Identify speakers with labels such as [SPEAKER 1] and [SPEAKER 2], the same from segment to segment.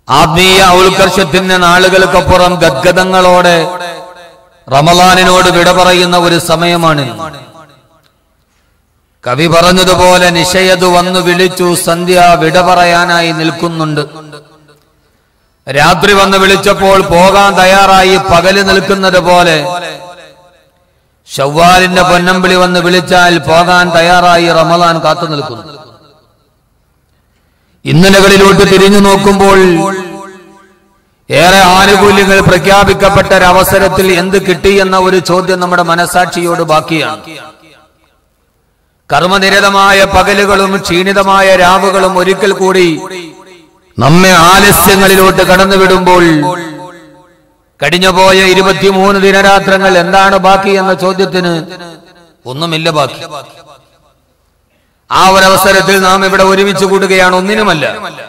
[SPEAKER 1] ആത്മീയ ഉത്കർഷത്തിന്റെ നാളുകൾക്കപ്പുറം ഗദ്ഗതങ്ങളോടെ റമലാനിനോട് വിട പറയുന്ന ഒരു സമയമാണ് കവി പറഞ്ഞതുപോലെ നിശയതു വന്നു വിളിച്ചു സന്ധ്യ വിട പറയാനായി നിൽക്കുന്നുണ്ട് രാത്രി വന്ന് വിളിച്ചപ്പോൾ പോകാൻ തയ്യാറായി പകല് നിൽക്കുന്നത് പോലെ ഷവ്വാലിന്റെ പൊന്നമ്പിളി വന്ന് വിളിച്ചാൽ പോകാൻ തയ്യാറായി റമലാൻ കാത്തു നിൽക്കുന്നു ഇന്നലകളിലോട്ട് തിരിഞ്ഞു നോക്കുമ്പോൾ ഏറെ ആനുകൂല്യങ്ങൾ പ്രഖ്യാപിക്കപ്പെട്ട ഒരവസരത്തിൽ എന്ത് കിട്ടി എന്ന ഒരു ചോദ്യം നമ്മുടെ മനസാക്ഷിയോട് ബാക്കിയാണ് കർമ്മനിരതമായ പകലുകളും ക്ഷീണിതമായ രാവുകളും ഒരിക്കൽ കൂടി നമ്മെ ആലസ്യങ്ങളിലോട്ട് കടന്നുവിടുമ്പോൾ കഴിഞ്ഞുപോയ ഇരുപത്തിമൂന്ന് ദിനരാത്രങ്ങൾ എന്താണ് ബാക്കി എന്ന ചോദ്യത്തിന് ഒന്നുമില്ല ബാക്കി ആ ഒരവസരത്തിൽ നാം ഇവിടെ ഒരുമിച്ച് കൂടുകയാണ് ഒന്നിനുമല്ല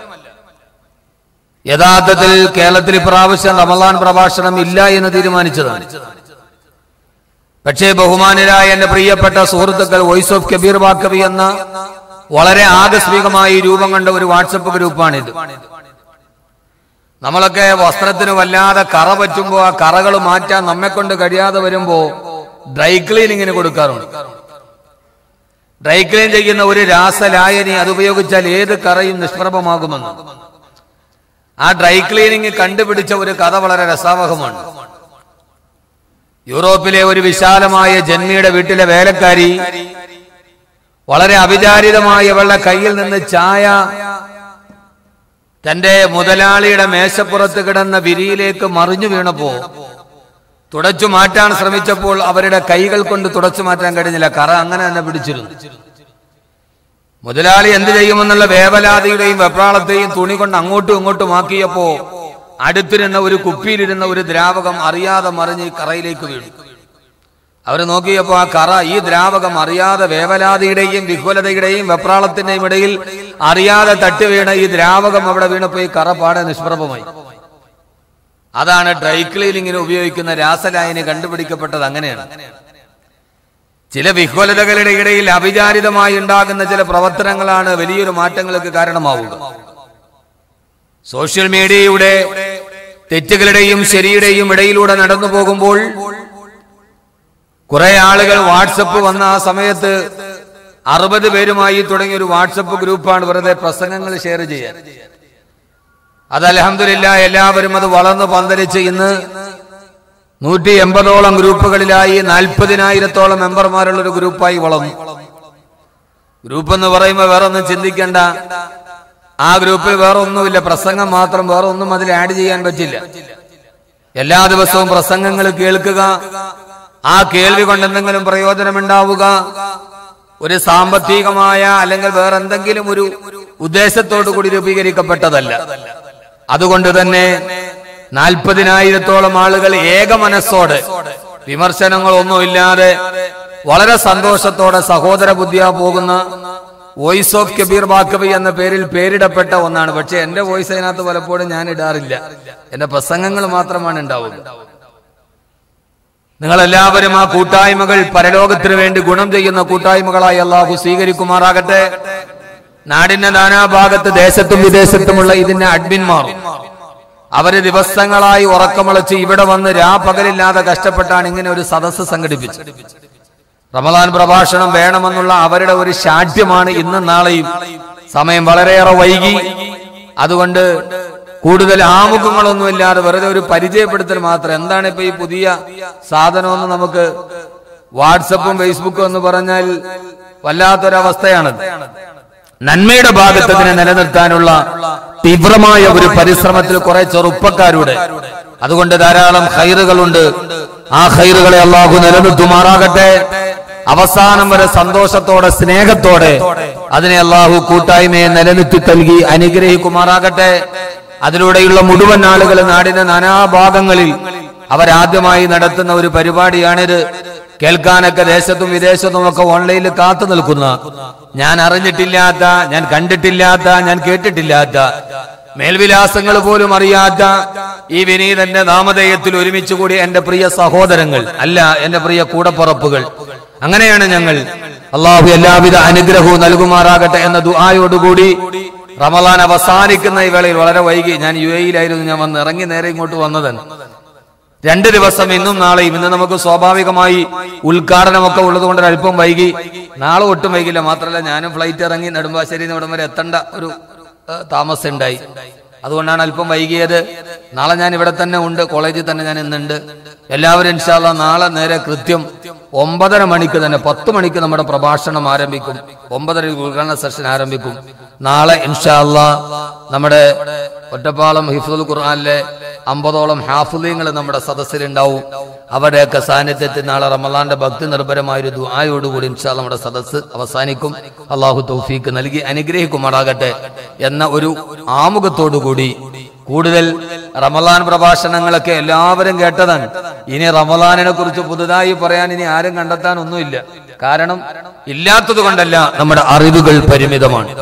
[SPEAKER 1] യഥാർത്ഥത്തിൽ കേരളത്തിൽ ഇപ്രാവശ്യം റമലാൻ പ്രഭാഷണം ഇല്ല എന്ന് തീരുമാനിച്ചതാണ് പക്ഷേ ബഹുമാനരായ എന്റെ പ്രിയപ്പെട്ട സുഹൃത്തുക്കൾ വോയിസ് ഓഫ് കബീർ ബാക്കവി എന്ന വളരെ ആകസ്മികമായി രൂപം കണ്ട ഒരു വാട്സപ്പ് ഗ്രൂപ്പാണിത് നമ്മളൊക്കെ വസ്ത്രത്തിന് വല്ലാതെ കറ പറ്റുമ്പോ ആ കറകൾ മാറ്റാൻ നമ്മെ കൊണ്ട് കഴിയാതെ വരുമ്പോ ഡ്രൈ ക്ലീനിങ്ങിന് കൊടുക്കാറുണ്ട് ഡ്രൈ ക്ലീൻ ചെയ്യുന്ന ഒരു രാസലായനി അത് ഉപയോഗിച്ചാൽ ഏത് കറയും നിഷ്പ്രഭമാകുമെന്ന് ആ ഡ്രൈ ക്ലീനിങ് കണ്ടുപിടിച്ച ഒരു കഥ വളരെ രസാവഹമാണ് യൂറോപ്പിലെ ഒരു വിശാലമായ ജന്മിയുടെ വീട്ടിലെ വേലക്കാരി വളരെ അവിചാരിതമായി അവളുടെ കയ്യിൽ നിന്ന് ചായ തന്റെ മുതലാളിയുടെ മേശപ്പുറത്ത് കിടന്ന വിരിയിലേക്ക് മറിഞ്ഞു വീണപ്പോ തുടച്ചു മാറ്റാൻ ശ്രമിച്ചപ്പോൾ അവരുടെ കൈകൾ കൊണ്ട് തുടച്ചു മാറ്റാൻ കഴിഞ്ഞില്ല കറ അങ്ങനെ തന്നെ പിടിച്ചിരുന്നു മുതലാളി എന്ത് ചെയ്യുമെന്നുള്ള വേവലാതിയുടെയും വെപ്രാളത്തെയും തുണി കൊണ്ട് അങ്ങോട്ടും ഇങ്ങോട്ടും ആക്കിയപ്പോ അടുത്തിരുന്ന ഒരു കുപ്പിയിലിരുന്ന ഒരു ദ്രാവകം അറിയാതെ മറിഞ്ഞ് ഈ കറയിലേക്ക് വീണു അവർ നോക്കിയപ്പോ ആ കറ ഈ ദ്രാവകം അറിയാതെ വേവലാതിയുടെയും വിഹ്വലതയുടെയും വെപ്രാളത്തിന്റെയും ഇടയിൽ അറിയാതെ തട്ടി വീണ ഈ ദ്രാവകം അവിടെ വീണപ്പോ ഈ കറ പാടെ നിഷ്പ്രഭമായി അതാണ് ഡ്രൈ ക്ലീനിങ്ങിന് ഉപയോഗിക്കുന്ന രാസലായനി കണ്ടുപിടിക്കപ്പെട്ടത് അങ്ങനെയാണ് ചില വിഹ്വലതകളുടെ ഇടയിൽ അവിചാരിതമായി ഉണ്ടാകുന്ന ചില പ്രവർത്തനങ്ങളാണ് വലിയൊരു മാറ്റങ്ങൾക്ക് കാരണമാവുക സോഷ്യൽ മീഡിയയുടെ തെറ്റുകളുടെയും ശരിയുടെയും ഇടയിലൂടെ നടന്നു പോകുമ്പോൾ കുറെ ആളുകൾ വാട്സപ്പ് വന്ന ആ സമയത്ത് അറുപത് പേരുമായി തുടങ്ങിയ ഒരു വാട്സപ്പ് ഗ്രൂപ്പാണ് വെറുതെ പ്രസംഗങ്ങൾ ഷെയർ ചെയ്യാൻ അത് അലഹമില്ല എല്ലാവരും അത് വളർന്നു പന്തലിച്ച് ഇന്ന് നൂറ്റി എൺപതോളം ഗ്രൂപ്പുകളിലായി നാൽപ്പതിനായിരത്തോളം മെമ്പർമാരുള്ള ഒരു ഗ്രൂപ്പായി വളർന്നു ഗ്രൂപ്പ് എന്ന് പറയുമ്പോൾ വേറെ ഒന്നും ചിന്തിക്കേണ്ട ആ ഗ്രൂപ്പിൽ വേറെ ഒന്നുമില്ല പ്രസംഗം മാത്രം വേറെ ഒന്നും അതിൽ ആഡ് ചെയ്യാൻ പറ്റില്ല എല്ലാ ദിവസവും പ്രസംഗങ്ങൾ കേൾക്കുക ആ കേൾവി കൊണ്ട് എന്തെങ്കിലും പ്രയോജനമുണ്ടാവുക ഒരു സാമ്പത്തികമായ അല്ലെങ്കിൽ വേറെ എന്തെങ്കിലും ഒരു ഉദ്ദേശത്തോടു കൂടി രൂപീകരിക്കപ്പെട്ടതല്ല അതുകൊണ്ട് തന്നെ നാൽപ്പതിനായിരത്തോളം ആളുകൾ ഏക മനസ്സോടെ വിമർശനങ്ങളൊന്നുമില്ലാതെ വളരെ സന്തോഷത്തോടെ സഹോദര ബുദ്ധിയാ പോകുന്ന വോയിസ് ഓഫ് കബീർ ബാക്കബി എന്ന പേരിൽ പേരിടപ്പെട്ട ഒന്നാണ് പക്ഷെ എന്റെ വോയിസ് അതിനകത്ത് പലപ്പോഴും ഞാൻ ഇടാറില്ല എന്റെ പ്രസംഗങ്ങൾ മാത്രമാണ് ഉണ്ടാവുക നിങ്ങൾ എല്ലാവരും ആ കൂട്ടായ്മകൾ പരലോകത്തിന് വേണ്ടി ഗുണം ചെയ്യുന്ന കൂട്ടായ്മകളായി അള്ളാഹു സ്വീകരിക്കുമാറാകട്ടെ നാടിന്റെ നാനാഭാഗത്ത് ദേശത്തും വിദേശത്തുമുള്ള ഇതിന്റെ അഡ്മിന്മാർ അവര് ദിവസങ്ങളായി ഉറക്കമുളച്ച് ഇവിടെ വന്ന് രാപകലില്ലാതെ കഷ്ടപ്പെട്ടാണ് ഇങ്ങനെ ഒരു സദസ്സ് സംഘടിപ്പിച്ചത് റമദാൻ പ്രഭാഷണം വേണമെന്നുള്ള അവരുടെ ഒരു ശാഠ്യമാണ് ഇന്നും നാളെയും സമയം വളരെയേറെ വൈകി അതുകൊണ്ട് കൂടുതൽ ആമുഖങ്ങളൊന്നുമില്ലാതെ വെറുതെ ഒരു പരിചയപ്പെടുത്തൽ മാത്രം എന്താണ് ഇപ്പൊ ഈ പുതിയ സാധനമെന്ന് നമുക്ക് വാട്സപ്പും ഫേസ്ബുക്കും എന്ന് പറഞ്ഞാൽ വല്ലാത്തൊരവസ്ഥയാണത് നന്മയുടെ ഭാഗത്ത് അതിനെ നിലനിർത്താനുള്ള തീവ്രമായ ഒരു പരിശ്രമത്തിൽ കുറെ ചെറുപ്പക്കാരുടെ അതുകൊണ്ട് ധാരാളം ഹൈറുകളുണ്ട് ആ ഹൈറുകളെ അള്ളാഹു നിലനിർത്തുമാറാകട്ടെ അവസാനം വരെ സന്തോഷത്തോടെ സ്നേഹത്തോടെ അതിനെ അള്ളാഹു കൂട്ടായ്മയെ നിലനിർത്തി നൽകി അനുഗ്രഹിക്കുമാറാകട്ടെ അതിലൂടെയുള്ള മുഴുവൻ ആളുകൾ നാടിന്റെ നാനാഭാഗങ്ങളിൽ അവരാദ്യമായി നടത്തുന്ന ഒരു പരിപാടിയാണിത് കേൾക്കാനൊക്കെ ദേശത്തും വിദേശത്തും ഒക്കെ ഓൺലൈനിൽ കാത്തു നിൽക്കുന്ന ഞാൻ അറിഞ്ഞിട്ടില്ലാത്ത ഞാൻ കണ്ടിട്ടില്ലാത്ത ഞാൻ കേട്ടിട്ടില്ലാത്ത മേൽവിലാസങ്ങൾ പോലും അറിയാത്ത ഈ വിനീതന്റെ നാമധേയത്തിൽ ഒരുമിച്ച് കൂടി എന്റെ പ്രിയ സഹോദരങ്ങൾ അല്ല എന്റെ പ്രിയ കൂടപ്പുറപ്പുകൾ അങ്ങനെയാണ് ഞങ്ങൾ അള്ളാഹു എല്ലാവിധ അനുഗ്രഹവും നൽകുമാറാകട്ടെ എന്ന ദുആയോടുകൂടി റമലാൻ അവസാനിക്കുന്ന ഈ വേളയിൽ വളരെ വൈകി ഞാൻ യു എയിലായിരുന്നു ഞാൻ വന്ന് ഇറങ്ങി നേരെ ഇങ്ങോട്ട് വന്നത് രണ്ട് ദിവസം ഇന്നും നാളെയും ഇന്ന് നമുക്ക് സ്വാഭാവികമായി ഉദ്ഘാടനമൊക്കെ ഉള്ളതുകൊണ്ട് അല്പം വൈകി നാളെ ഒട്ടും വൈകില്ല മാത്രമല്ല ഞാനും ഫ്ലൈറ്റ് ഇറങ്ങി നെടുമ്പാശ്ശേരി ഇവിടം വരെ എത്തേണ്ട ഒരു ഏഹ്, താമസം ഉണ്ടായി അതുകൊണ്ടാണ് അല്പം വൈകിയത് നാളെ ഞാൻ ഇവിടെ തന്നെ ഉണ്ട് കോളേജിൽ തന്നെ ഞാൻ ഇന്നുണ്ട് എല്ലാവരും ഇൻഷാല്ല നാളെ നേരെ കൃത്യം ഒമ്പതര മണിക്ക് തന്നെ പത്ത് മണിക്ക് നമ്മുടെ പ്രഭാഷണം ആരംഭിക്കും ഒമ്പതര ഉദ്ഘാടന സെഷൻ ആരംഭിക്കും നാളെ ഇൻഷാല്ല നമ്മുടെ ഒറ്റപ്പാലം ഹിഫുൽ ഖുർആാനിലെ അമ്പതോളം ഹാഫുദീങ്ങൾ നമ്മുടെ സദസ്സിലുണ്ടാവും അവരുടെയൊക്കെ സാന്നിധ്യത്തിൽ നാളെ റമലാന്റെ ഭക്തി നിർഭരമായ ഒരു ദുആയോടുകൂടി ഇൻഷാ നമ്മുടെ സദസ്സ് അവസാനിക്കും അള്ളാഹു തൗഫീക്ക് നൽകി അനുഗ്രഹിക്കുമാറാകട്ടെ എന്ന ഒരു ആമുഖത്തോടുകൂടി കൂടുതൽ റമലാൻ പ്രഭാഷണങ്ങളൊക്കെ എല്ലാവരും കേട്ടതാണ് ഇനി റമലാനിനെ കുറിച്ച് പുതുതായി പറയാൻ ഇനി ആരും കണ്ടെത്താൻ ഒന്നുമില്ല കാരണം ഇല്ലാത്തത് കൊണ്ടല്ല നമ്മുടെ അറിവുകൾ പരിമിതമാണ്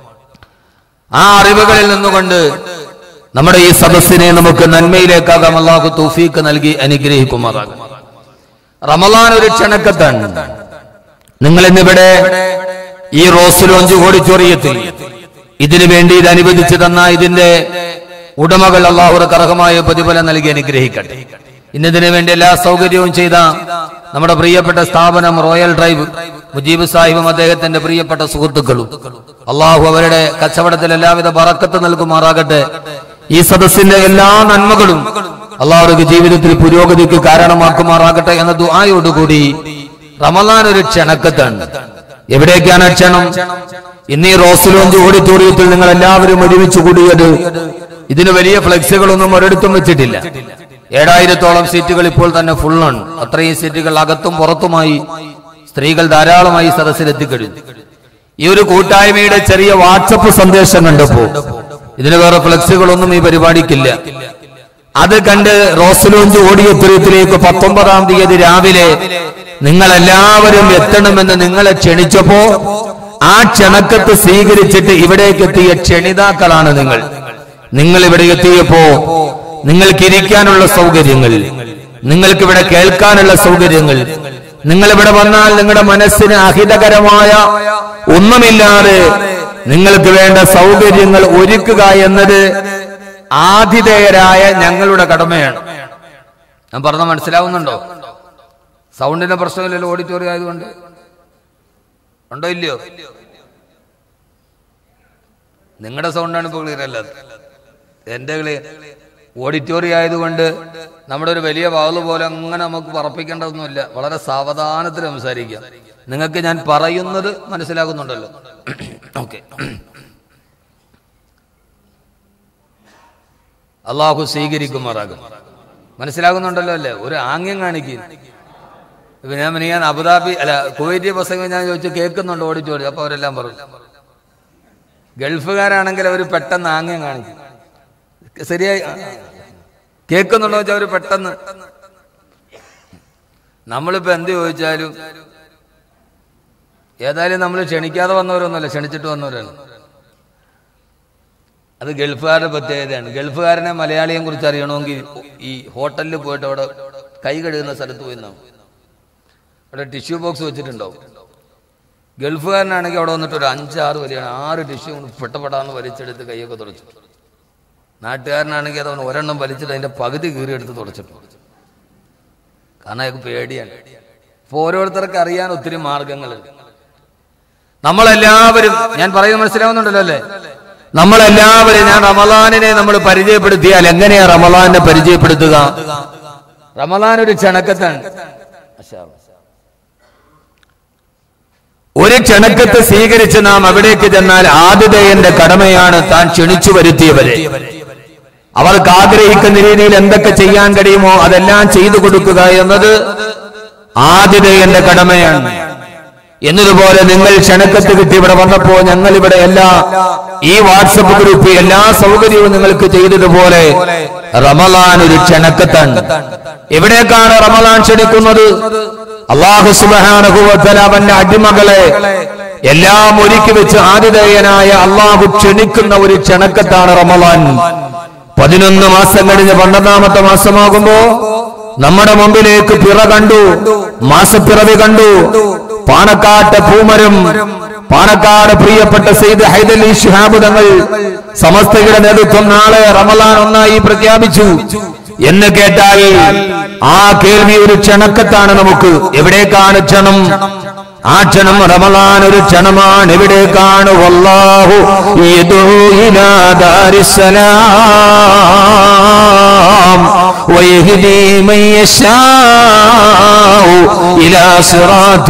[SPEAKER 1] ആ അറിവുകളിൽ നിന്നുകൊണ്ട് നമ്മുടെ ഈ സദസ്സിനെ നമുക്ക് നന്മയിലേക്കാകാം അള്ളാഹു തൗഫീക്ക് നൽകി അനുഗ്രഹിക്കുമാറാകും റമലാൻ ഒരു ക്ഷണക്കത്താണ് നിങ്ങൾ ഇന്നിവിടെ ഈ റോസ് ലോഞ്ച് ഓഡിറ്റോറിയത്തിൽ ഇതിനു വേണ്ടി ഇത് അനുവദിച്ചു തന്ന ഇതിന്റെ ഉടമകൾ അള്ളാഹുർക്ക് അർഹമായ പ്രതിഫലം നൽകി അനുഗ്രഹിക്കട്ടെ ഇന്നതിനു വേണ്ടി എല്ലാ സൗകര്യവും ചെയ്ത നമ്മുടെ പ്രിയപ്പെട്ട സ്ഥാപനം റോയൽ ഡ്രൈവ് മുജീബ് സാഹിബും അദ്ദേഹത്തിന്റെ പ്രിയപ്പെട്ട സുഹൃത്തുക്കളും അള്ളാഹു അവരുടെ കച്ചവടത്തിൽ എല്ലാവിധ ബറക്കത്ത് നൽകുമാറാകട്ടെ ഈ സദസ്സിന്റെ എല്ലാ നന്മകളും അള്ളാഹുർക്ക് ജീവിതത്തിൽ പുരോഗതിക്ക് കാരണമാക്കുമാറാകട്ടെ എന്ന ദുആയോടുകൂടി റമലാൻ ഒരു ക്ഷണക്കത്താണ് എവിടേക്കാണ് ക്ഷണം ഇന്ന് ഈ റോസ് ലോഞ്ച് ഓഡിറ്റോറിയത്തിൽ നിങ്ങൾ എല്ലാവരും ഒരുമിച്ച് കൂടിയത് ഇതിന് വലിയ ഫ്ലെക്സുകളൊന്നും ഒരിടത്തും വെച്ചിട്ടില്ല ഏഴായിരത്തോളം സീറ്റുകൾ ഇപ്പോൾ തന്നെ ഫുള്ളാണ് അത്രയും സീറ്റുകൾ അകത്തും പുറത്തുമായി സ്ത്രീകൾ ധാരാളമായി സദസ്സിലെത്തിക്കഴിഞ്ഞു ഈ ഒരു കൂട്ടായ്മയുടെ ചെറിയ വാട്സപ്പ് സന്ദേശം കണ്ടപ്പോ ഇതിന് വേറെ ഫ്ലെക്സുകളൊന്നും ഈ പരിപാടിക്കില്ല അത് കണ്ട് റോസ് ലോഞ്ച് ഓഡിയോത്തുര്യത്തിലേക്ക് പത്തൊമ്പതാം തീയതി രാവിലെ നിങ്ങൾ എല്ലാവരും എത്തണമെന്ന് നിങ്ങളെ ക്ഷണിച്ചപ്പോ ആ ക്ഷണക്കത്ത് സ്വീകരിച്ചിട്ട് ഇവിടേക്ക് എത്തിയ ക്ഷണിതാക്കളാണ് നിങ്ങൾ നിങ്ങൾ ഇവിടെ എത്തിയപ്പോ നിങ്ങൾക്ക് ഇരിക്കാനുള്ള സൗകര്യങ്ങൾ നിങ്ങൾക്ക് ഇവിടെ കേൾക്കാനുള്ള സൗകര്യങ്ങൾ നിങ്ങൾ ഇവിടെ വന്നാൽ നിങ്ങളുടെ മനസ്സിന് അഹിതകരമായ ഒന്നുമില്ലാതെ നിങ്ങൾക്ക് വേണ്ട സൗകര്യങ്ങൾ ഒരുക്കുക എന്നത് ആതിഥേയരായ ഞങ്ങളുടെ കടമയാണ് ഞാൻ പറഞ്ഞ മനസ്സിലാവുന്നുണ്ടോ സൗണ്ടിന്റെ പ്രശ്നമില്ലല്ലോ ഓഡിറ്റോറിയം ആയതുകൊണ്ട് ഉണ്ടോ ഇല്ലയോ നിങ്ങളുടെ സൗണ്ടാണ് ഇപ്പോൾ ക്ലിയർ അല്ലാതെ എന്റെ ക്ലിയർ ഓഡിറ്റോറിയം ആയതുകൊണ്ട് നമ്മുടെ ഒരു വലിയ വാള് പോലെ അങ്ങനെ നമുക്ക് പറപ്പിക്കേണ്ടതൊന്നുമില്ല വളരെ സാവധാനത്തിൽ സംസാരിക്കാം നിങ്ങൾക്ക് ഞാൻ പറയുന്നത് മനസ്സിലാകുന്നുണ്ടല്ലോ ഓക്കെ അള്ളാഹു സ്വീകരിക്കുമാറാകും മനസ്സിലാകുന്നുണ്ടല്ലോ അല്ലേ ഒരു ആംഗ്യം കാണിക്കും ഇപ്പൊ ഞാൻ ഞാൻ അബുദാബി അല്ല കുവൈറ്റ് പ്രസംഗം ഞാൻ ചോദിച്ചു കേൾക്കുന്നുണ്ട് ഓഡിറ്റോറിയം അപ്പൊ അവരെല്ലാം പറഞ്ഞു ഗൾഫുകാരാണെങ്കിൽ അവർ പെട്ടെന്ന് ആംഗ്യം കാണിക്കും ശരിയായി ആ. കേൾക്കുന്നുണ്ടോ വെച്ചാൽ അവർ പെട്ടെന്ന് നമ്മളിപ്പോ എന്ത് ചോദിച്ചാലും ഏതായാലും നമ്മൾ ക്ഷണിക്കാതെ വന്നവരൊന്നുമല്ല ക്ഷണിച്ചിട്ട് വന്നവരാണ് അത് ഗൾഫുകാരുടെ പ്രത്യേകതയാണ് ഗൾഫുകാരനെ മലയാളിയെ കുറിച്ച് അറിയണമെങ്കിൽ ഈ ഹോട്ടലിൽ പോയിട്ട് അവിടെ കൈ കഴുകുന്ന സ്ഥലത്ത് പോയി നാം അവിടെ ടിഷ്യൂ ബോക്സ് വെച്ചിട്ടുണ്ടാവും ഗൾഫുകാരനാണെങ്കിൽ അവിടെ വന്നിട്ട് ഒരു അഞ്ചാറ് വലിയാണ് ആറ് ടിഷ്യൂ കൊണ്ട് പെട്ടപ്പെടാന്ന് വലിച്ചെടുത്ത് കൈയൊക്കെ തുടച്ചു നാട്ടുകാരനാണെങ്കിൽ അതവൻ ഒരെണ്ണം വലിച്ചിട്ട് അതിന്റെ പകുതി കീറിയെടുത്ത് തുടച്ചിട്ടു കാരണം അയാൾക്ക് പേടിയാണ് ഇപ്പൊ ഓരോരുത്തർക്ക് അറിയാൻ ഒത്തിരി മാർഗങ്ങളുണ്ട് നമ്മളെല്ലാവരും ഞാൻ പറയുന്നത് മനസ്സിലാവുന്നുണ്ടല്ലോ അല്ലേ നമ്മളെല്ലാവരും ഞാൻ റമലാനിനെ നമ്മൾ പരിചയപ്പെടുത്തിയാൽ എങ്ങനെയാ റമലാനെ പരിചയപ്പെടുത്തുക റമലാൻ ഒരു ക്ഷണക്കത്താണ് മാഷാ അല്ലാ. ഒരു ക്ഷണക്കത്ത് സ്വീകരിച്ച് നാം അവിടേക്ക് ചെന്നാൽ ആതിഥേയന്റെ കടമയാണ് താൻ ക്ഷണിച്ചു വരുത്തിയവരെ അവർക്ക് ആഗ്രഹിക്കുന്ന രീതിയിൽ എന്തൊക്കെ ചെയ്യാൻ കഴിയുമോ അതെല്ലാം ചെയ്തു കൊടുക്കുക എന്നത് ആതിഥേയന്റെ കടമയാണ് എന്നതുപോലെ നിങ്ങൾ ക്ഷണക്കത്ത് കിട്ടി ഇവിടെ വന്നപ്പോ ഞങ്ങൾ ഇവിടെ എല്ലാ ഈ വാട്സപ്പ് ഗ്രൂപ്പ് എല്ലാ സൗകര്യവും നിങ്ങൾക്ക് ചെയ്തതുപോലെ റമലാൻ ഒരു ക്ഷണക്കത്താണ് എവിടേക്കാണ് റമലാൻ ക്ഷണിക്കുന്നത് അള്ളാഹു സുബാനുഭവത്തല അവന്റെ അടിമകളെ എല്ലാം ഒരുക്കി വെച്ച് ആതിഥേയനായ അള്ളാഹു ക്ഷണിക്കുന്ന ഒരു ക്ഷണക്കത്താണ് റമലാൻ പതിനൊന്ന് മാസം കഴിഞ്ഞ് പന്ത്രണ്ടാമത്തെ മാസമാകുമ്പോ നമ്മുടെ മുമ്പിലേക്ക് പിറ കണ്ടു മാസപ്പിറവി കണ്ടു പാണക്കാട്ട് പൂമരം പാണക്കാട് പ്രിയപ്പെട്ട സെയ്ദ് ഹൈദലി ഷിഹാബ് തങ്ങൾ സമസ്തയുടെ നേതൃത്വം നാളെ റമലാൻ ഒന്നായി പ്രഖ്യാപിച്ചു എന്ന് കേട്ടാൽ ആ കേൾവി ഒരു ക്ഷണക്കത്താണ് നമുക്ക് എവിടേക്കാണ് ക്ഷണം ആ ക്ഷണം റമലാൻ ഒരു ക്ഷണമാണ് എവിടേക്കാണ് വല്ലാഹു യദൂ ഇലാ ദാരിസ്സലാം ويهدي من يشاء إلى صراط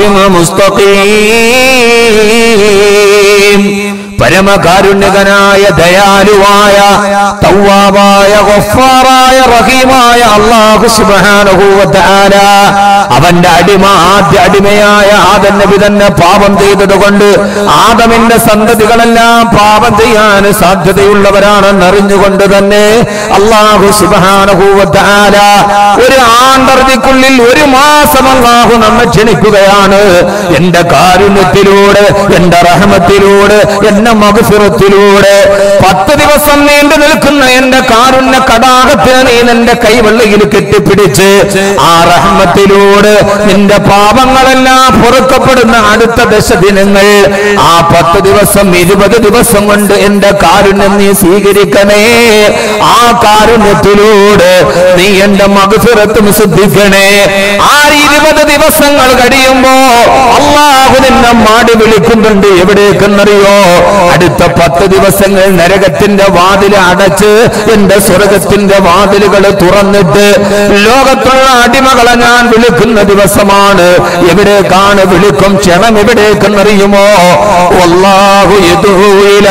[SPEAKER 1] مستقيم പരമകാരുണ്യകനായ ദയാലുവായ തൗവാബായ ഗഫാറായ റഹീമായ അല്ലാഹു സുബ്ഹാനഹു വ തആല അവന്റെ അടിമ ആദ്യ അടിമയായ ആദം നബി തന്നെ പാപം ചെയ്തതുകൊണ്ട് ആദമിന്റെ സന്തതികളെല്ലാം പാപം ചെയ്യാൻ സാധ്യതയുള്ളവരാണെന്ന് അറിഞ്ഞുകൊണ്ട് തന്നെ അള്ളാഹു സുബ്ഹാനഹു വ തആല ഒരു ആണ്ടർതിക്കുള്ളിൽ ഒരു മാസം അള്ളാഹു നമ്മെ ക്ഷണിക്കുകയാണ് എന്റെ കാരുണ്യത്തിലൂടെ എന്റെ റഹമത്തിലൂടെ എന്റെ മകഫിറത്തിലൂടെ പത്ത് ദിവസം നീണ്ടു നിൽക്കുന്ന എന്റെ കാരുണ്യ കടാകത്തിന് നീ നിന്റെ കൈവെള്ളയിൽ കെട്ടിപ്പിടിച്ച് ആ റഹ്മത്തിലൂടെ നിന്റെ പാപങ്ങളെല്ലാം പൊറുക്കപ്പെടുന്ന അടുത്ത ദശദിനങ്ങൾ ആ പത്ത് ദിവസം ഇരുപത് ദിവസം കൊണ്ട് എന്റെ കാരുണ്യം നീ സ്വീകരിക്കണേ ആ കാരുണ്യത്തിലൂടെ നീ എന്റെ മകഫിറത്തും ശ്രദ്ധിക്കണേ ആ ഇരുപത് ദിവസങ്ങൾ കഴിയുമ്പോ അള്ളാഹു നിന്നെ മാടി വിളിക്കുന്നുണ്ട് എവിടേക്കെന്നറിയോ അടുത്ത പത്ത് ദിവസങ്ങൾ നരകത്തിന്റെ വാതിൽ അടച്ച് എന്റെ സ്വർഗത്തിന്റെ വാതിലുകൾ തുറന്നിട്ട് ലോകത്തുള്ള അടിമകളെ ഞാൻ വിളിക്കുന്ന ദിവസമാണ് എവിടേക്കാണ് വിളിക്കും ക്ഷണം എവിടേക്കെന്നറിയുമോ വല്ലാഹു യദൂഇല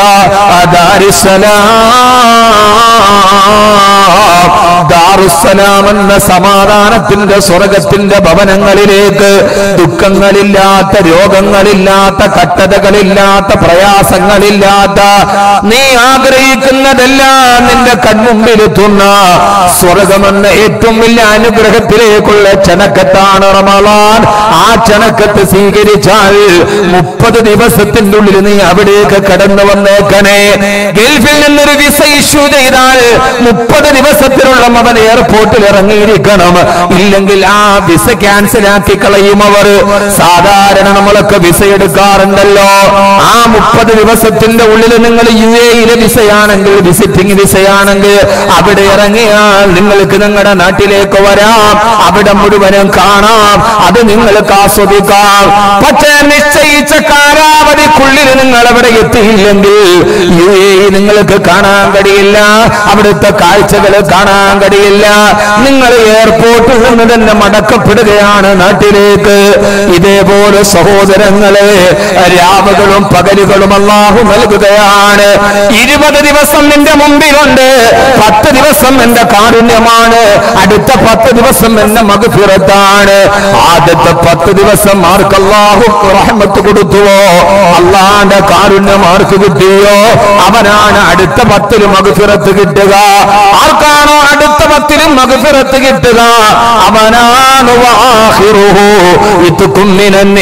[SPEAKER 1] ദാരുസ്സലാം ദാറുസ്സലാം എന്ന സമാധാനത്തിന്റെ സ്വർഗത്തിന്റെ ഭവനങ്ങളിലേക്ക് ദുഃഖങ്ങളില്ലാത്ത രോഗങ്ങളില്ലാത്ത കട്ടതകളില്ലാത്ത പ്രയാസങ്ങളില്ലാത്ത നീ ആഗ്രഹിക്കുന്നതെല്ലാം നിന്റെ കൺമുമ്പിലെത്തുന്ന സ്വർഗമെന്ന ഏറ്റവും വലിയ അനുഗ്രഹത്തിലേക്കുള്ള ചണക്കത്താണ് റമളാൻ ആ ചണക്കത്ത് സ്വീകരിച്ചാൽ മുപ്പത് ദിവസത്തിന്റെ ഉള്ളിൽ നീ അവിടേക്ക് കടന്നു വന്നേക്കണേ ഗൾഫിൽ നിന്നൊരു വിസ ഇഷ്യൂ ചെയ്താൽ മുപ്പത് ദിവസത്തിനുള്ള അവൻ എയർപോർട്ടിൽ ഇറങ്ങിയിരിക്കണം ഇല്ലെങ്കിൽ ആ വിസ ക്യാൻസൽ ആക്കി കളയും അവർ സാധാരണ നമ്മളൊക്കെ വിസ എടുക്കാറുണ്ടല്ലോ ആ മുപ്പത് ദിവസത്തിന്റെ ഉള്ളിൽ നിങ്ങൾ യു എയിലെ വിസയാണെങ്കിൽ വിസിറ്റിംഗ് വിസയാണെങ്കിൽ അവിടെ ഇറങ്ങിയാൽ നിങ്ങൾക്ക് നിങ്ങളുടെ നാട്ടിലേക്ക് വരാം അവിടെ മുഴുവനും കാണാം അത് നിങ്ങൾക്ക് ആസ്വദിക്കാം പക്ഷേ നിശ്ചയിച്ച കാലാവധിക്കുള്ളിൽ നിങ്ങൾ അവിടെ എത്തിയില്ലെങ്കിൽ യു എ നിങ്ങൾക്ക് കാണാൻ കഴിയില്ല അവിടുത്തെ കാഴ്ചകൾ കാണാൻ കഴിയില്ല നിങ്ങൾ എയർപോർട്ടിൽ നിന്ന് തന്നെ മടക്കപ്പെടുകയാണ് നാട്ടിലേക്ക് ഇതേപോലെ സഹോദരങ്ങളെ രാവുകളും പകലുകളും അള്ളാഹു നൽകുകയാണ് ഇരുപത് ദിവസം നിന്റെ മുമ്പിലുണ്ട് പത്ത് ദിവസം എന്റെ കാരുണ്യമാണ് അടുത്ത പത്ത് ദിവസം എന്റെ മകുഫിറത്താണ് ആദ്യത്തെ പത്ത് ദിവസം ആർക്ക് അള്ളാഹു റഹ്മത്ത് കൊടുത്തുവോ അള്ളാന്റെ കാരുണ്യം ആർക്ക് കിട്ടിയോ അവനാണ് അടുത്ത പത്തിൽ മകുഫിറത്ത് കിട്ടുക ആർക്കാണോ അടുത്ത പത്തിലും മകുഫിറത്ത് കിട്ടുക അവനാണ് വാഹിറുഹു ഇത്തുക്കും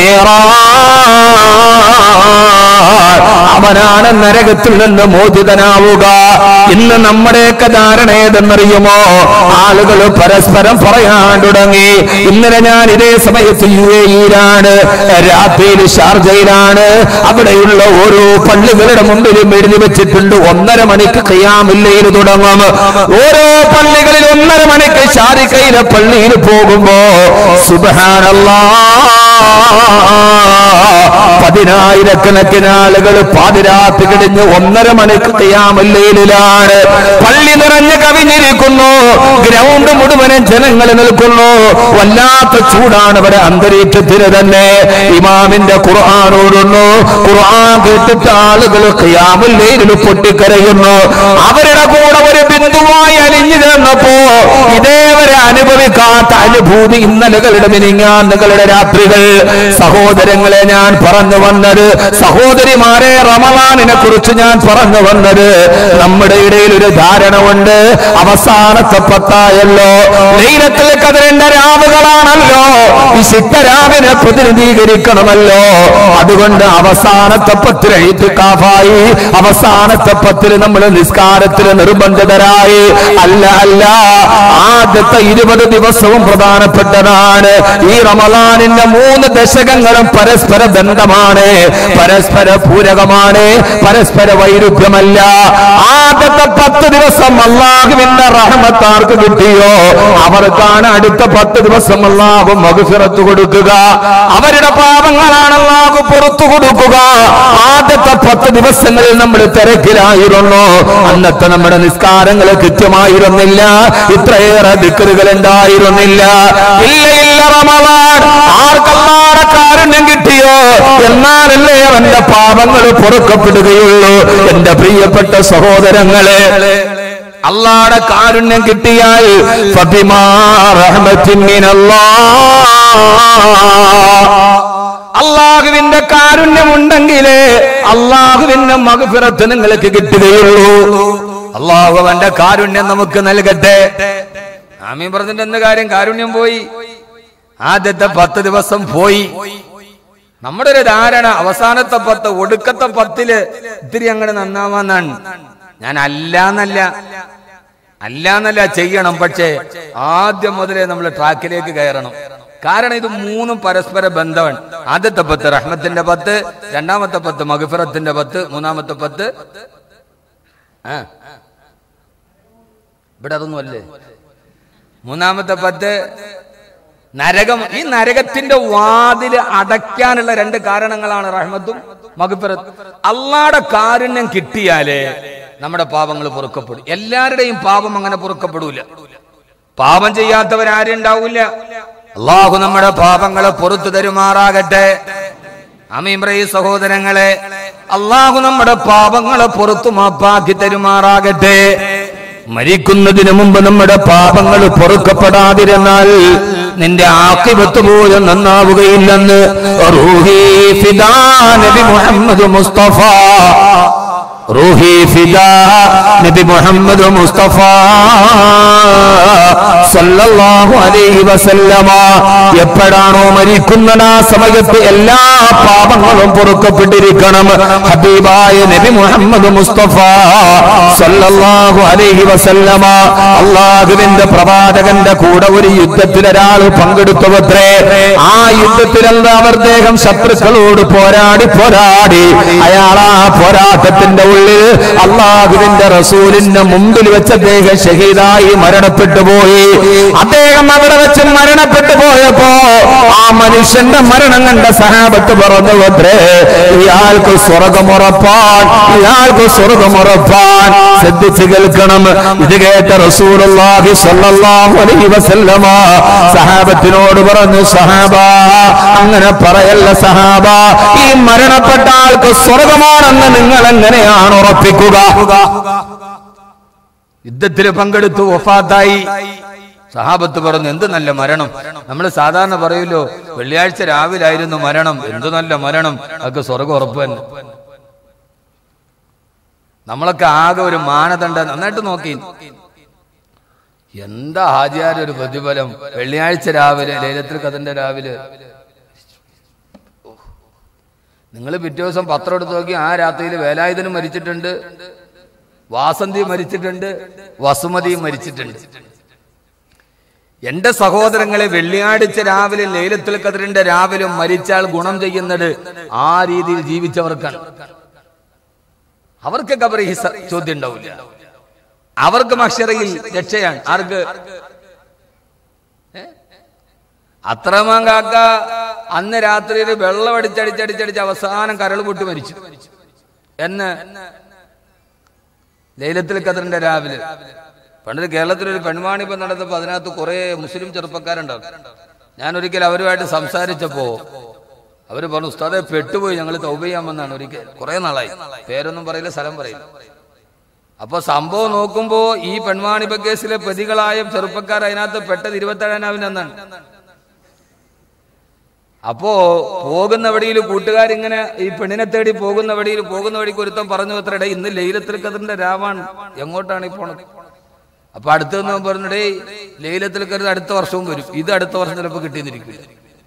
[SPEAKER 1] അവനാണ് നരകത്തിൽ നിന്ന് മോചിതനാവുക ഇന്ന് നമ്മുടെയൊക്കെ ധാരണ ഏതെന്നറിയുമോ ആളുകൾ പരസ്പരം പറയാൻ തുടങ്ങി ഇന്നലെ ഞാൻ ഇതേ സമയത്ത് യു എയിലാണ് രാത്രിയിൽ ഷാർജയിലാണ് അവിടെയുള്ള ഓരോ പള്ളികളുടെ മുമ്പിലും എഴുതി വെച്ചിട്ടുണ്ട് ഒന്നര മണിക്ക് കയ്യാമില്ലയിൽ തുടങ്ങും ഓരോ പള്ളികളിൽ ഒന്നര മണിക്ക് ഷാരിക്കയിലെ പള്ളിയിൽ പോകുമ്പോ സുബഹാനല്ലാ പതിനായിരക്കണക്കിന് ആളുകൾ പാതിരാത്രി കിടഞ്ഞ് ഒന്നര മണിക്ക് കയ്യാമല്ലയിലാണ് പള്ളി നിറഞ്ഞ് കവിഞ്ഞിരിക്കുന്നു ഗ്രൗണ്ട് മുഴുവനും ജനങ്ങൾ നിൽക്കുന്നു വല്ലാത്ത ചൂടാണ് ഇവിടെ അന്തരീക്ഷത്തിന് തന്നെ ഇമാമിന്റെ ഖുർആാനോടുന്നു ഖുർആൻ കേട്ടിട്ട് ആളുകൾ കയ്യാമല്ലയിൽ പൊട്ടിക്കരയുന്നു അവരുടെ കൂടെ ഒരു ബിന്ദുവായി അലിഞ്ഞു ചേർന്നപ്പോ ഇതേവരെ അനുഭവിക്കാത്ത അനുഭൂതി ഇന്നലകളുടെ മിനിങ്ങാന്നുകളുടെ രാത്രികൾ സഹോദരങ്ങളെ ഞാൻ പറഞ്ഞു വന്നത് സഹോദരിമാരെ റമലാനിനെ കുറിച്ച് ഞാൻ പറഞ്ഞു വന്നത് നമ്മുടെ ഇടയിൽ ഒരു ധാരണ ഉണ്ട് അവസാനത്തെ പത്തായല്ലോ ലൈലത്തിൽ കതിരന്റെ രാവുകളാണല്ലോ വിശുദ്ധ രാവിനെ പ്രതിനിധീകരിക്കണമല്ലോ അതുകൊണ്ട് അവസാനത്തെ പത്തിൽ എഴുത്തുക്കാഫായി അവസാനത്തെ പത്തിൽ നമ്മൾ നിസ്കാരത്തിൽ നിർബന്ധിതരായി അല്ല അല്ല ആദ്യത്തെ ഇരുപത് ദിവസവും പ്രധാനപ്പെട്ടതാണ് ഈ റമലാനിന്റെ മൂന്ന് മൂന്ന് ദശകങ്ങളും പരസ്പര ബന്ധമാണ് പരസ്പര പൂരകമാണ് പരസ്പര വൈരുദ്ധ്യമല്ല ആദ്യത്തെ പത്ത് ദിവസം അള്ളാഹുവിന്റെ റഹമത്താർക്ക് കിട്ടിയോ അവർക്കാണ് അടുത്ത പത്ത് ദിവസം അള്ളാഹു മകുഫിറത്ത് കൊടുക്കുക അവരുടെ പാപങ്ങളാണ് അള്ളാഹു പുറത്തു കൊടുക്കുക ആദ്യത്തെ പത്ത് ദിവസങ്ങളിൽ നമ്മൾ തിരക്കിലായിരുന്നു അന്നത്തെ നമ്മുടെ നിസ്കാരങ്ങൾ കൃത്യമായിരുന്നില്ല ഇത്രയേറെ ദിക്കറുകൾ ഉണ്ടായിരുന്നില്ല ഇല്ല ഇല്ല റമളാൻ ആർക്കല്ലാടെ കാരുണ്യം കിട്ടിയോ എന്നാലല്ലേ അവന്റെ പാപങ്ങൾ പൊറുക്കപ്പെടുകയുള്ളൂ എന്റെ പ്രിയപ്പെട്ട സഹോദരങ്ങളെ അള്ളാടെ കാരുണ്യം കിട്ടിയാൽ ഫബിമാ റഹ്മത്തിൻ മിനല്ലാഹ് അള്ളാഹുവിന്റെ കാരുണ്യമുണ്ടെങ്കിലേ അള്ളാഹുവിന്റെ മകഫിറത്ത് നിങ്ങൾക്ക് കിട്ടുകയുള്ളൂ അള്ളാഹു അവന്റെ കാരുണ്യം നമുക്ക് നൽകട്ടെ ആമീൻ പറഞ്ഞിട്ട് എന്ത് കാര്യം കാരുണ്യം പോയി ആദ്യത്തെ പത്ത് ദിവസം പോയി നമ്മുടെ ഒരു ധാരണ അവസാനത്തെ പത്ത് ഒടുക്കത്തെ പത്തില് ഇത്തിരി അങ്ങനെ നന്നാവാന്നാണ് ഞാൻ അല്ലാന്നല്ല അല്ലാന്നല്ല ചെയ്യണം പക്ഷേ ആദ്യം മുതലേ നമ്മൾ ട്രാക്കിലേക്ക് കയറണം കാരണം ഇത് മൂന്നും പരസ്പര ബന്ധമാണ് ആദ്യത്തെ പത്ത് റഹ്മത്തിന്റെ പത്ത് രണ്ടാമത്തെ പത്ത് മഗഫിറത്തിന്റെ പത്ത് മൂന്നാമത്തെ പത്ത് ആ ഇവിടെ അതൊന്നും അല്ലേ മൂന്നാമത്തെ പത്ത് നരകം ഈ നരകത്തിന്റെ വാതില് അടയ്ക്കാനുള്ള രണ്ട് കാരണങ്ങളാണ് റഹ്മത്തും മഗഫിറത്തും അള്ളാടെ കാരുണ്യം കിട്ടിയാലേ നമ്മുടെ പാപങ്ങൾ പൊറുക്കപ്പെടും എല്ലാവരുടെയും പാപം അങ്ങനെ പൊറുക്കപ്പെടൂല പാപം ചെയ്യാത്തവരാരും ഉണ്ടാവില്ല അള്ളാഹു നമ്മുടെ പാപങ്ങളെ പുറത്തു തരുമാറാകട്ടെ അമീമ്രയി സഹോദരങ്ങളെ അള്ളാഹു നമ്മുടെ പാപങ്ങളെ പുറത്തു മാപ്പാക്കി തരുമാറാകട്ടെ മരിക്കുന്നതിന് മുമ്പ് നമ്മുടെ പാപങ്ങൾ പൊറുക്കപ്പെടാതിരുന്നാൽ നിന്റെ ആക്കിബത്ത് പോലും നന്നാവുകയില്ലെന്ന് റൂഹി ഫിദാ നബി മുഹമ്മദ് മുസ്തഫ റൂഹി ഫിദാ നബി മുഹമ്മദ് മുസ്തഫ സല്ലല്ലാഹു അലൈഹി വസല്ലമ എപ്പോഴാണോ മരിക്കുന്നത് ആ സമയത്ത് എല്ലാ പാപങ്ങളും പൊറുക്കപ്പെട്ടിരിക്കണം ഹബീബായ നബി മുഹമ്മദ് മുസ്തഫ സല്ലല്ലാഹു അലൈഹി വസല്ലമ അള്ളാഹുവിന്റെ പ്രവാചകന്റെ കൂടെ ഒരു യുദ്ധത്തിൽ ഒരാൾ പങ്കെടുത്തുവത്രേ ആ യുദ്ധത്തിൽ എന്താ അവർ ദേഹം ശത്രുക്കളോട് പോരാടി പോരാടി അയാൾ ആ പോരാട്ടത്തിന്റെ ഉള്ളിൽ അള്ളാഹുവിന്റെ റസൂലിന്റെ മുമ്പിൽ വെച്ച് അദ്ദേഹം ഷഹീദായി മരണപ്പെട്ടു പോയി അദ്ദേഹം അവിടെ വെച്ച് മരണപ്പെട്ടു പോയപ്പോ ആ മനുഷ്യന്റെ മരണം കണ്ട സഹാബത്ത് പറഞ്ഞു അത്രേ ഇയാൾക്ക് സ്വർഗമുറപ്പാൻ ഇയാൾക്ക് സ്വർഗമുറപ്പാൻ ശ്രദ്ധിച്ചു കേൾക്കണം ഇത് കേട്ട റസൂലുള്ളാഹി സ്വല്ലല്ലാഹു അലൈഹി വസല്ലമ സഹാബത്തിനോട് പറഞ്ഞു സഹാബ അങ്ങനെ പറയല്ല സഹാബ ഈ മരണപ്പെട്ട ആൾക്ക് സ്വർഗമാണെന്ന് നിങ്ങൾ എങ്ങനെയാണ് ഉറപ്പിക്കുക യുദ്ധത്തിൽ പങ്കെടുത്തു വഫാത്തായി സഹാബത്ത് പറഞ്ഞു എന്ത് നല്ല മരണം നമ്മൾ സാധാരണ പറയൂലോ വെള്ളിയാഴ്ച രാവിലായിരുന്നു മരണം എന്ത് നല്ല മരണം അതൊക്കെ സ്വർഗം ഉറപ്പ് തന്നെ നമ്മളൊക്കെ ആകെ ഒരു മാനദണ്ഡം നന്നായിട്ട് നോക്കി എന്താ ഹാജിയാർ ഒരു പ്രതിഫലം വെള്ളിയാഴ്ച രാവിലെ ലൈലത്തിൽ കഥന്റെ രാവിലെ നിങ്ങൾ പിറ്റേ ദിവസം പത്രം എടുത്ത് നോക്കി ആ രാത്രിയിൽ വേലായുധനും മരിച്ചിട്ടുണ്ട് വാസന്തി മരിച്ചിട്ടുണ്ട് വസുമതിയും മരിച്ചിട്ടുണ്ട് എന്റെ സഹോദരങ്ങളെ വെള്ളിയാഴ്ച രാവിലെ ലൈലത്തുൽ കതിറിന്റെ രാവിലെ മരിച്ചാൽ ഗുണം ചെയ്യുന്നത് ആ രീതിയിൽ ജീവിച്ചവർക്കാണ് അവർക്ക് കബറി ഹിസ ചോദ്യം ഉണ്ടാവില്ല അവർക്ക് മക്ഷരയിൽ രക്ഷയാണ് ആർക്ക് ഏ? അത്രമാൻ കാക്ക അന്ന് രാത്രിയിൽ വെള്ളം അടിച്ചടിച്ചടിച്ചടിച്ച് അവസാനം കരൾ പൊട്ടി മരിച്ചു എന്ന് ലൈലത്തിൽ കദറിന്റെ രാവിലെ പണ്ടൊരു കേരളത്തിലൊരു പെൺവാണിപ്പം നടന്നപ്പോ അതിനകത്ത് കുറെ മുസ്ലിം ചെറുപ്പക്കാരുണ്ടാവും ഞാൻ ഒരിക്കൽ അവരുമായിട്ട് സംസാരിച്ചപ്പോ അവര് പറഞ്ഞു ഉസ്താദെ പെട്ടുപോയി ഞങ്ങൾ തൗബ ചെയ്യാമെന്നാണ് ഒരിക്കൽ കുറെ നാളായി പേരൊന്നും പറയില്ല സ്ഥലം പറയില്ല അപ്പൊ സംഭവം നോക്കുമ്പോ ഈ പെൺവാണിപ കേസിലെ പ്രതികളായ ചെറുപ്പക്കാർ അതിനകത്ത് പെട്ടത് ഇരുപത്തേഴാനാവിനെന്നാണ് അപ്പോ പോകുന്ന വഴിയിൽ കൂട്ടുകാരിങ്ങനെ ഈ പെണ്ണിനെ തേടി പോകുന്ന വഴിയിൽ പോകുന്ന വഴിക്ക് ഒരുത്തം പറഞ്ഞു അത്രയുടെ ഇന്ന് ലൈലത്തിൽ കതിറിന്റെ രാവാണ് എങ്ങോട്ടാണ് ഈ പോണത് അപ്പൊ അടുത്ത് നിന്ന് പറഞ്ഞിടേ ലൈലത്തിൽ കരുത് അടുത്ത വർഷവും വരും ഇത് അടുത്ത വർഷം ചിലപ്പോൾ കിട്ടിയെന്നിരിക്കും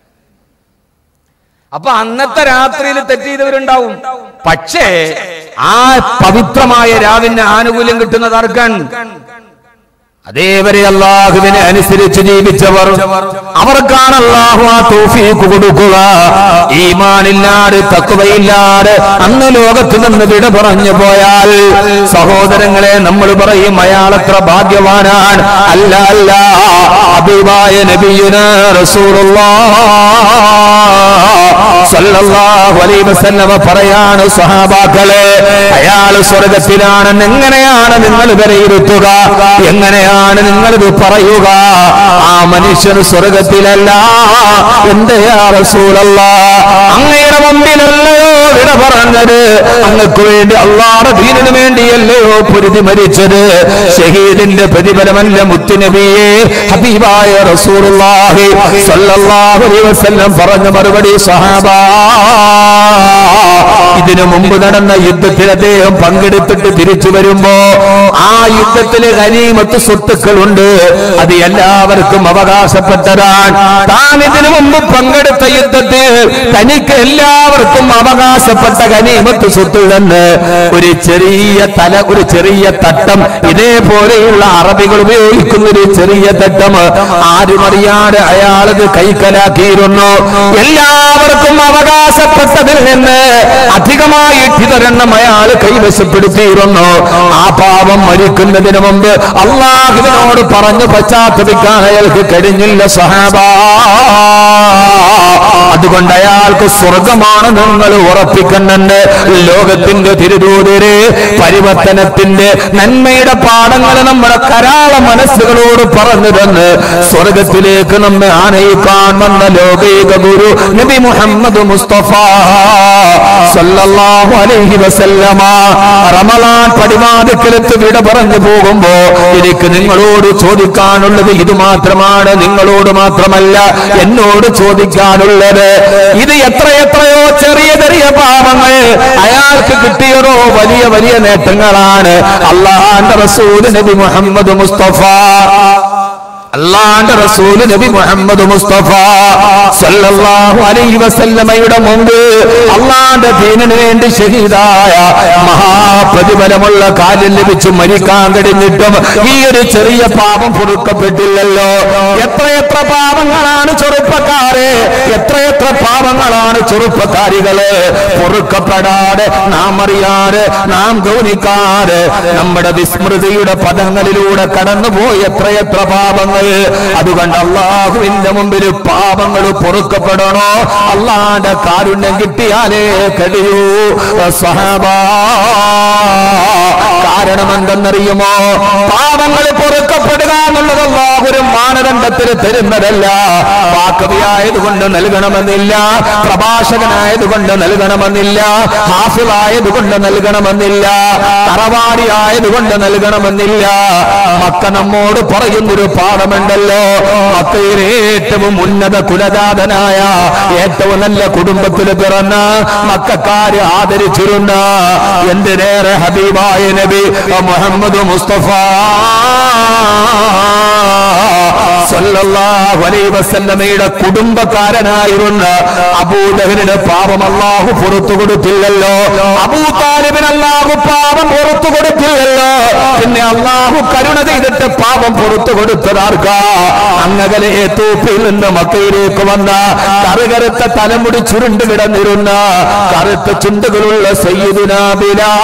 [SPEAKER 1] അപ്പൊ അന്നത്തെ രാത്രിയിൽ തെറ്റ് ചെയ്തവരുണ്ടാവും പക്ഷേ ആ പവിത്രമായ രാവിന്റെ ആനുകൂല്യം കിട്ടുന്നത് ആർക്കാണ് അതേവരെ അള്ളാഹുവിനെ അനുസരിച്ച് ജീവിച്ചവർ അവർക്കാണ് അള്ളാഹു ആ തോഫീക്ക് കൊടുക്കുക ഈമാനില്ലാതെ തക്കുവയില്ലാതെ അന്ന് ലോകത്ത് നിന്ന് വിട പറഞ്ഞു പോയാൽ സഹോദരങ്ങളെ നമ്മൾ പറയും അയാളത്ര ഭാഗ്യവാനാണ് അല്ല അല്ല അബിവായ നബിയുന സല്ലല്ലാഹു അലൈഹി വസല്ലമ പറയാണ് സഹാബാക്കളെ അയാൾ സ്വർഗത്തിലാണെന്ന് എങ്ങനെയാണ് നിങ്ങൾ വിലയിരുത്തുക എങ്ങനെയാണ് നിങ്ങൾ ഇത് പറയുക ആ മനുഷ്യൻ സ്വർഗത്തിലല്ല എന്റെ റസൂലല്ല അങ്ങയുടെ മുമ്പിലല്ലയോ വിട പറഞ്ഞത് അങ്ങക്ക് വേണ്ടി അള്ളാഹുടെ ദീനിന് വേണ്ടിയല്ലയോ പൊരുതി മരിച്ചത് ഷഹീദിന്റെ പ്രതിഫലമല്ല മുത്തുനബിയെ ഹബീബായ റസൂലുള്ളാഹി സ്വല്ലല്ലാഹു അലൈഹി വസല്ലം പറഞ്ഞ മറുപടി സഹാബ ഇതിനു മുമ്പ് നടന്ന യുദ്ധത്തിൽ അദ്ദേഹം പങ്കെടുത്തിട്ട് തിരിച്ചു വരുമ്പോ ആ യുദ്ധത്തില് ഗനീമത്ത് സ്വത്തുക്കളുണ്ട് അത് എല്ലാവർക്കും അവകാശപ്പെട്ടതാണ് താൻ ഇതിനു മുമ്പ് പങ്കെടുത്ത യുദ്ധത്തിൽ തനിക്ക് എല്ലാവർക്കും അവകാശപ്പെട്ട ഗനീമത്ത് സ്വത്തുണ്ടെന്ന് ഒരു ചെറിയ തല ഒരു ചെറിയ തട്ടം ഇതേപോലെയുള്ള അറബികൾ ഉപയോഗിക്കുന്ന ഒരു ചെറിയ തട്ടം ആരും അറിയാതെ അയാളത് കൈക്കലാക്കിയിരുന്നു എല്ലാവർക്കും അവകാശപ്പെട്ടതിൽ നിന്ന് അധികമായി ഇട്ടിതൊരെണ്ണം അയാൾ കൈവശപ്പെടുത്തിയിരുന്നു ആ പാപം മരിക്കുന്നതിന് മുമ്പ് അള്ളാഹുവിനോട് പറഞ്ഞു പശ്ചാത്തപിക്കാൻ അയാൾക്ക് കഴിഞ്ഞില്ല സഹാബ അതുകൊണ്ട് അയാൾക്ക് സ്വർഗമാണ് നിങ്ങൾ ഉറപ്പിക്കുന്നുണ്ട് ലോകത്തിന്റെ തിരുദൂതര് പരിവർത്തനത്തിന്റെ നന്മയുടെ പാഠങ്ങൾ നമ്മുടെ കരാള മനസ്സുകളോട് പറഞ്ഞു തന്ന് സ്വർഗത്തിലേക്ക് നമ്മെ ആനയിക്കാൻ വന്ന ലോകൈക ഗുരു നബി മുഹമ്മദ് മുസ്തഫ സല്ലല്ലാഹു അലൈഹി വസല്ലമ റമളാൻ പടിവാതിക്കലത്ത് വിട പറഞ്ഞു പോകുമ്പോ എനിക്ക് നിങ്ങളോട് ചോദിക്കാനുള്ളത് ഇത് മാത്രമാണ് നിങ്ങളോട് മാത്രമല്ല എന്നോട് ചോദിക്കാനുള്ളത് ഇത് എത്ര എത്രയോ ചെറിയ ചെറിയ പാപങ്ങൾ അയാൾക്ക് കിട്ടിയതോ വലിയ വലിയ നേട്ടങ്ങളാണ് അള്ളാഹാന്റെ റസൂൽ നബി മുഹമ്മദ് മുസ്തഫ അള്ളാന്റെ റസൂല് നബി മുഹമ്മദ് മുസ്തഫ സല്ലല്ലാഹു അലൈഹി വസല്ലമയുടെ മുമ്പ് അള്ളാന്റെ ദീനിന് വേണ്ടി ഷഹീദായ മഹാപ്രതിഫലമുള്ള കാര്യം ലഭിച്ചു മരിക്കാൻ കഴിഞ്ഞിട്ടും ഈ ഒരു ചെറിയ പാപം പൊറുക്കപ്പെട്ടില്ലല്ലോ എത്ര എത്ര പാപങ്ങളാണ് ചെറുപ്പക്കാരെ എത്ര എത്ര പാപങ്ങളാണ് ചെറുപ്പക്കാരികള് പൊറുക്കപ്പെടാതെ നാം അറിയാതെ നാം ഗൗനിക്കാതെ നമ്മുടെ വിസ്മൃതിയുടെ പദങ്ങളിലൂടെ കടന്നുപോയി എത്രയെത്ര പാപങ്ങൾ അതുകൊണ്ട് അള്ളാഹുവിന്റെ മുമ്പിൽ പാപങ്ങൾ പൊറുക്കപ്പെടണോ അള്ളാന്റെ കാരുണ്യം കിട്ടിയാലേ കഴിയൂ സഹബാ കാരണം എന്തെന്നറിയുമോ പാപങ്ങൾ പൊറുക്കപ്പെടുക എന്നുള്ളത് അള്ളാഹു ഒരു മാനദണ്ഡത്തിന് തരുന്നതല്ല വാക്കവിയായതുകൊണ്ട് നൽകണമെന്നില്ല പ്രഭാഷകനായതുകൊണ്ട് നൽകണമെന്നില്ല ഹാഫിളായതുകൊണ്ട് നൽകണമെന്നില്ല തറവാടിയായതുകൊണ്ട് നൽകണമെന്നില്ല മക്ക നമ്മോട് പറയുന്നൊരു പാഠമുണ്ടല്ലോ മക്കയിലെ ഏറ്റവും ഉന്നത കുലജാതനായ ഏറ്റവും നല്ല കുടുംബത്തിൽ പിറന്ന മക്കാര് ആദരിച്ചിരുന്ന എന്തിനേറെ ഹബീബായ നബി മുഹമ്മദ് മുസ്തഫ സല്ലല്ലാഹു അലൈഹി വസല്ലമയുടെ കുടുംബക്കാരനായിരുന്ന അബൂദഹലിന് പാപം അല്ലാഹു പുറത്തു കൊടുത്തില്ലല്ലോ അബൂ താലിബിന് അല്ലാഹു പാപം പുറത്തു കൊടുത്തില്ലല്ലോ പിന്നെ അല്ലാഹു കരുണ ചെയ്തിട്ട് പാപം പുറത്തു കൊടുത്തതാർക്കാ അങ്ങകലെ തൂപ്പിൽ നിന്ന് മക്കയിലേക്ക് വന്ന കറുകറുത്ത തലമുടി ചുരുണ്ട് കിടന്നിരുന്ന കറുത്ത ചുണ്ടുകളുള്ള സയ്യിദുനാ ബിലാൽ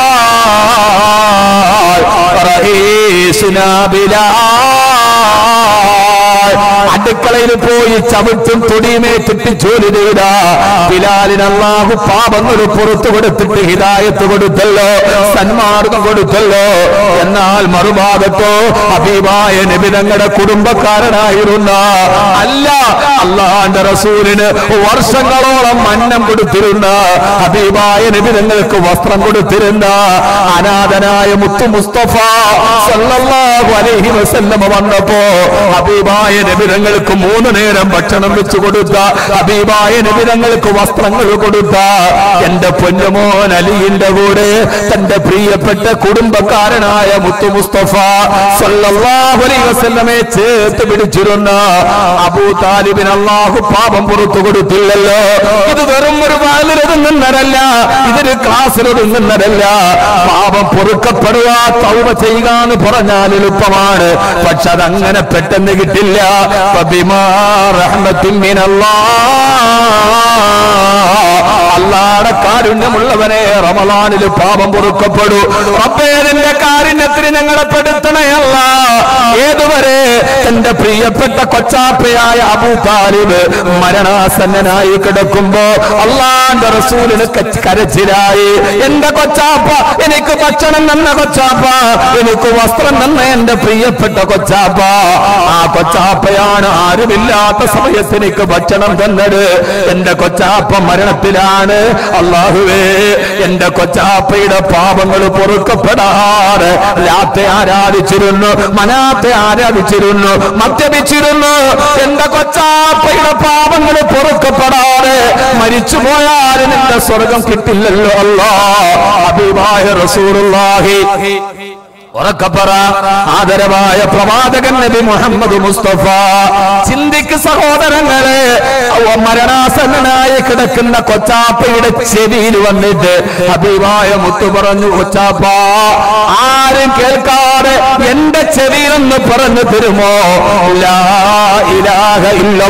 [SPEAKER 1] റഹീസുനാ ബിലാൽ അടുക്കളയിൽ പോയി ചവിട്ടും തൊടിയുമേറ്റിട്ട് ജോലി ചെയ്ത ബിലാലിന് അള്ളാഹു പാപങ്ങൾ പുറത്തു കൊടുത്തിട്ട് ഹിദായത്ത് കൊടുത്തല്ലോ സന്മാർഗം കൊടുത്തല്ലോ എന്നാൽ മറുഭാഗത്തോ അബീബായ നബിതങ്ങളുടെ കുടുംബക്കാരനായിരുന്ന അല്ല അള്ളാന്റെ റസൂലിന് വർഷങ്ങളോളം അന്നം കൊടുത്തിരുന്ന ഹബീബായ നബിതങ്ങൾക്ക് വസ്ത്രം കൊടുത്തിരുന്ന അനാഥനായ മുത്തു മുസ്തഫ സല്ലല്ലാഹു അലൈഹി വസല്ലമ വന്നപ്പോ ഹബീബായ നബിതങ്ങൾക്ക് മൂന്ന് നേരം ഭക്ഷണം വെച്ചു കൊടുത്ത ഹബീബായ നബിതങ്ങൾക്ക് വസ്ത്രങ്ങൾ കൊടുത്ത എന്റെ പൊന്നുമോൻ അലിയുടെ കൂടെ തന്റെ പ്രിയപ്പെട്ട കുടുംബക്കാരനായ മുത്തു മുസ്തഫ സല്ലല്ലാഹു അലൈഹി വസല്ലമയെ ചേർത്ത് പിടിച്ചിരുന്ന അബൂ താലിബിന്
[SPEAKER 2] അള്ളാഹു പാപം പുറത്തു കൊടുത്തില്ലല്ലോ ഇത് വെറും ഒരു വാലിലൊതുങ്ങുന്നതല്ല ഇതൊരു ക്ലാസ്സിലൊതുങ്ങുന്നതല്ല പാപം പൊറുക്കപ്പെടുക തൗബ ചെയ്യുക എന്ന് പറഞ്ഞാൽ എളുപ്പമാണ് പക്ഷെ അതങ്ങനെ പെട്ടെന്ന് കിട്ടില്ല ഫബിമാ റഹ്മത്തിൻ മിനല്ലാഹ് അള്ളാടെ കാരുണ്യമുള്ളവനെ റമലാനിൽ പാപം പൊറുക്കപ്പെടൂ റബ്ബേതിന്റെ കാരുണ്യത്തിന് ഞങ്ങളെ പെടുത്തണയല്ല ഏതുവരെ തന്റെ പ്രിയപ്പെട്ട കൊച്ചാപ്പയായ അബൂ താലിബ് മരണാസന്നനായി കിടക്കുമ്പോ അള്ളാന്റെ റസൂലിന് ക- കരച്ചിലായി എന്റെ കൊച്ചാപ്പ എനിക്ക് ഭക്ഷണം തന്ന കൊച്ചാപ്പ എനിക്ക് വസ്ത്രം തന്ന എന്റെ പ്രിയപ്പെട്ട കൊച്ചാപ്പ ആ കൊച്ചാപ്പയാണ് ആരുമില്ലാത്ത സമയത്ത് എനിക്ക് ഭക്ഷണം തന്നത് എന്റെ കൊച്ചാപ്പ മരണത്തിലാണ് അള്ളാഹുവേ എന്റെ കൊച്ചാപ്പയുടെ പാപങ്ങൾ പൊറുക്കപ്പെടാറ് രാത്തെ ആരാധിച്ചിരുന്നു മനാത്തെ ആരാധിച്ചിരുന്നു മദ്യപിച്ചിരുന്നു എന്റെ കൊച്ചാപ്പയുടെ പാപങ്ങൾ പൊറുക്കപ്പെടാറ് മരിച്ചു പോയാലും എന്റെ സ്വർഗം കിട്ടില്ലല്ലോ അല്ലാ അഭിമായ റസൂറുല്ലാഹി ഉറക്കപ്പറ ആദരവായ പ്രവാചകൻ നബി മുഹമ്മദ് മുസ്തഫ ചിന്തിക്ക് സഹോദരങ്ങളെ അവ മരണാസന്നനായി കിടക്കുന്ന കൊച്ചാപ്പയുടെ ചെവിയിൽ വന്നിട്ട് ഹബീബായ മുത്തു പറഞ്ഞു കൊച്ചാപ്പ ആരും കേൾക്കാതെ എന്റെ ചെവിയിലൊന്ന് പറഞ്ഞു തരുമോ ലാ ഇലാഹ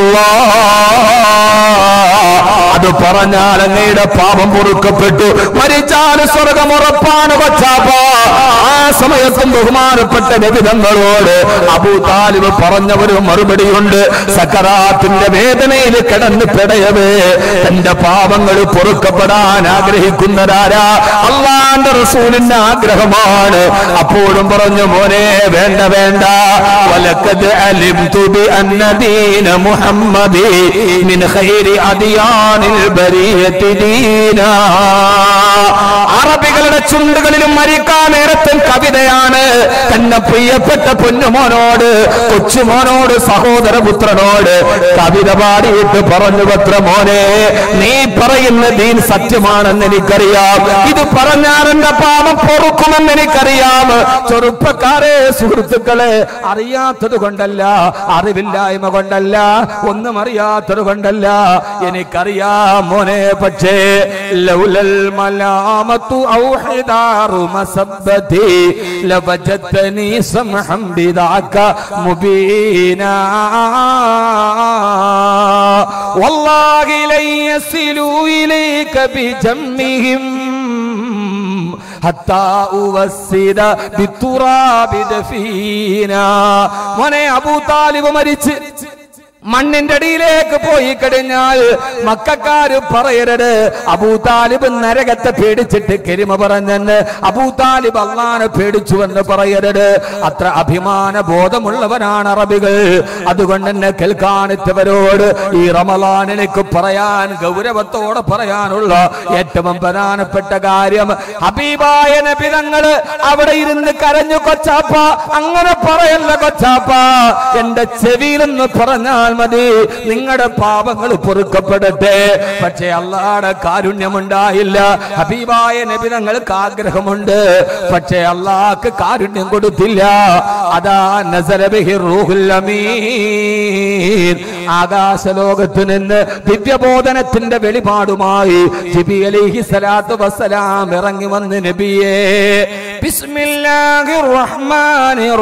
[SPEAKER 2] ഇല്ലല്ലാഹ് അത് പറഞ്ഞാൽ അങ്ങയുടെ പാപം പൊറുക്കപ്പെട്ടു മരിച്ചാൽ സ്വർഗം ഉറപ്പാണ് കൊച്ചാപ്പ ആ സമയത്തും ബഹുമാനപ്പെട്ട നബിതങ്ങളോട് അബൂ താലിബ് പറഞ്ഞ ഒരു മറുപടിയുണ്ട് സക്കറാത്തിന്റെ വേദനയിൽ കിടന്ന് പിടയവേ തന്റെ പാപങ്ങൾ പൊറുക്കപ്പെടാൻ ആഗ്രഹിക്കുന്നതാരാ അള്ളാന്റെ റസൂലിന്റെ ആഗ്രഹമാണ് അപ്പോഴും പറഞ്ഞു മോനെ വേണ്ട വേണ്ട വലക്കത് അലിംതു ബി അന്ന ദീന മുഹമ്മദി മിൻ ഖൈരി അദിയാനിൽ ബരിയത്തി ദീനാ അറബികളുടെ ചുണ്ടുകളിലും മരിക്കാൻ നേരത്തും കവിതയാണ് തന്നെ പ്രിയപ്പെട്ട പൊന്നുമോനോട് കൊച്ചുമോനോട് സഹോദരപുത്രനോട് കവിത പാടിയിട്ട് പറഞ്ഞു പത്ര മോനെ നീ പറയുന്ന ദീൻ സത്യമാണെന്ന് എനിക്കറിയാം ഇത് പറഞ്ഞാൽ എന്റെ പാപം പൊറുക്കുമെന്ന് എനിക്കറിയാം ചെറുപ്പക്കാരെ സുഹൃത്തുക്കളെ അറിയാത്തത് കൊണ്ടല്ല അറിവില്ലായ്മ കൊണ്ടല്ല ഒന്നും അറിയാത്തത് കൊണ്ടല്ല എനിക്കറിയാം മോനെ പക്ഷേ ലൗലൽ മലാമത്തു ഔ ഹിദാറു മസബ്ബതി ലവജത്തനി സമഹം ബിദാക മുബീനാ വല്ലാഹി ലൻ യസിലു ഇലൈക ബിജമ്മിഹിം ഹത്താ ഉവസ്സിദ ബിത്തുറാബി ദഫീനാ മോനെ അബൂ താലിബ് മരിച്ച് മണ്ണിന്റെ അടിയിലേക്ക് പോയി കഴിഞ്ഞാൽ മക്കാര് പറയരുത് അബൂ താലിബ് നരകത്തെ പേടിച്ചിട്ട് കരിമ പറഞ്ഞെന്ന് അബൂ താലിബ് അള്ളാനെ പേടിച്ചു എന്ന് പറയരുത് അത്ര അഭിമാന ബോധമുള്ളവനാണ് അറബികൾ അതുകൊണ്ട് തന്നെ കേൾക്കാനെത്തവരോട് ഈ റമലാൻ എനിക്ക് പറയാൻ ഗൗരവത്തോടെ പറയാനുള്ള ഏറ്റവും പ്രധാനപ്പെട്ട കാര്യം ഹബീബായ നബിതങ്ങള് അവിടെ ഇരുന്ന് കരഞ്ഞു കൊച്ചാപ്പ അങ്ങനെ പറയല്ല കൊച്ചാപ്പ എന്റെ ചെവിയിലെന്ന് പറഞ്ഞാൽ മതി നിങ്ങളുടെ പാപങ്ങൾ പൊറുക്കപ്പെടട്ടെ പക്ഷേ അള്ളാടെ കാരുണ്യമുണ്ടായില്ല ഹബീബായ നബിതങ്ങൾക്ക് ആഗ്രഹമുണ്ട് പക്ഷേ അള്ളാഹ്ക്ക് കാരുണ്യം കൊടുത്തില്ല അതാ നസരബിഹി റൂഹുൽ അമീൻ ആകാശലോകത്ത് നിന്ന് ദിവ്യബോധനത്തിന്റെ വെളിപാടുമായി ജിബി അലിഹി സ്വലാത്തു വസ്സലാം ഇറങ്ങി വന്ന് നബിയേ ബിസ്മില്ലാഹിർ റഹ്മാനിർ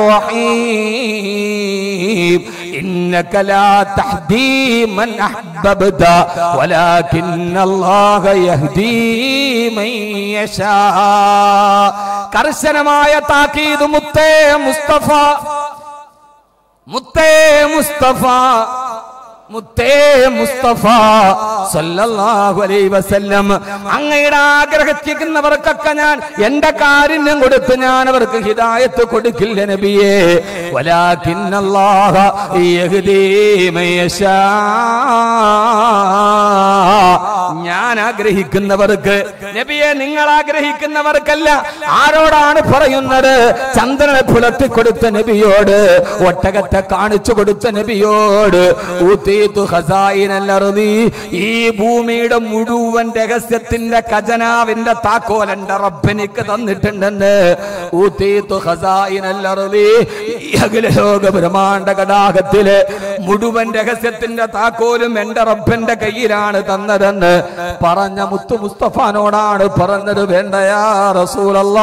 [SPEAKER 2] റഹീം إنك لا تهدي من أحببت ولكن الله يهدي من يشاء കർശനമായ താക്കീത് മുത്തേ മുസ്തഫ മുത്തേ മുസ്തഫ മുത്തേ മുസ്തഫ സല്ലല്ലാഹു അലൈഹി വസല്ലം അങ്ങയുടെ ആഗ്രഹിക്കുന്നവർക്കൊക്കെ ഞാൻ എന്റെ കാരുണ്യം കൊടുത്ത് ഞാൻ അവർക്ക് ഹിദായത്ത് കൊടുക്കില്ല നബിയേ വലാകിന്നല്ലാഹ യഹ്ദീ മയശാ ഞാൻ ആഗ്രഹിക്കുന്നവർക്ക് നബിയെ നിങ്ങൾ ആഗ്രഹിക്കുന്നവർക്കല്ല ആരോടാണ് പറയുന്നത് ചന്ദ്രനെ പുലർത്തി കൊടുത്ത നബിയോട് ഒട്ടകത്തെ കാണിച്ചു കൊടുത്ത നബിയോട് ഊത്തീത്തു ഖസായിനൽ അർദി. ഈ ഭൂമിയുടെ മുഴുവൻ രഹസ്യത്തിന്റെ ഖജനാവിന്റെ താക്കോൽ എന്റെ റബ്ബെനിക്ക് തന്നിട്ടുണ്ടെന്ന്
[SPEAKER 1] ഊതീതു ഖസായിനൽ അർളി ഈ അഖിലലോക ബ്രഹ്മാണ്ഡ കടാകത്തില് മുഴുവൻ രഹസ്യത്തിന്റെ താക്കോലും എന്റെ റബ്ബന്റെ കയ്യിലാണ് തന്നതെന്ന് പറഞ്ഞ മുത്തു മുസ്തഫാനോടാണ് പറഞ്ഞത് വേണ്ടയാ റസൂലല്ലാ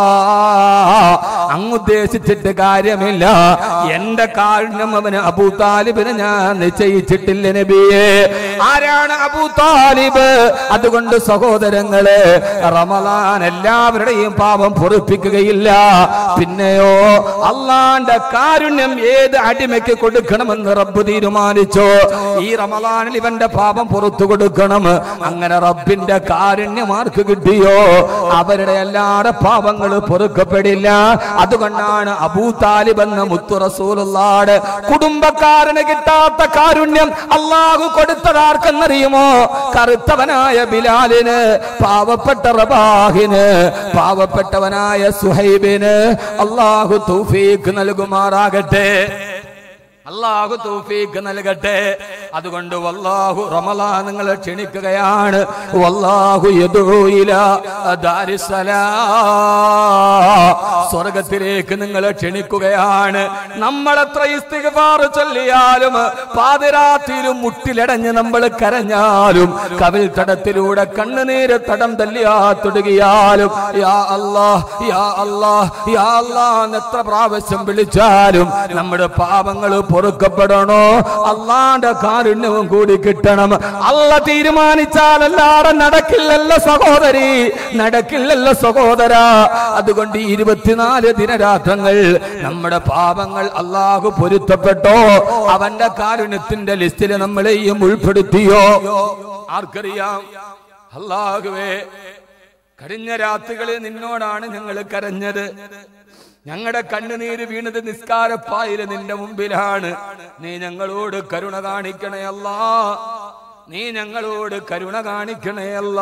[SPEAKER 1] അങ്ങുദ്ദേശിച്ചിട്ട് കാര്യമില്ല എന്റെ കാരുണ്യം അവന് അബൂ താലിബിന് ഞാൻ നിശ്ചയിച്ചിട്ടില്ല നബിയെ ആരാണ് അബൂ താലിബ് അതുകൊണ്ട് സഹോദരങ്ങളെ റമലാൻ എല്ലാവരുടെയും പാപം പൊറുപ്പിക്കുകയില്ല പിന്നെയോ അള്ളാന്റെ കാരുണ്യം ഏത് അടിമയ്ക്ക് കൊടുക്കണമെന്ന് റബ്ബ് തീരുമാനിച്ചോ ഈ റമലാനിൽ ഇവന്റെ പാപം പുറത്തു കൊടുക്കണം അങ്ങനെ റബ്ബിന്റെ കാരുണ്യം ആർക്ക് കിട്ടിയോ അവരുടെ എല്ലാവരുടെ പാപങ്ങൾ പൊറുക്കപ്പെടില്ല അതുകൊണ്ടാണ് അബൂ താലിബ് എന്ന മുത്തു റസൂലുള്ളാട് കുടുംബക്കാരന് കിട്ടാത്ത കാരുണ്യം അള്ളാഹു കൊടുത്തതാർക്കെന്നറിയുമോ കറുത്തവനായ ബിലാലിന് പാവപ്പെട്ട റബാഹിന് പാവപ്പെട്ടവനായ സുഹൈബിന് അള്ളാഹു തൗഫീഖ് നൽകുമാറാകട്ടെ അള്ളാഹു തൗഫീഖ് നൽകട്ടെ അതുകൊണ്ട് വല്ലാഹു റമലാ നിങ്ങളെ ക്ഷണിക്കുകയാണ് വല്ലാഹു യദൂ ഇലാ ദാരിസ്സലാ സ്വർഗത്തിലേക്ക് നിങ്ങളെ ക്ഷണിക്കുകയാണ് നമ്മൾ എത്ര ഇസ്തിഗ്ഫാർ ചൊല്ലിയാലും പാതിരാത്രിയിലും മുട്ടിലടഞ്ഞ് നമ്മൾ കരഞ്ഞാലും കവിൽ തടത്തിലൂടെ കണ്ണുനീര് തടം തല്ലിയാ തൊടുകിയാലും യാ അല്ലാ യാ അല്ലാ യാ അല്ലാ എന്ന് എത്ര പ്രാവശ്യം വിളിച്ചാലും നമ്മുടെ പാപങ്ങൾ പൊറുക്കപ്പെടണോ അള്ളാന്റെ കാരുണ്യവും കൂടി കിട്ടണം അല്ല തീരുമാനിച്ചാലല്ലാതെ നടക്കില്ലല്ലോ സഹോദരി നടക്കില്ലല്ലോ സഹോദര അതുകൊണ്ട് ഈ ഇരുപത്തിനാല് ദിനരാത്രങ്ങൾ നമ്മുടെ പാപങ്ങൾ അള്ളാഹു പൊരുത്തപ്പെട്ടോ അവന്റെ കാരുണ്യത്തിന്റെ ലിസ്റ്റിൽ നമ്മളെയും ഉൾപ്പെടുത്തിയോ ആർക്കറിയാം അള്ളാഹുവേ കഴിഞ്ഞ രാത്രികളിൽ നിന്നോടാണ് ഞങ്ങൾ കരഞ്ഞത് ഞങ്ങളുടെ കണ്ണുനീര് വീണത് നിസ്കാരപ്പായില് നിന്റെ മുമ്പിലാണ് നീ ഞങ്ങളോട് കരുണ കാണിക്കണേ അല്ലാ നീ ഞങ്ങളോട് കരുണ കാണിക്കണേ അല്ലാ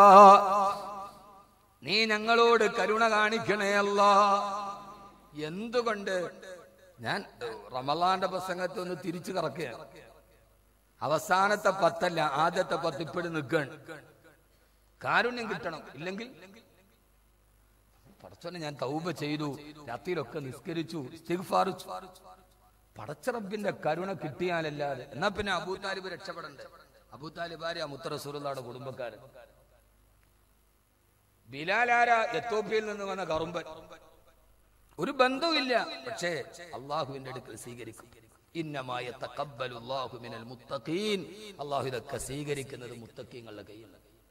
[SPEAKER 1] നീ ഞങ്ങളോട് കരുണ കാണിക്കണേ അല്ലാ എന്തുകൊണ്ട് ഞാൻ റമലാന്റെ പ്രസംഗത്തെ ഒന്ന് തിരിച്ചു കറക്കുകയാണ് അവസാനത്തെ പത്തല്ല ആദ്യത്തെ പത്ത് ഇപ്പോഴും നിൽക്കണം കാരുണ്യം കിട്ടണം ഇല്ലെങ്കിൽ പടച്ചോനെ ഞാൻ തൗബ ചെയ്തു രാത്രിയിലൊക്കെ നിസ്കരിച്ചു ഇസ്തിഗ്ഫാറിച്ചു പടച്ചറബിന്റെ കരുണ കിട്ടിയാലല്ലാതെ എന്നാ പിന്നെ അബൂ താലിബ് രക്ഷപ്പെടണ്ടേ അബൂ താലിബാരെ മുത്തറസൂറുള്ളാടെ കുടുംബക്കാരൻ ബിലാലാര എത്തോപ്യയിൽ നിന്ന് വന്ന കറുമ്പൻ ഒരു ബന്ധവുമില്ല പക്ഷേ അള്ളാഹുവിന്റെ അടുക്കൽ സ്വീകരിക്കും ഇന്നമായ മിനൽ മുത്തഖീൻ അള്ളാഹു ഇതൊക്കെ സ്വീകരിക്കുന്നത് മുത്തക്കീങ്ങളുടെ കയ്യിലാണ്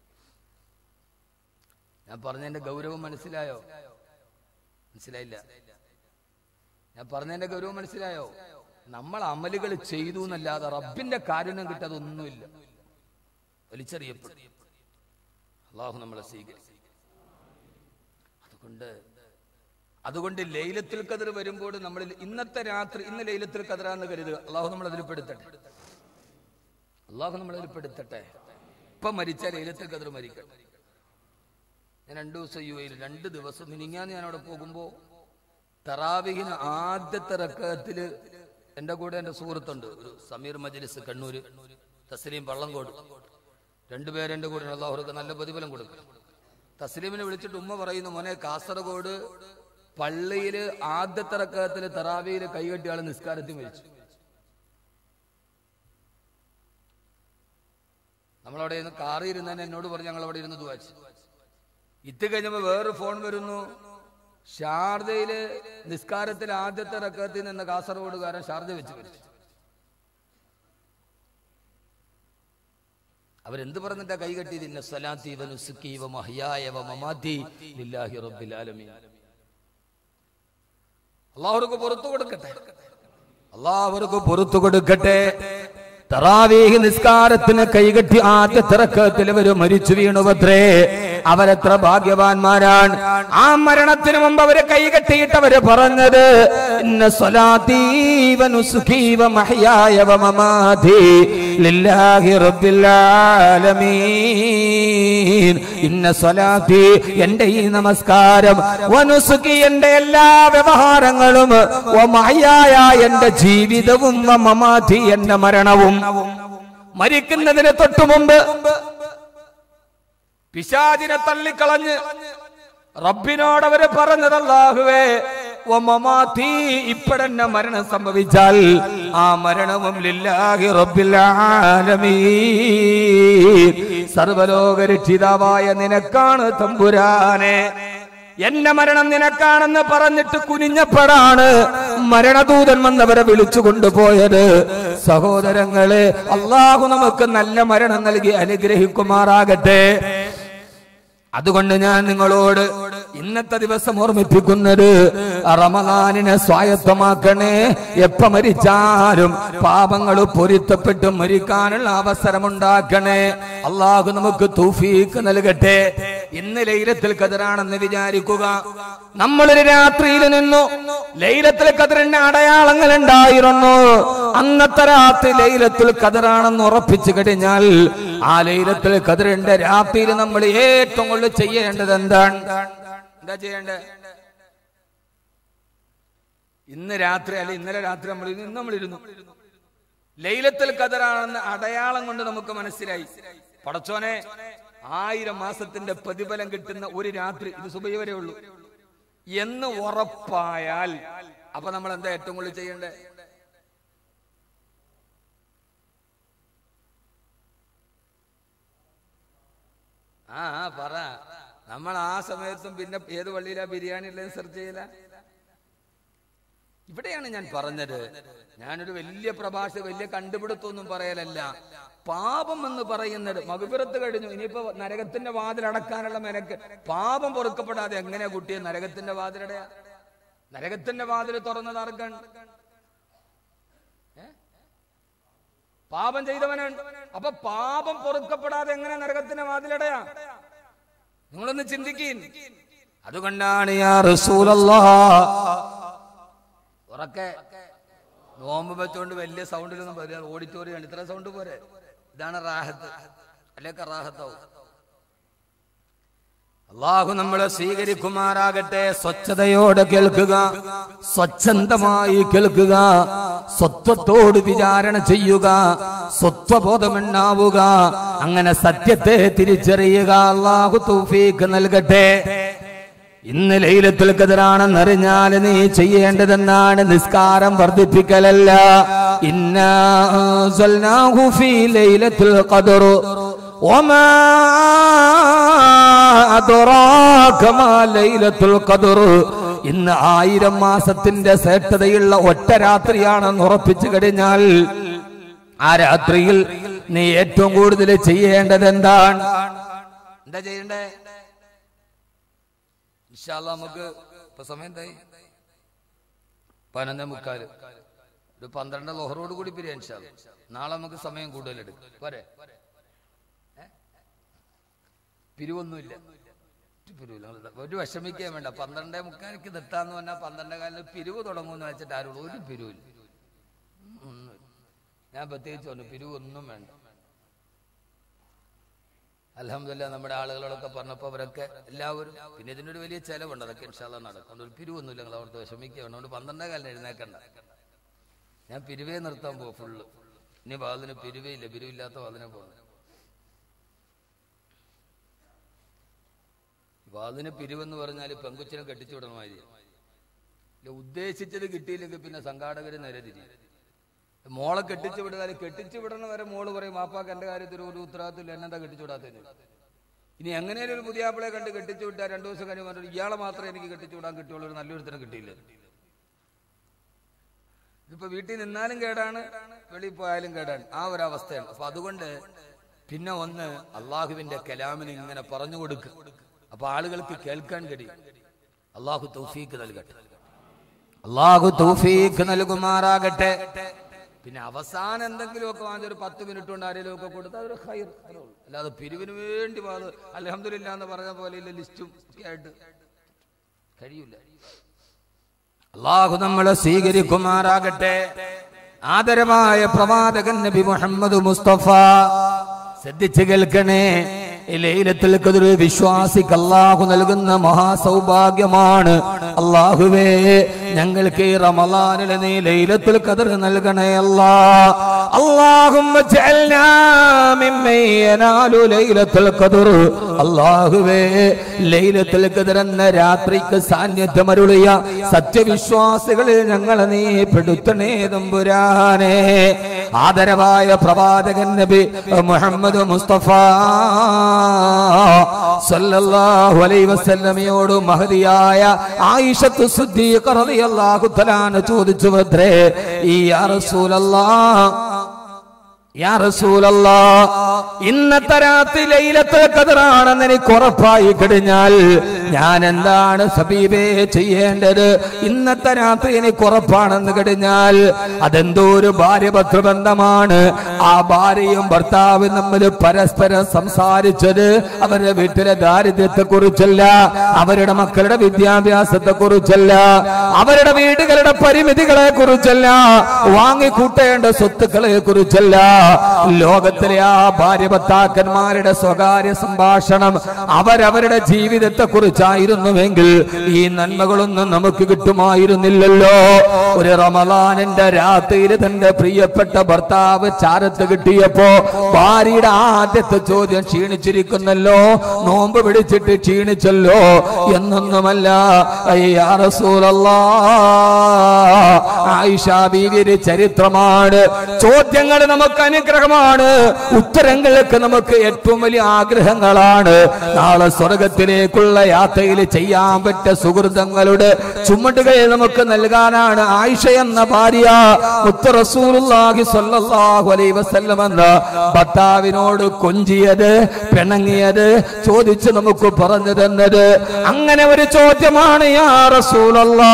[SPEAKER 1] ഞാൻ പറഞ്ഞതിന്റെ ഗൗരവം മനസ്സിലായോ മനസ്സിലായില്ല ഞാൻ പറഞ്ഞതിന്റെ ഗൗരവം മനസ്സിലായോ നമ്മൾ അമലുകൾ ചെയ്തു എന്നല്ലാതെ റബ്ബിന്റെ കാരുണ്യം കിട്ടാതൊന്നുമില്ല വലിച്ചെറിയപ്പെടും അള്ളാഹു നമ്മളെ സ്വീകരിക്കും അതുകൊണ്ട് അതുകൊണ്ട് ലൈലത്തുൽ കതിർ വരുമ്പോൾ നമ്മൾ ഇന്നത്തെ രാത്രി ഇന്ന് ലൈലത്തുൽ കതിറാന്ന് കരുതുക അള്ളാഹു നമ്മൾ അതിൽ പെടുത്തട്ടെ അള്ളാഹു നമ്മൾ അതിൽ പെടുത്തട്ടെ ഇപ്പൊ മരിച്ച ലൈലത്തുൽ കതിർ മരിക്കട്ടെ ഞാൻ രണ്ടു ദിവസം യു എയിൽ രണ്ട് ദിവസം മിനിങ്ങാന്ന് ഞാൻ അവിടെ പോകുമ്പോ തറാവിഹിന് ആദ്യത്തെ റക്കത്തില് എന്റെ കൂടെ എന്റെ സുഹൃത്തുണ്ട് ഒരു സമീർ മജ്ലിസ് കണ്ണൂര് തസ്ലീം പള്ളങ്കോട് രണ്ടുപേരെ എന്റെ കൂടെ അള്ളാഹുർക്ക് നല്ല പ്രതിഫലം കൊടുക്കും തസ്ലീമിനെ വിളിച്ചിട്ട് ഉമ്മ പറയുന്നു മോനെ കാസർഗോഡ് പള്ളിയില് ആദ്യത്തെ റക്കത്തില് തറാവിയില് കൈകെട്ടിയ ആള് നിസ്കാരത്തിൽ മരിച്ചു നമ്മളവിടെ ഇരുന്ന് കാറിൽ ഇരുന്നതിന് എന്നോട് പറഞ്ഞു ഞങ്ങൾ അവിടെ ഇരുന്ന് ദുവാച്ചു ഇത്ത് കഴിഞ്ഞപ്പോ വേറെ ഫോൺ വരുന്നു ഷാർജയില് നിസ്കാരത്തിൽ ആദ്യത്തെ റക്കത്തിൽ നിന്ന് കാസർഗോഡുകാരൻ ഷാർജ വെച്ച് മരിച്ചു അവരെന്ത് പറഞ്ഞിട്ടാ കൈകെട്ടിയത് ഇന്ന സ്വലാത്തി വ നുസുക്കി വ മഹ്യായ വ മമാത്തി ലില്ലാഹി റബ്ബിൽ ആലമീൻ അള്ളാഹുർക്ക് പുറത്തു കൊടുക്കട്ടെ അള്ളാഹുർക്ക് പുറത്തു കൊടുക്കട്ടെ തറാവീഹ് നിസ്കാരത്തിന് കൈകെട്ടി ആദ്യ തിറക്കത്തിൽ അവർ മരിച്ചു വീണുവത്രേ അവരെത്ര ഭാഗ്യവാന്മാരാണ് ആ മരണത്തിന് മുമ്പ് അവരെ കൈകെട്ടിയിട്ട് അവര് പറഞ്ഞത് ഇന്ന സ്വലാത്തീ വ നുസുഖീ വ മഹ്യായ വ മമാതി ലില്ലാഹി റബ്ബിൽ ആലമീൻ ഇന്ന സ്വലാത്തി എന്റെ ഈ നമസ്കാരം വ നുസുഖി എന്റെ എല്ലാ വ്യവഹാരങ്ങളും വ മഹ്യായ എന്റെ ജീവിതവും വ മമാതി എന്റെ മരണവും മരിക്കുന്നതിന് തൊട്ടു മുമ്പ് പിശാചിനെ തള്ളിക്കളഞ്ഞ് റബ്ബിനോട് അവര് പറഞ്ഞത് അല്ലാഹുവേ വമമാതി ഇപ്പഴന്നെ മരണം സംഭവിച്ചാൽ ആ മരണവും ലില്ലാഹി റബ്ബിൽ ആലമീൻ സർവലോക രക്ഷിതാവായ നിനക്കാണ് തമ്പുരാനെ എന്റെ മരണം നിനക്കാണെന്ന് പറഞ്ഞിട്ട് കുനിഞ്ഞപ്പോഴാണ് മരണദൂതൻ വന്നവരെ വിളിച്ചു കൊണ്ടുപോയത് സഹോദരങ്ങളെ അള്ളാഹു നമുക്ക് നല്ല മരണം നൽകി അനുഗ്രഹിക്കുമാറാകട്ടെ അതുകൊണ്ട് ഞാൻ നിങ്ങളോട് ഇന്നത്തെ ദിവസം ഓർമ്മിപ്പിക്കുന്നത് റമദാനിനെ സ്വായത്തമാക്കണേ എപ്പ മരിച്ചാലും പാപങ്ങൾ പൊരുത്തപ്പെട്ട് മരിക്കാനുള്ള അവസരമുണ്ടാക്കണേ അള്ളാഹു നമുക്ക് തൂഫീക്ക് നൽകട്ടെ ഇന്ന് ലൈലത്തിൽ കതിറാണെന്ന് വിചാരിക്കുക നമ്മളൊരു രാത്രിയിൽ നിന്നു ലൈലത്തിൽ കതിറിന്റെ അടയാളങ്ങൾ ഉണ്ടായിരുന്നു അന്നത്തെ രാത്രി ലൈലത്തിൽ കതിറാണെന്ന് ഉറപ്പിച്ചു കഴിഞ്ഞാൽ ആ ലൈലത്തിൽ കതിറിന്റെ രാത്രിയിൽ നമ്മൾ ഏറ്റവും കൂടുതൽ ചെയ്യേണ്ടത് എന്താണ് എന്താ ചെയ്യേണ്ടത് ഇന്ന് രാത്രി അല്ലെ ഇന്നലെ രാത്രി നമ്മൾ ഇന്ന് നമ്മൾ ഇരുന്നു ലൈലത്തിൽ കതിറാണെന്ന് അടയാളം കൊണ്ട് നമുക്ക് മനസ്സിലായി പടച്ചോനെ ആയിരം മാസത്തിന്റെ പ്രതിഫലം കിട്ടുന്ന ഒരു രാത്രി ഇത് സുബൈ വരെ ഉള്ളൂ എന്ന് ഉറപ്പായാൽ അപ്പൊ നമ്മൾ എന്താ ഏറ്റവും കൂടുതൽ ചെയ്യേണ്ടത് ആ ആ, പറ നമ്മൾ ആ സമയത്തും പിന്നെ ഏത് പള്ളിയിലാ ബിരിയാണി ഉള്ളത് സെർച്ച് ചെയ്യില്ല ഇവിടെയാണ് ഞാൻ പറഞ്ഞത് ഞാനൊരു വലിയ പ്രഭാഷ വലിയ കണ്ടുപിടുത്തമൊന്നും പറയലല്ല പാപം എന്ന് പറയുന്നത് മകുപിറത്ത് കഴിഞ്ഞു ഇനിയിപ്പോ നരകത്തിന്റെ വാതിൽ അടക്കാനുള്ള മെനക്ക് പാപം പൊറുക്കപ്പെടാതെ എങ്ങനെയാ കുട്ടിയെ നരകത്തിന്റെ വാതിലടയാ നരകത്തിന്റെ വാതിൽ തുറന്നത് ആർക്കാണ് ഏ? പാപം ചെയ്തവനാണ് അപ്പൊ പാപം പൊറുക്കപ്പെടാതെ എങ്ങനെ നരകത്തിന്റെ വാതിലടയാ നിങ്ങളൊന്ന് ചിന്തിക്കീൻ അതുകൊണ്ടാണ് യാ റസൂലല്ലാ ഉറക്കെ നോമ്പ് വെച്ചോണ്ട് വലിയ സൗണ്ടിലൊന്നും പറയാ ഓഡിറ്റോറിയം ഇത്ര സൗണ്ട് പോരെ ഇതാണ് റാഹത്ത് അല്ലെങ്കിൽ റാഹത്താവും അള്ളാഹു നമ്മളെ സ്വീകരിക്കുമാറാകട്ടെ സ്വച്ഛതയോടെ കേൾക്കുക സ്വച്ഛന്തമായി കേൾക്കുക സ്വത്വത്തോട് വിചാരണ ചെയ്യുക സ്വത്വബോധമുണ്ടാവുക അങ്ങനെ സത്യത്തെ തിരിച്ചറിയുക അള്ളാഹു തൗഫീഖ് നൽകട്ടെ ഇന്ന് ലൈലത്തുൽ ഖദറാണെന്നറിഞ്ഞാൽ നീ ചെയ്യേണ്ടതെന്നാണ് നിസ്കാരം വർദ്ധിപ്പിക്കലല്ല ഇന്നാ അൻസൽനാഹു ഫീ ലൈലത്തുൽ ഖദർ വമാ അദ്റാക മാ ലൈലത്തുൽ ഖദർ ഇന്ന് ആയിരം മാസത്തിന്റെ ശ്രേഷ്ഠതയുള്ള ഒറ്റ രാത്രിയാണെന്ന് ഉറപ്പിച്ചു കഴിഞ്ഞാൽ ആ രാത്രിയിൽ നീ ഏറ്റവും കൂടുതൽ ചെയ്യേണ്ടത് എന്താണ് എന്താ ചെയ്യണ്ടേ ഇൻഷാല്ല നമുക്ക് ഇപ്പൊ സമയം എന്തായി പതിനൊന്നേ മുക്കാല് ഒരു പന്ത്രണ്ട് ലോഹറോട് കൂടി പിരിയാൻ ഇൻഷാല്ല നാളെ നമുക്ക് സമയം കൂടുതലെടുക്കും പോരെ ഏ? പിരിവൊന്നുമില്ല ഒരു പിരിവില്ല നിങ്ങൾ ഒരു വിഷമിക്കാൻ വേണ്ട പന്ത്രണ്ടേ മുക്കാലിക്ക് നിർത്താന്ന് പറഞ്ഞാൽ പന്ത്രണ്ടേ കാലിന് പിരിവ് തുടങ്ങുമെന്ന് വെച്ചിട്ട് ആരോടും ഒരു പിരിവില്ല ഒന്നുമില്ല ഞാൻ പ്രത്യേകിച്ച് പറഞ്ഞു പിരിവൊന്നും വേണ്ട അലഹമില്ല നമ്മുടെ ആളുകളോടൊക്കെ പറഞ്ഞപ്പോൾ അവരൊക്കെ എല്ലാവരും പിന്നെ ഇതിനൊരു വലിയ ചെലവുണ്ട് അതൊക്കെ ഇൻഷാല്ല നടക്കും അതുകൊണ്ട് ഒരു പിരിവൊന്നുമില്ല നിങ്ങൾ അവിടുത്തെ വിഷമിക്കുകയാണ് അതുകൊണ്ട് പന്ത്രണ്ടേ കാലിന് എഴുന്നേക്കണ്ട ഞാൻ പിരിവേ നിർത്താൻ പോകും ഫുള്ള് ഇനി വാതിന് പിരിവേ ഇല്ല പിരിവില്ലാത്ത വാതിനെ പോകുന്നത് വാതിന് പിരിവെന്ന് പറഞ്ഞാൽ പെങ്കുച്ചിനെ കെട്ടിച്ചു വിടണമായിരിക്കും ഇല്ല ഉദ്ദേശിച്ചത് കിട്ടിയില്ലെങ്കിൽ പിന്നെ സംഘാടകര് നേരെ തിരിയും മോളെ കെട്ടിച്ചു വിടുക കെട്ടിച്ചു വിടണ വരെ മോള് പറയും മാപ്പാക്ക് എന്റെ കാര്യത്തിൽ ഒരു ഉത്തരവാദിത്തമില്ല എന്നെന്താ കെട്ടിച്ചു വിടാത്തതിന് ഇനി എങ്ങനെയും ഒരു പുതിയാപ്പിളെ കണ്ട് കെട്ടിച്ചു വിട്ടാൽ രണ്ടു ദിവസം കഴിഞ്ഞ് പറഞ്ഞു ഇയാളെ മാത്രമേ എനിക്ക് കെട്ടിച്ചു വിടാൻ കിട്ടുള്ളൂ ഒരു നല്ലൊരുത്തരം കിട്ടിയില്ല ഇതിപ്പോ വീട്ടിൽ നിന്നാലും കേടാണ് വെളിയിൽ പോയാലും കേടാണ് ആ ഒരു അവസ്ഥയാണ് അപ്പൊ അതുകൊണ്ട് പിന്നെ ഒന്ന് അള്ളാഹുവിന്റെ കലാമിന് ഇങ്ങനെ പറഞ്ഞു കൊടുക്കുക അപ്പൊ ആളുകൾക്ക് കേൾക്കാൻ കഴിയും അള്ളാഹു തൗഫീക്ക് നൽകട്ടെ അള്ളാഹു തൗഫീക്ക് നൽകുമാറാകട്ടെ പിന്നെ അവസാനം എന്തെങ്കിലുമൊക്കെ വാങ്ങിച്ച ഒരു പത്ത് മിനിറ്റ് കൊണ്ട് ആരെങ്കിലും ഒക്കെ കൊടുത്താൽ അതൊരു ഹൈർ അത്രേ ഉള്ളൂ. അല്ലാതെ പിരിവിന് വേണ്ടി വാത് അലഹമില്ല എന്ന് പറഞ്ഞ പോലെ ഇല്ല ലിസ്റ്റും ഒക്കെ ആയിട്ട് കഴിയില്ല അള്ളാഹു നമ്മളെ സ്വീകരിക്കുമാറാകട്ടെ ആദരമായ പ്രവാചകൻ നബി മുഹമ്മദ് മുസ്തഫ ശ്രദ്ധിച്ചു കേൾക്കണേ ഈ ലൈലത്തുൽ ഖദ്ർ വിശ്വാസിക്ക് അള്ളാഹു നൽകുന്ന മഹാസൗഭാഗ്യമാണ് അള്ളാഹുവേ ഞങ്ങൾക്ക് ഈ റമളാനിൽ നീ ലൈലത്തുൽ ഖദർ നൽകണേ അല്ലാ അല്ലാഹുമ്മ ജഅൽനാ മിമ്മൻ യനാലു ലൈലത്തുൽ ഖദർ അല്ലാഹുവേ ലൈലത്തുൽ ഖദർ എന്ന രാത്രിക്ക് സാന്നിധ്യമരുളിയ സത്യവിശ്വാസികളിൽ ഞങ്ങളെ നീ പെടുത്തണേ തമ്പുരാനെ ആദരവായ പ്രവാചകൻ നബി മുഹമ്മദ് മുസ്തഫ സല്ലല്ലാഹു അലൈഹി വസല്ലമയോട് മഹദിയായ ആയിഷത്തു സിദ്ദീഖ റളിയല്ലാഹു തആല ചോദിച്ചു അത്രേ ഈ യാ റസൂലല്ലാഹ് യാ റസൂലല്ലാ ഇന്നത്തെ രാത്രി ലൈലത്തുൽ ഖദറാണെന്ന് എനിക്ക് ഉറപ്പായി കഴിഞ്ഞാൽ ഞാൻ എന്താണ് സബീബേ ചെയ്യേണ്ടത് ഇന്നത്തെ രാത്രി എനിക്ക് ഉറപ്പാണെന്ന് കഴിഞ്ഞാൽ അതെന്തോ ഒരു ഭാര്യ ഭർത്തൃബന്ധമാണ് ആ ഭാര്യയും ഭർത്താവും തമ്മിൽ പരസ്പരം സംസാരിച്ചത് അവരുടെ വീട്ടിലെ ദാരിദ്ര്യത്തെ കുറിച്ചല്ല അവരുടെ മക്കളുടെ വിദ്യാഭ്യാസത്തെ കുറിച്ചല്ല അവരുടെ വീടുകളുടെ പരിമിതികളെ കുറിച്ചല്ല വാങ്ങിക്കൂട്ടേണ്ട സ്വത്തുക്കളെ കുറിച്ചല്ല ലോകത്തിലെ ആ ഭാര്യ ഭർത്താക്കന്മാരുടെ സ്വകാര്യ സംഭാഷണം അവരവരുടെ ജീവിതത്തെ കുറിച്ചായിരുന്നുവെങ്കിൽ ഈ നന്മകളൊന്നും നമുക്ക് കിട്ടുമായിരുന്നില്ലല്ലോ ഒരു റമലാനിന്റെ രാത്രിയിൽ തന്റെ പ്രിയപ്പെട്ട ഭർത്താവ് ചാരത്ത് കിട്ടിയപ്പോ ഭാര്യയുടെ ആദ്യത്തെ ചോദ്യം ക്ഷീണിച്ചിരിക്കുന്നല്ലോ നോമ്പ് പിടിച്ചിട്ട് ക്ഷീണിച്ചല്ലോ എന്നൊന്നുമല്ല അയ്യാ റസൂലല്ലാ ആയിഷ ബീവിയുടെ ചരിത്രമാണ് ചോദ്യങ്ങൾ നമുക്ക് അനുഗ്രഹമാണ് ഉത്തരങ്ങൾക്ക് നമുക്ക് ഏറ്റവും വലിയ ആഗ്രഹങ്ങളാണ് നാളെ സ്വർഗത്തിലേക്കുള്ള യാത്രയിൽ ചെയ്യാൻ പറ്റിയ സുഹൃതങ്ങളുടെ ചുമടുകൾ നമുക്ക് നൽകാനാണ് ആയിഷ എന്ന ഭാര്യ മുത്ത റസൂലുള്ളാഹി സ്വല്ലല്ലാഹു അലൈഹി വസല്ലം എന്ന ഭർത്താവിനോട് കൊഞ്ചിയത് പിണങ്ങിയത് ചോദിച്ച് നമുക്ക് പറഞ്ഞു തന്നത് അങ്ങനെ ഒരു ചോദ്യമാണ് യാ റസൂലല്ലാ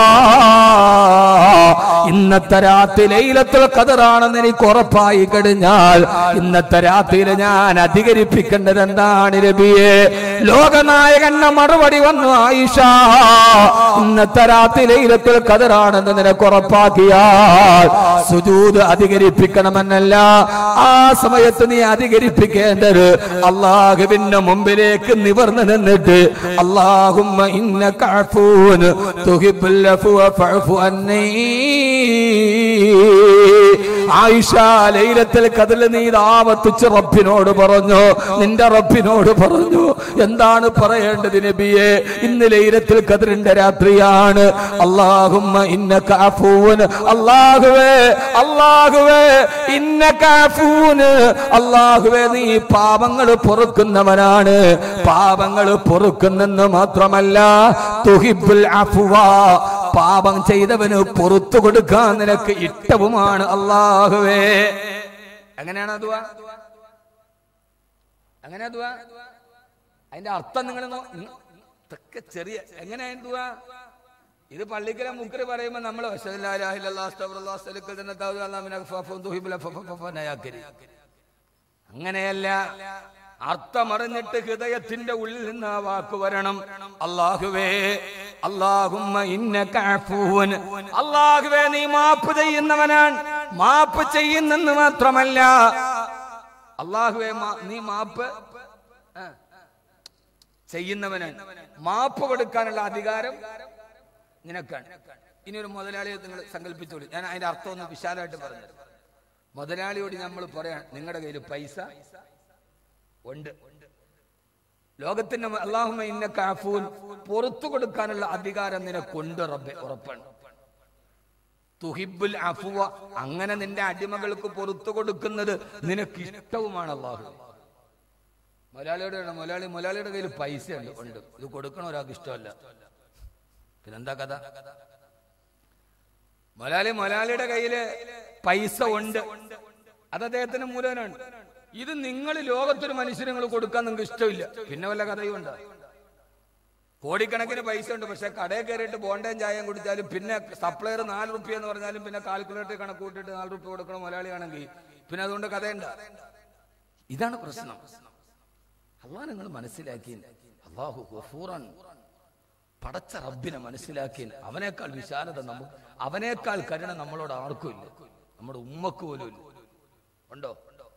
[SPEAKER 1] ഇന്നത്തെ രാത്രി ലൈലത്തുൽ ഖദറാണെന്ന് എനിക്ക് ഉറപ്പായി കഴിഞ്ഞാൽ ഇന്നത്തെ രാത്രിയിൽ ഞാൻ അധികരിപ്പിക്കേണ്ടത് എന്താണ് നബിയെ ലോകനായകന്റെ മറുപടി വന്നു ആയിഷ ഇന്നത്തെ രാത്രി ലൈലത്തുൽ ഖദറാണെന്ന് നിനക്ക് ഉറപ്പാക്കിയാൽ സുജൂദ് അധികരിപ്പിക്കണമെന്നല്ല ആ സമയത്ത് നീ അധികരിപ്പിക്കേണ്ടത് അള്ളാഹുവിന്റെ മുമ്പിലേക്ക് നിവർന്നു നിന്നിട്ട് അള്ളാഹുമ്മ ഇന്നക അഫൂൻ തുഹിബ്ബുൽ അഫ്വ ഫഅഫു അന്നീ ആയിഷ ലൈലത്തിൽ കതിൽ നീ ആവർത്തിച്ച് റബ്ബിനോട് പറഞ്ഞു നിന്റെ റബ്ബിനോട് പറഞ്ഞു എന്താണ് പറയേണ്ടത് നബിയെ ഇന്ന് ലൈലത്തിൽ കതിരിന്റെ രാത്രിയാണ് അള്ളാഹുമ്മ ഇന്ന കാഫൂന് അള്ളാഹുവേ അള്ളാഹുവേ ഇന്ന കാഫൂന് അള്ളാഹുവേ നീ പാപങ്ങൾ പൊറുക്കുന്നവനാണ് പാപങ്ങൾ പൊറുക്കുന്നെന്ന് മാത്രമല്ല തുഹിബുൽ അഫ്വാ പാപം ചെയ്തവന് പുറത്തു കൊടുക്കാൻ നിനക്ക് ഇഷ്ടവുമാണ് അള്ളാഹുവേ എങ്ങനെയാണ് അതുവ അങ്ങനെ അതുവ അതിന്റെ അർത്ഥം നിങ്ങൾ ഇതൊക്കെ ചെറിയ എങ്ങനെയാണ് എന്തുവാ ഇത് പള്ളിക്കല മുക്കര് പറയുമ്പോ നമ്മൾ അങ്ങനെയല്ല അർത്ഥമറിഞ്ഞിട്ട് ഹൃദയത്തിന്റെ ഉള്ളിൽ നിന്ന് ആ വാക്ക് വരണം അള്ളാഹുവേ അള്ളാഹുമ്മ ഇന്നക അഫൂവൻ അള്ളാഹുവേ നീ മാപ്പ് ചെയ്യുന്നവനാണ് മാപ്പ് ചെയ്യുന്നെന്ന് മാത്രമല്ല അള്ളാഹുവേ മാ- നീ മാപ്പ് ആ, ചെയ്യുന്നവനാണ് മാപ്പ് കൊടുക്കാനുള്ള അധികാരം നിനക്കാണ് ഇനി ഒരു മുതലാളിയെ നിങ്ങൾ സങ്കല്പിച്ചോളൂ ഞാൻ അതിന്റെ അർത്ഥം ഒന്ന് വിശാലമായിട്ട് പറഞ്ഞു മുതലാളിയോട് നമ്മൾ പറയാൻ നിങ്ങളുടെ കയ്യിൽ പൈസ ഉണ്ട് ലോകത്തിന്റെ അള്ളാഹുമ ഇന്ന കാഫൂൻ പുറത്തു കൊടുക്കാനുള്ള അധികാരം നിനക്കുണ്ട് റബ്ബെ ഉറപ്പാണ് തുഹിബുൽ അഫുവ അങ്ങനെ നിന്റെ അടിമകൾക്ക് പുറത്തു കൊടുക്കുന്നത് നിനക്ക് ഇഷ്ടവുമാണ് അള്ളാഹു മലയാളിയുടെ ആണ് മലയാളി മലയാളിയുടെ കയ്യിൽ പൈസ ഉണ്ട് ഉണ്ട് ഇത് കൊടുക്കണ ഒരാൾക്ക് ഇഷ്ടമല്ല പിന്നെന്താ കഥ മലയാളി മലയാളിയുടെ കയ്യില് പൈസ ഉണ്ട് അത് അദ്ദേഹത്തിന് മൂലവനാണ് ഇത് നിങ്ങൾ ലോകത്തൊരു മനുഷ്യന് നിങ്ങൾ കൊടുക്കാൻ നിങ്ങൾക്ക് ഇഷ്ടമില്ല പിന്നെ വല്ല കഥയും ഉണ്ടോ കോടിക്കണക്കിന് പൈസ ഉണ്ട് പക്ഷെ കടയിൽ കയറിയിട്ട് ബോണ്ടയും ചായയും കുടിച്ചാലും പിന്നെ സപ്ലയർ നാല് റുപ്യ എന്ന് പറഞ്ഞാലും പിന്നെ കാൽക്കുലേറ്റർ കണക്ക് കൂട്ടിയിട്ട് നാല് റുപ്യ കൊടുക്കണം മലയാളിയാണെങ്കിൽ പിന്നെ അതുകൊണ്ട് കഥയുണ്ട ഇതാണ് പ്രശ്നം അള്ളാഹ് നിങ്ങൾ മനസ്സിലാക്കി അള്ളാഹു ഗഫൂറാൻ പടച്ച റബ്ബിനെ മനസ്സിലാക്കി അവനേക്കാൾ വിശാലത നമുക്ക് അവനേക്കാൾ കരുണ നമ്മളോട് ആർക്കും ഇല്ല നമ്മുടെ ഉമ്മക്ക് പോലും ഇല്ല ഉണ്ടോ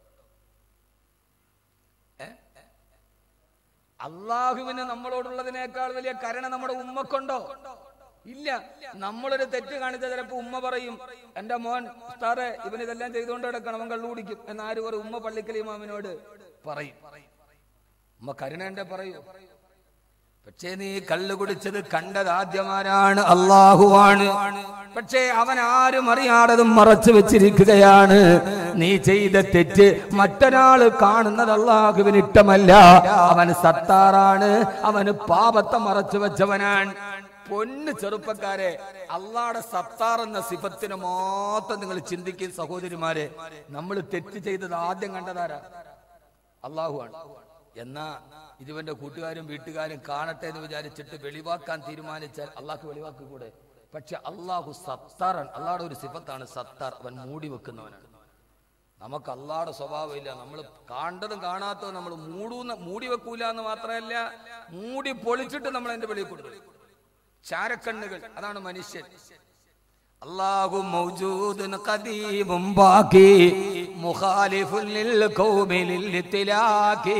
[SPEAKER 1] ഏ? അള്ളാഹുവിന് നമ്മളോടുള്ളതിനേക്കാൾ വലിയ കരുണ നമ്മുടെ ഉമ്മക്കുണ്ടോ ഇല്ല നമ്മളൊരു തെറ്റ് കാണിച്ച ചിലപ്പോ ഉമ്മ പറയും എന്റെ മോൻ ഉസ്താറെ ഇവൻ ഇതെല്ലാം ചെയ്തുകൊണ്ട് കിടക്കണം അവൻ കള്ളു കുടിക്കും എന്നാരും ഒരു ഉമ്മ പള്ളിക്കലിമാമിനോട് പറയും ഉമ്മ കരുണേന്റെ പറയൂ പക്ഷേ നീ കള്ളു കുടിച്ചത് കണ്ടത് ആദ്യമാരാണ് അള്ളാഹുവാണ് പക്ഷേ അവൻ ആരും അറിയാത്തതും മറച്ചു വെച്ചിരിക്കുകയാണ് നീ ചെയ്ത തെറ്റ് മറ്റൊരാള് കാണുന്നത് അള്ളാഹുവിന് ഇഷ്ടമല്ല അവൻ സത്താറാണ് അവന് പാപത്തെ മറച്ചു വെച്ചവനാണ് പൊന്ന് ചെറുപ്പക്കാരെ അള്ളാടെ സത്താർ എന്ന സിഫത്തിന് മാത്രം നിങ്ങൾ ചിന്തിക്കും സഹോദരിമാരെ നമ്മൾ തെറ്റ് ചെയ്തത് ആദ്യം കണ്ടതാരാ അള്ളാഹുവാണ് എന്നാ ഇതിവന്റെ കൂട്ടുകാരും വീട്ടുകാരും കാണട്ടെ എന്ന് വിചാരിച്ചിട്ട് വെളിവാക്കാൻ തീരുമാനിച്ചാൽ അള്ളാഹ് വെളിവാക്കി കൂടെ പക്ഷെ അള്ളാഹു സത്താറാണ് അള്ളാഹുടെ ഒരു സിഫത്താണ് സത്താർ അവൻ മൂടി വെക്കുന്നവനാണ് നമുക്ക് അള്ളാഹുടെ സ്വഭാവമില്ല നമ്മൾ കാണണ്ടതും കാണാത്തതും നമ്മൾ മൂടൂന്ന മൂടി വെക്കൂല എന്ന് മാത്രമല്ല മൂടി പൊളിച്ചിട്ട് നമ്മൾ അതിന്റെ വെളിയിൽ കൊണ്ടുവരും ചാരക്കണ്ണുകൾ അതാണ് മനുഷ്യൻ അള്ളാഹു മൗജൂദുൻ ഖദീമും ബാക്കി മുഖാലിഫുൻ ലിൽ ഖൗമി ലിൽ ഇത്തിലാഖി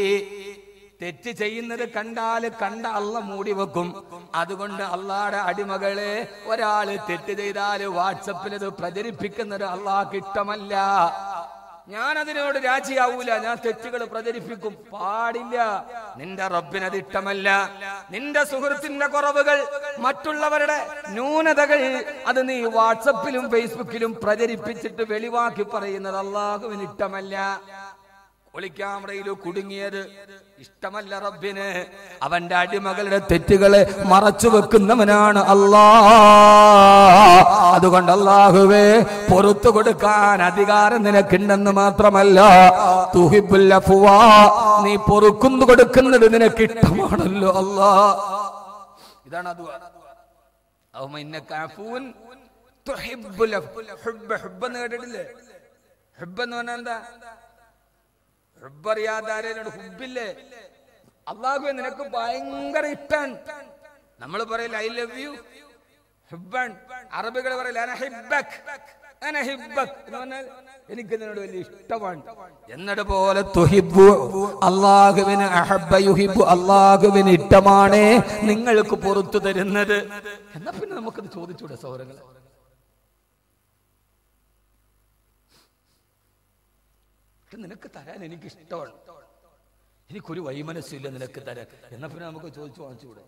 [SPEAKER 1] തെറ്റ് ചെയ്യുന്നത് കണ്ടാൽ കണ്ട അല്ല മൂടി വെക്കും അതുകൊണ്ട് അള്ളാടെ അടിമകളെ ഒരാള് തെറ്റ് ചെയ്താൽ വാട്സപ്പിൽ അത് പ്രചരിപ്പിക്കുന്നത് അള്ളാഹ്ക്ക് ഇഷ്ടമല്ല ഞാൻ അതിനോട് രാജിയാവൂല ഞാൻ തെറ്റുകൾ പ്രചരിപ്പിക്കും പാടില്ല നിന്റെ റബ്ബിനത് ഇഷ്ടമല്ല നിന്റെ സുഹൃത്തിന്റെ കുറവുകൾ മറ്റുള്ളവരുടെ ന്യൂനതകൾ അത് നീ വാട്സപ്പിലും ഫേസ്ബുക്കിലും പ്രചരിപ്പിച്ചിട്ട് വെളിവാക്കി പറയുന്നത് അള്ളാഹുവിന് ഇഷ്ടമല്ല ഒളിക്യാമറയിൽ കുടുങ്ങിയത് ഇഷ്ടമല്ല റബ്ബിന് അവന്റെ അടിമകളുടെ തെറ്റുകളെ മറച്ചു വെക്കുന്നവനാണ് അല്ലാ അതുകൊണ്ട് അള്ളാഹുവേ പുറത്തു കൊടുക്കാൻ അധികാരം നിനക്കുണ്ടെന്ന് മാത്രമല്ല തുഹിബുൽ അഫ്വാ, നീ പൊറുക്കുന്നു കൊടുക്കുന്നത് നിനക്ക് ഇഷ്ടമാണല്ലോ അല്ലാ ഇതാണ് അത് അവമ ഇന്നക അഫൂൻ തുഹിബ്ബുൽ അഫ്- ഹുബ്ബ് ഹുബ്ബ് എന്ന് കേട്ടിട്ടില്ലേ ഹുബ്ബ് എന്ന് പറഞ്ഞാൽ എന്താ ഹുബ്ബറിയാതാരനോട് ഹുബില്ലേ അള്ളാഹു നിനക്ക് ഭയങ്കര ഇഷ്ടാണ് നമ്മൾ പറയില്ല ഐ ലവ് യു ഹുബൻ അറബികൾ പറയില്ല അന ഹിബ്ബക് അന ഹിബ്ബക് എന്ന് പറഞ്ഞാൽ എനിക്ക് നിന്നോട് വലിയ ഇഷ്ടമാണ് എന്നിട്ട് പോലെ തുഹിബു അള്ളാഹുവിന് അഹബ്ബ യുഹിബു അള്ളാഹുവിന് ഇഷ്ടമാണ് നിങ്ങൾക്ക് പുറത്തു തരുന്നത് എന്നാ പിന്നെ നമുക്കത് ചോദിച്ചൂടെ സൗരങ്ങളെ ഇത് നിനക്ക് തരാൻ എനിക്ക് ഇഷ്ടമാണ് എനിക്കൊരു വൈമനസ്സില്ല നിനക്ക് തരാൻ എന്നാ പിന്നെ നമുക്ക് ചോദിച്ചു വാങ്ങിച്ചുകൂടെ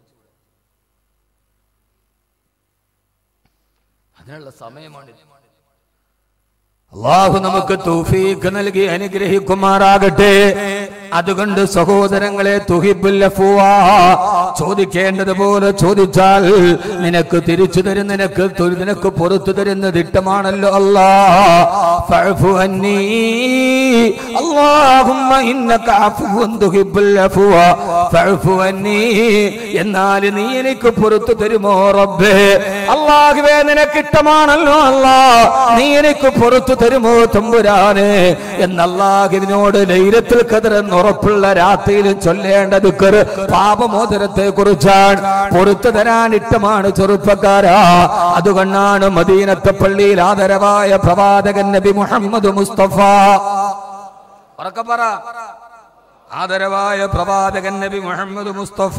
[SPEAKER 1] അതിനുള്ള സമയമാണിത് അള്ളാഹു നമുക്ക് തൗഫീഖ് നൽകി അനുഗ്രഹിക്കുമാറാകട്ടെ അതുകൊണ്ട് സഹോദരങ്ങളെ തുഹിബുൽ അഫ്വാ ചോദിക്കേണ്ടത് പോലെ ചോദിച്ചാൽ നിനക്ക് തിരിച്ചു തരും നിനക്ക് തൊ- നിനക്ക് പുറത്തു തരുന്നത് ഇഷ്ടമാണല്ലോ അല്ലാ ഫഅഫു അന്നീ അല്ലാഹുമ്മ ഇന്നക അഫ്വുൻ തുഹിബുൽ അഫ്വാ ഫഅഫു അന്നീ എന്നാൽ നീ എനിക്ക് പുറത്തു തരുമോ റബ്ബേ അള്ളാഹുവേ നിനക്ക് ഇഷ്ടമാണല്ലോ അല്ലാ നീ എനിക്ക് പുറത്തു തരുമോ തമ്പുരാനെ എന്നല്ലാഹുവിനോട് ലൈലത്തിൽ കതിരെന്ന് ഉറപ്പുള്ള രാത്രിയിലും ചൊല്ലേണ്ട ദുഃഖർ പാപമോദരത്തെ കുറിച്ചാണ് പുറത്തു തരാൻ ഇഷ്ടമാണ് ചെറുപ്പക്കാരാ അതുകൊണ്ടാണ് മദീനത്തെ പള്ളിയിൽ ആദരവായ പ്രവാചകൻ നബി മുഹമ്മദ് മുസ്തഫ ഉറക്കെ പറ ആദരവായ പ്രവാചകൻ നബി മുഹമ്മദ് മുസ്തഫ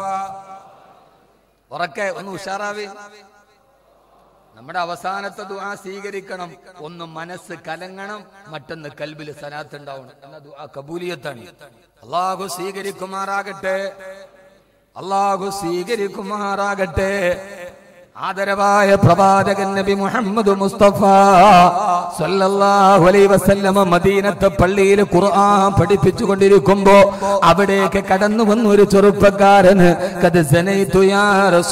[SPEAKER 1] ഉറക്കെ ഒന്ന് ഉഷാറാവി നമ്മുടെ അവസാനത്തെ ദുആ സ്വീകരിക്കണം ഒന്ന് മനസ്സ് കലങ്ങണം മറ്റൊന്ന് കൽബിൽ സലാത്ത് ഉണ്ടാവണം എന്ന ദുആ കബൂലിയത്താണ് അള്ളാഹു സ്വീകരിക്കുമാറാകട്ടെ അള്ളാഹു സ്വീകരിക്കുമാറാകട്ടെ ആദരവായ പ്രവാചകൻ നബി മുഹമ്മദ് മുസ്തഫ സല്ലല്ലാഹു അലൈഹി വസല്ലമ മദീനത്തെ പള്ളിയിൽ ഖുർആൻ പഠിപ്പിച്ചു കൊണ്ടിരിക്കുമ്പോ അവിടേക്ക് കടന്നു വന്ന ഒരു ചെറുപ്പക്കാരന് കത് സനൈതു യാ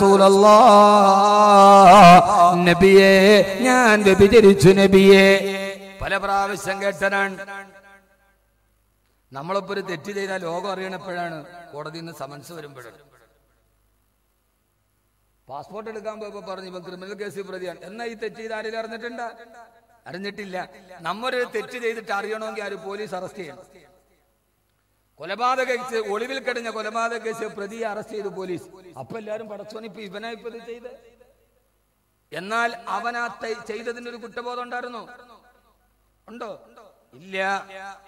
[SPEAKER 1] റസൂലല്ലാഹ് നബിയെ ഞാൻ വ്യഭിചരിച്ചു നബിയെ പല പ്രാവശ്യം കേട്ടനാണ് നമ്മളിപ്പോ ഒരു തെറ്റ് ചെയ്താൽ ലോകം അറിയണപ്പോഴാണ് കോടതിയിൽ നിന്ന് സമൻസ് വരുമ്പോഴാണ് പാസ്പോർട്ട് എടുക്കാൻ പോയപ്പോ പറഞ്ഞു ഇവൻ ക്രിമിനൽ കേസ് പ്രതിയാണ് എന്നാ ഈ തെറ്റ് ചെയ്ത് ആരെങ്കിലും അറിഞ്ഞിട്ടുണ്ട അറിഞ്ഞിട്ടില്ല നമ്മൊരു തെറ്റ് ചെയ്തിട്ട് അറിയണമെങ്കിൽ ആര് പോലീസ് അറസ്റ്റ് ചെയ്യണം കൊലപാതക കേസ് ഒളിവിൽ കിടഞ്ഞ കൊലപാതക കേസ് പ്രതിയെ അറസ്റ്റ് ചെയ്തു പോലീസ് അപ്പൊ എല്ലാരും പടച്ചോൻ ഇപ്പൊ ഇവനാ ഇപ്പൊ ഇത് ചെയ്ത് എന്നാൽ അവൻ ആ തെ- ചെയ്തതിന് ഒരു കുറ്റബോധം ഉണ്ടായിരുന്നോ ഉണ്ടോ ഇല്ല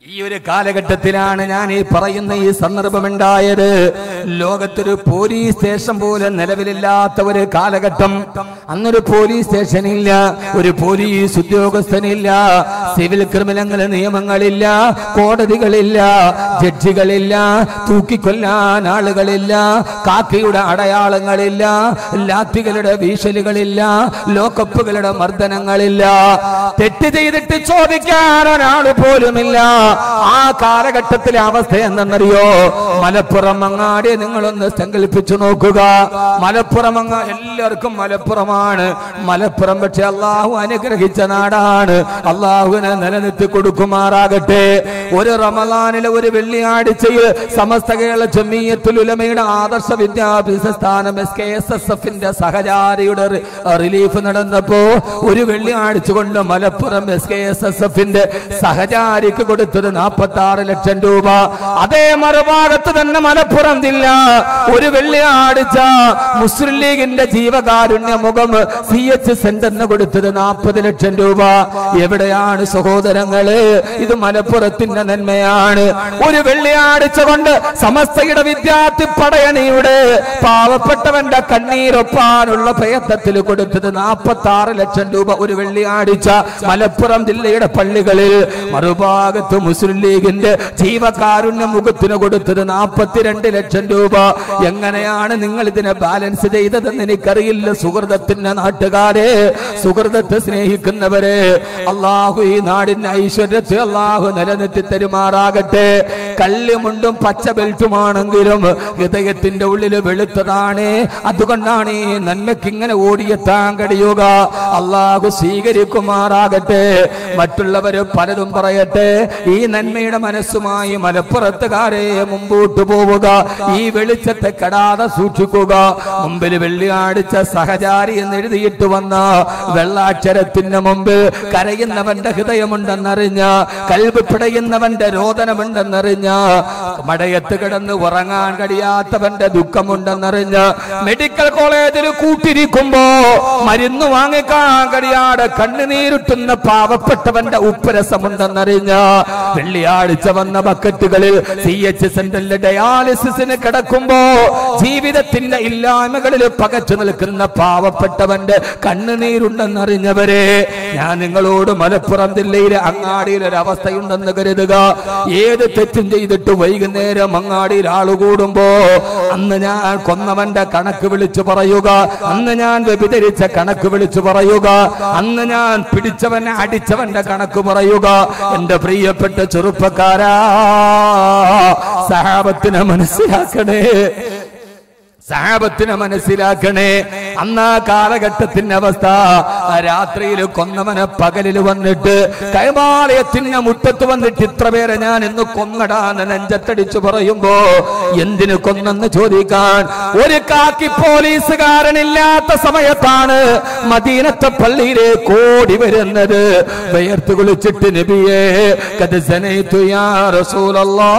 [SPEAKER 2] ഈ ഒരു കാലഘട്ടത്തിലാണ് ഞാൻ ഈ പറയുന്ന ഈ സന്ദർഭമുണ്ടായത് ലോകത്തൊരു പോലീസ് സ്റ്റേഷൻ പോലും നിലവിലില്ലാത്ത ഒരു കാലഘട്ടം അന്നൊരു പോലീസ് സ്റ്റേഷൻ ഇല്ല ഒരു പോലീസ് ഉദ്യോഗസ്ഥനില്ല സിവിൽ ക്രിമിനൽ നിയമങ്ങളില്ല കോടതികളില്ല ജഡ്ജികളില്ല തൂക്കിക്കൊല്ലാൻ ആളുകളില്ല കാക്കയുടെ അടയാളങ്ങളില്ല ലാത്തികളുടെ വീശലുകളില്ല ലോക്കപ്പുകളുടെ മർദ്ദനങ്ങളില്ല തെറ്റ് ചെയ്തിട്ട് ചോദിക്കാൻ ഒരാൾ പോലുമില്ല ആ കാലഘട്ടത്തിലെ അവസ്ഥ എന്തെന്നറിയോ മലപ്പുറം അങ്ങാടി നിങ്ങളൊന്ന് സങ്കല്പിച്ചു നോക്കുക മലപ്പുറം അങ്ങ എല്ലാവർക്കും മലപ്പുറമാണ് മലപ്പുറം പക്ഷെ അള്ളാഹു അനുഗ്രഹിച്ച നാടാണ് അള്ളാഹുവിനെ നിലനിർത്തി കൊടുക്കുമാറാകട്ടെ ഒരു റമലാനിലെ ഒരു വെള്ളിയാഴ്ചയിൽ സമസ്ത കേരള ജമീയത്തുൽ ഉലമയുടെ ആദർശ വിദ്യാഭ്യാസ സ്ഥാനം എസ് കെ എസ് എസ് എഫിന്റെ സഹചാരിയുടെ റി- റിലീഫ് നടന്നപ്പോ ഒരു വെള്ളിയാഴ്ച കൊണ്ട് Malappuram S K S S എഫിന്റെ സഹചാരിക്ക് കൊടുത്തത് നാൽപ്പത്തി ആറ് ലക്ഷം രൂപ അതേ മറുഭാഗത്ത് തന്നെ മലപ്പുറം ജില്ല ഒരു വെള്ളിയാഴ്ച മുസ്ലിം ലീഗിന്റെ ജീവകാരുണ്യ മുഖം സി എച്ച് സെന്ററിന് കൊടുത്തത് നാൽപ്പത് ലക്ഷം രൂപ എവിടെയാണ് സഹോദരങ്ങള് ഇത് മലപ്പുറത്തിന്റെ നന്മയാണ് ഒരു വെള്ളിയാഴ്ച കൊണ്ട് സമസ്തയുടെ വിദ്യാർത്ഥി പടയണിയുടെ പാവപ്പെട്ടവന്റെ കണ്ണീരൊപ്പാനുള്ള പ്രയത്നത്തിൽ കൊടുത്തത് നാൽപ്പത്തി ആറ് ലക്ഷം രൂപ ഒരു വെള്ളിയാഴ്ച മലപ്പുറം ജില്ലയുടെ പള്ളികളിൽ മറുഭാഗത്ത് മുസ്ലിം ലീഗിന്റെ ജീവകാരുണ്യ മുഖത്തിന് കൊടുത്തത് നാൽപ്പത്തിരണ്ട് ലക്ഷം രൂപ എങ്ങനെയാണ് നിങ്ങൾ ഇതിനെ ബാലൻസ് ചെയ്തതെന്ന് എനിക്കറിയില്ല സുഹൃതത്തിന്റെ നാട്ടുകാരെ സുഹൃതത്തെ സ്നേഹിക്കുന്നവരെ അള്ളാഹു ഈ നാടിന്റെ ഐശ്വര്യത്തെ അള്ളാഹു നിലനിർത്തി തരുമാറാകട്ടെ കല്ലുമുണ്ടും പച്ച ബെൽറ്റുമാണെങ്കിലും ഹൃദയത്തിന്റെ ഉള്ളിൽ വെളുത്തതാണ് അതുകൊണ്ടാണ് ഈ നന്മയ്ക്ക് ഇങ്ങനെ ഓടിയെത്താൻ കഴിയുക അള്ളാഹു സ്വീകരിക്കുമാറാകട്ടെ മറ്റുള്ളവര് പലതും പറയട്ടെ ഈ നന്മയുടെ മനസ്സുമായി മലപ്പുറത്തുകാരെ മുമ്പോട്ട് പോവുക ഈ വെളിച്ചത്തെ കടാതെ സൂക്ഷിക്കുക മുമ്പിൽ വെള്ളിയാഴ്ച സഹചാരി എന്ന് എഴുതിയിട്ട് വന്ന വെള്ളാക്ഷരത്തിന് മുമ്പിൽ കരയുന്നവന്റെ ഹൃദയമുണ്ടെന്നറിഞ്ഞ കൽബ് പിടയുന്നവന്റെ രോദനമുണ്ടെന്നറിഞ്ഞ മടയത്ത് കിടന്ന് ഉറങ്ങാൻ കഴിയാത്തവന്റെ ദുഃഖമുണ്ടെന്നറിഞ്ഞ മെഡിക്കൽ കോളേജിൽ കൂട്ടിരിക്കുമ്പോ മരുന്ന് വാങ്ങിക്കാൻ കഴിയാതെ കണ്ണുനീരുട്ടുന്ന പാവപ്പെട്ടവന്റെ ഉപ്പരസമുണ്ടെന്നറിഞ്ഞ വെള്ളിയാഴ്ച വന്ന ബക്കറ്റുകളിൽ സി എച്ച് സെന്ററിലെ ഡയാലിസിസിന് കിടക്കുമ്പോ ജീവിതത്തിന്റെ ഇല്ലായ്മകളിൽ പകച്ചു നിൽക്കുന്ന പാവപ്പെട്ടവന്റെ കണ്ണുനീരുണ്ടെന്നറിഞ്ഞവരെ ഞാൻ നിങ്ങളോട് മലപ്പുറം ജില്ലയിലെ അങ്ങാടിയിൽ ഒരു അവസ്ഥയുണ്ടെന്ന് കരുതുക ഏത് തെറ്റും ചെയ്തിട്ട് വൈകുന്നേരം അങ്ങാടിയിൽ ആള് കൂടുമ്പോ അന്ന് ഞാൻ കൊന്നവന്റെ കണക്ക് വിളിച്ചു പറയുക അന്ന് ഞാൻ വ്യഭിചരിച്ച കണക്ക് വിളിച്ചു പറയുക അന്ന് ഞാൻ പിടിച്ചവനെ അടിച്ചവന്റെ കണക്ക് പറയുക എന്റെ പ്രിയപ്പെട്ട ചെറുപ്പക്കാരാ സഹാബത്തിനെ മനസ്സിലാക്കണേ സഹാബത്തിനെ മനസ്സിലാക്കണേ അന്ന് ആ കാലഘട്ടത്തിന്റെ അവസ്ഥ ആ രാത്രിയിൽ കൊന്നവനെ പകലിൽ വന്നിട്ട് കൈമാലയത്തിന്റെ മുറ്റത്ത് വന്നിട്ട് ഇത്ര പേരെ ഞാൻ ഇന്ന് കൊന്നടാന്ന് നെഞ്ചത്തടിച്ചു പറയുമ്പോ എന്തിനു കൊന്നെന്ന് ചോദിക്കാൻ ഒരു കാക്കി പോലീസുകാരനില്ലാത്ത സമയത്താണ് മദീനത്തെ പള്ളിയിലേക്ക് ഓടി വരുന്നത് വിയർത്ത് കുളിച്ചിട്ട് നബിയെ കഥസനയിത്തു യാ റസൂലല്ലാ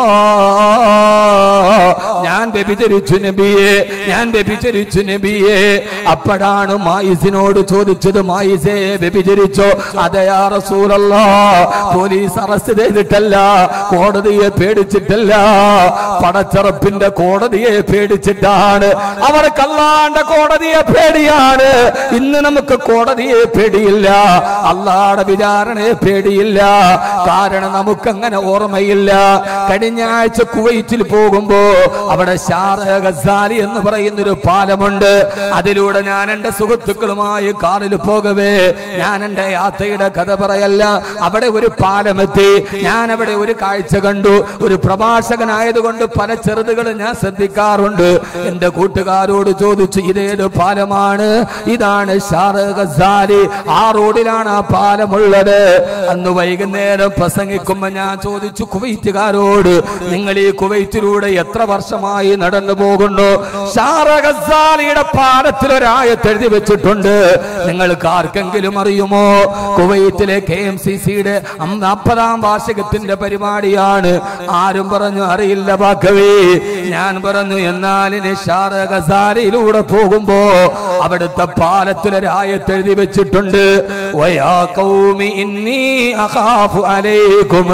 [SPEAKER 2] ഞാൻ വ്യഭിചരിച്ചു നബിയെ ഞാൻ വ്യഭിചരിച്ചു നബിയെ അപ്പോഴാണ് മായിസിനോട് ചോദിച്ചത് മായിസേ വ്യഭിചരിച്ചോ അതെയാ റസൂലല്ല പോലീസ് അറസ്റ്റ് ചെയ്തിട്ടല്ല കോടതിയെ പേടിച്ചിട്ടല്ല പടച്ചറപ്പിന്റെ കോടതിയെ പേടിച്ചിട്ടാണ് അവർക്ക് അല്ലാണ്ട കോടതിയെ പേടിയാണ് ഇന്ന് നമുക്ക് കോടതിയെ പേടിയില്ല അല്ലാടെ വിചാരണയെ പേടിയില്ല കാരണം നമുക്കങ്ങനെ ഓർമ്മയില്ല കഴിഞ്ഞ ആഴ്ച കുവൈറ്റിൽ പോകുമ്പോ അവിടെ ഷാറ ഗസാലി എന്ന് പറയുന്ന ഒരു പാലമുണ്ട് അതിലൂടെ ഞാൻ എന്റെ സുഹൃത്തുക്കളുമായി കാറിൽ പോകവേ ഞാൻ എന്റെ യാത്രയുടെ കഥ പറയല്ല അവിടെ ഒരു പാലമെത്തി ഞാൻ അവിടെ ഒരു കാഴ്ച കണ്ടു ഒരു പ്രഭാഷകനായതുകൊണ്ട് പല ചെറുതുകളും ഞാൻ ശ്രദ്ധിക്കാറുണ്ട് എന്റെ കൂട്ടുകാരോട് ചോദിച്ചു ഇതേത് പാലമാണ് ഇതാണ് ഷാറ ഗസാലി ആ റോഡിലാണ് ആ പാലമുള്ളത് അന്ന് വൈകുന്നേരം പ്രസംഗിക്കുമ്പോ ഞാൻ ചോദിച്ചു കുവൈറ്റുകാരോട് നിങ്ങൾ ഈ കുവൈറ്റിലൂടെ എത്ര വർഷമായി നടന്നു പോകുന്നു ഷാറ ഗസാലിയുടെ പാലത്തിൽ ഒരു ഒരായത്ത് എഴുതി വെച്ചിട്ടുണ്ട് നിങ്ങൾക്ക് ആർക്കെങ്കിലും അറിയുമോ കുവൈത്തിലെ കെ എം സി സിയുടെ നാൽപ്പതാം വാർഷികത്തിന്റെ പരിപാടിയാണ് ആരും പറഞ്ഞു അറിയില്ല ബാക്കവേ ഞാൻ പറഞ്ഞു എന്നാൽ നിഷാറ ഗസാരയിലൂടെ പോകുമ്പോ അവിടുത്തെ പാലത്തിലൊരായത്ത് എഴുതി വെച്ചിട്ടുണ്ട് വയാ കൗമി ഇന്നി അഖാഫു അലൈക്കും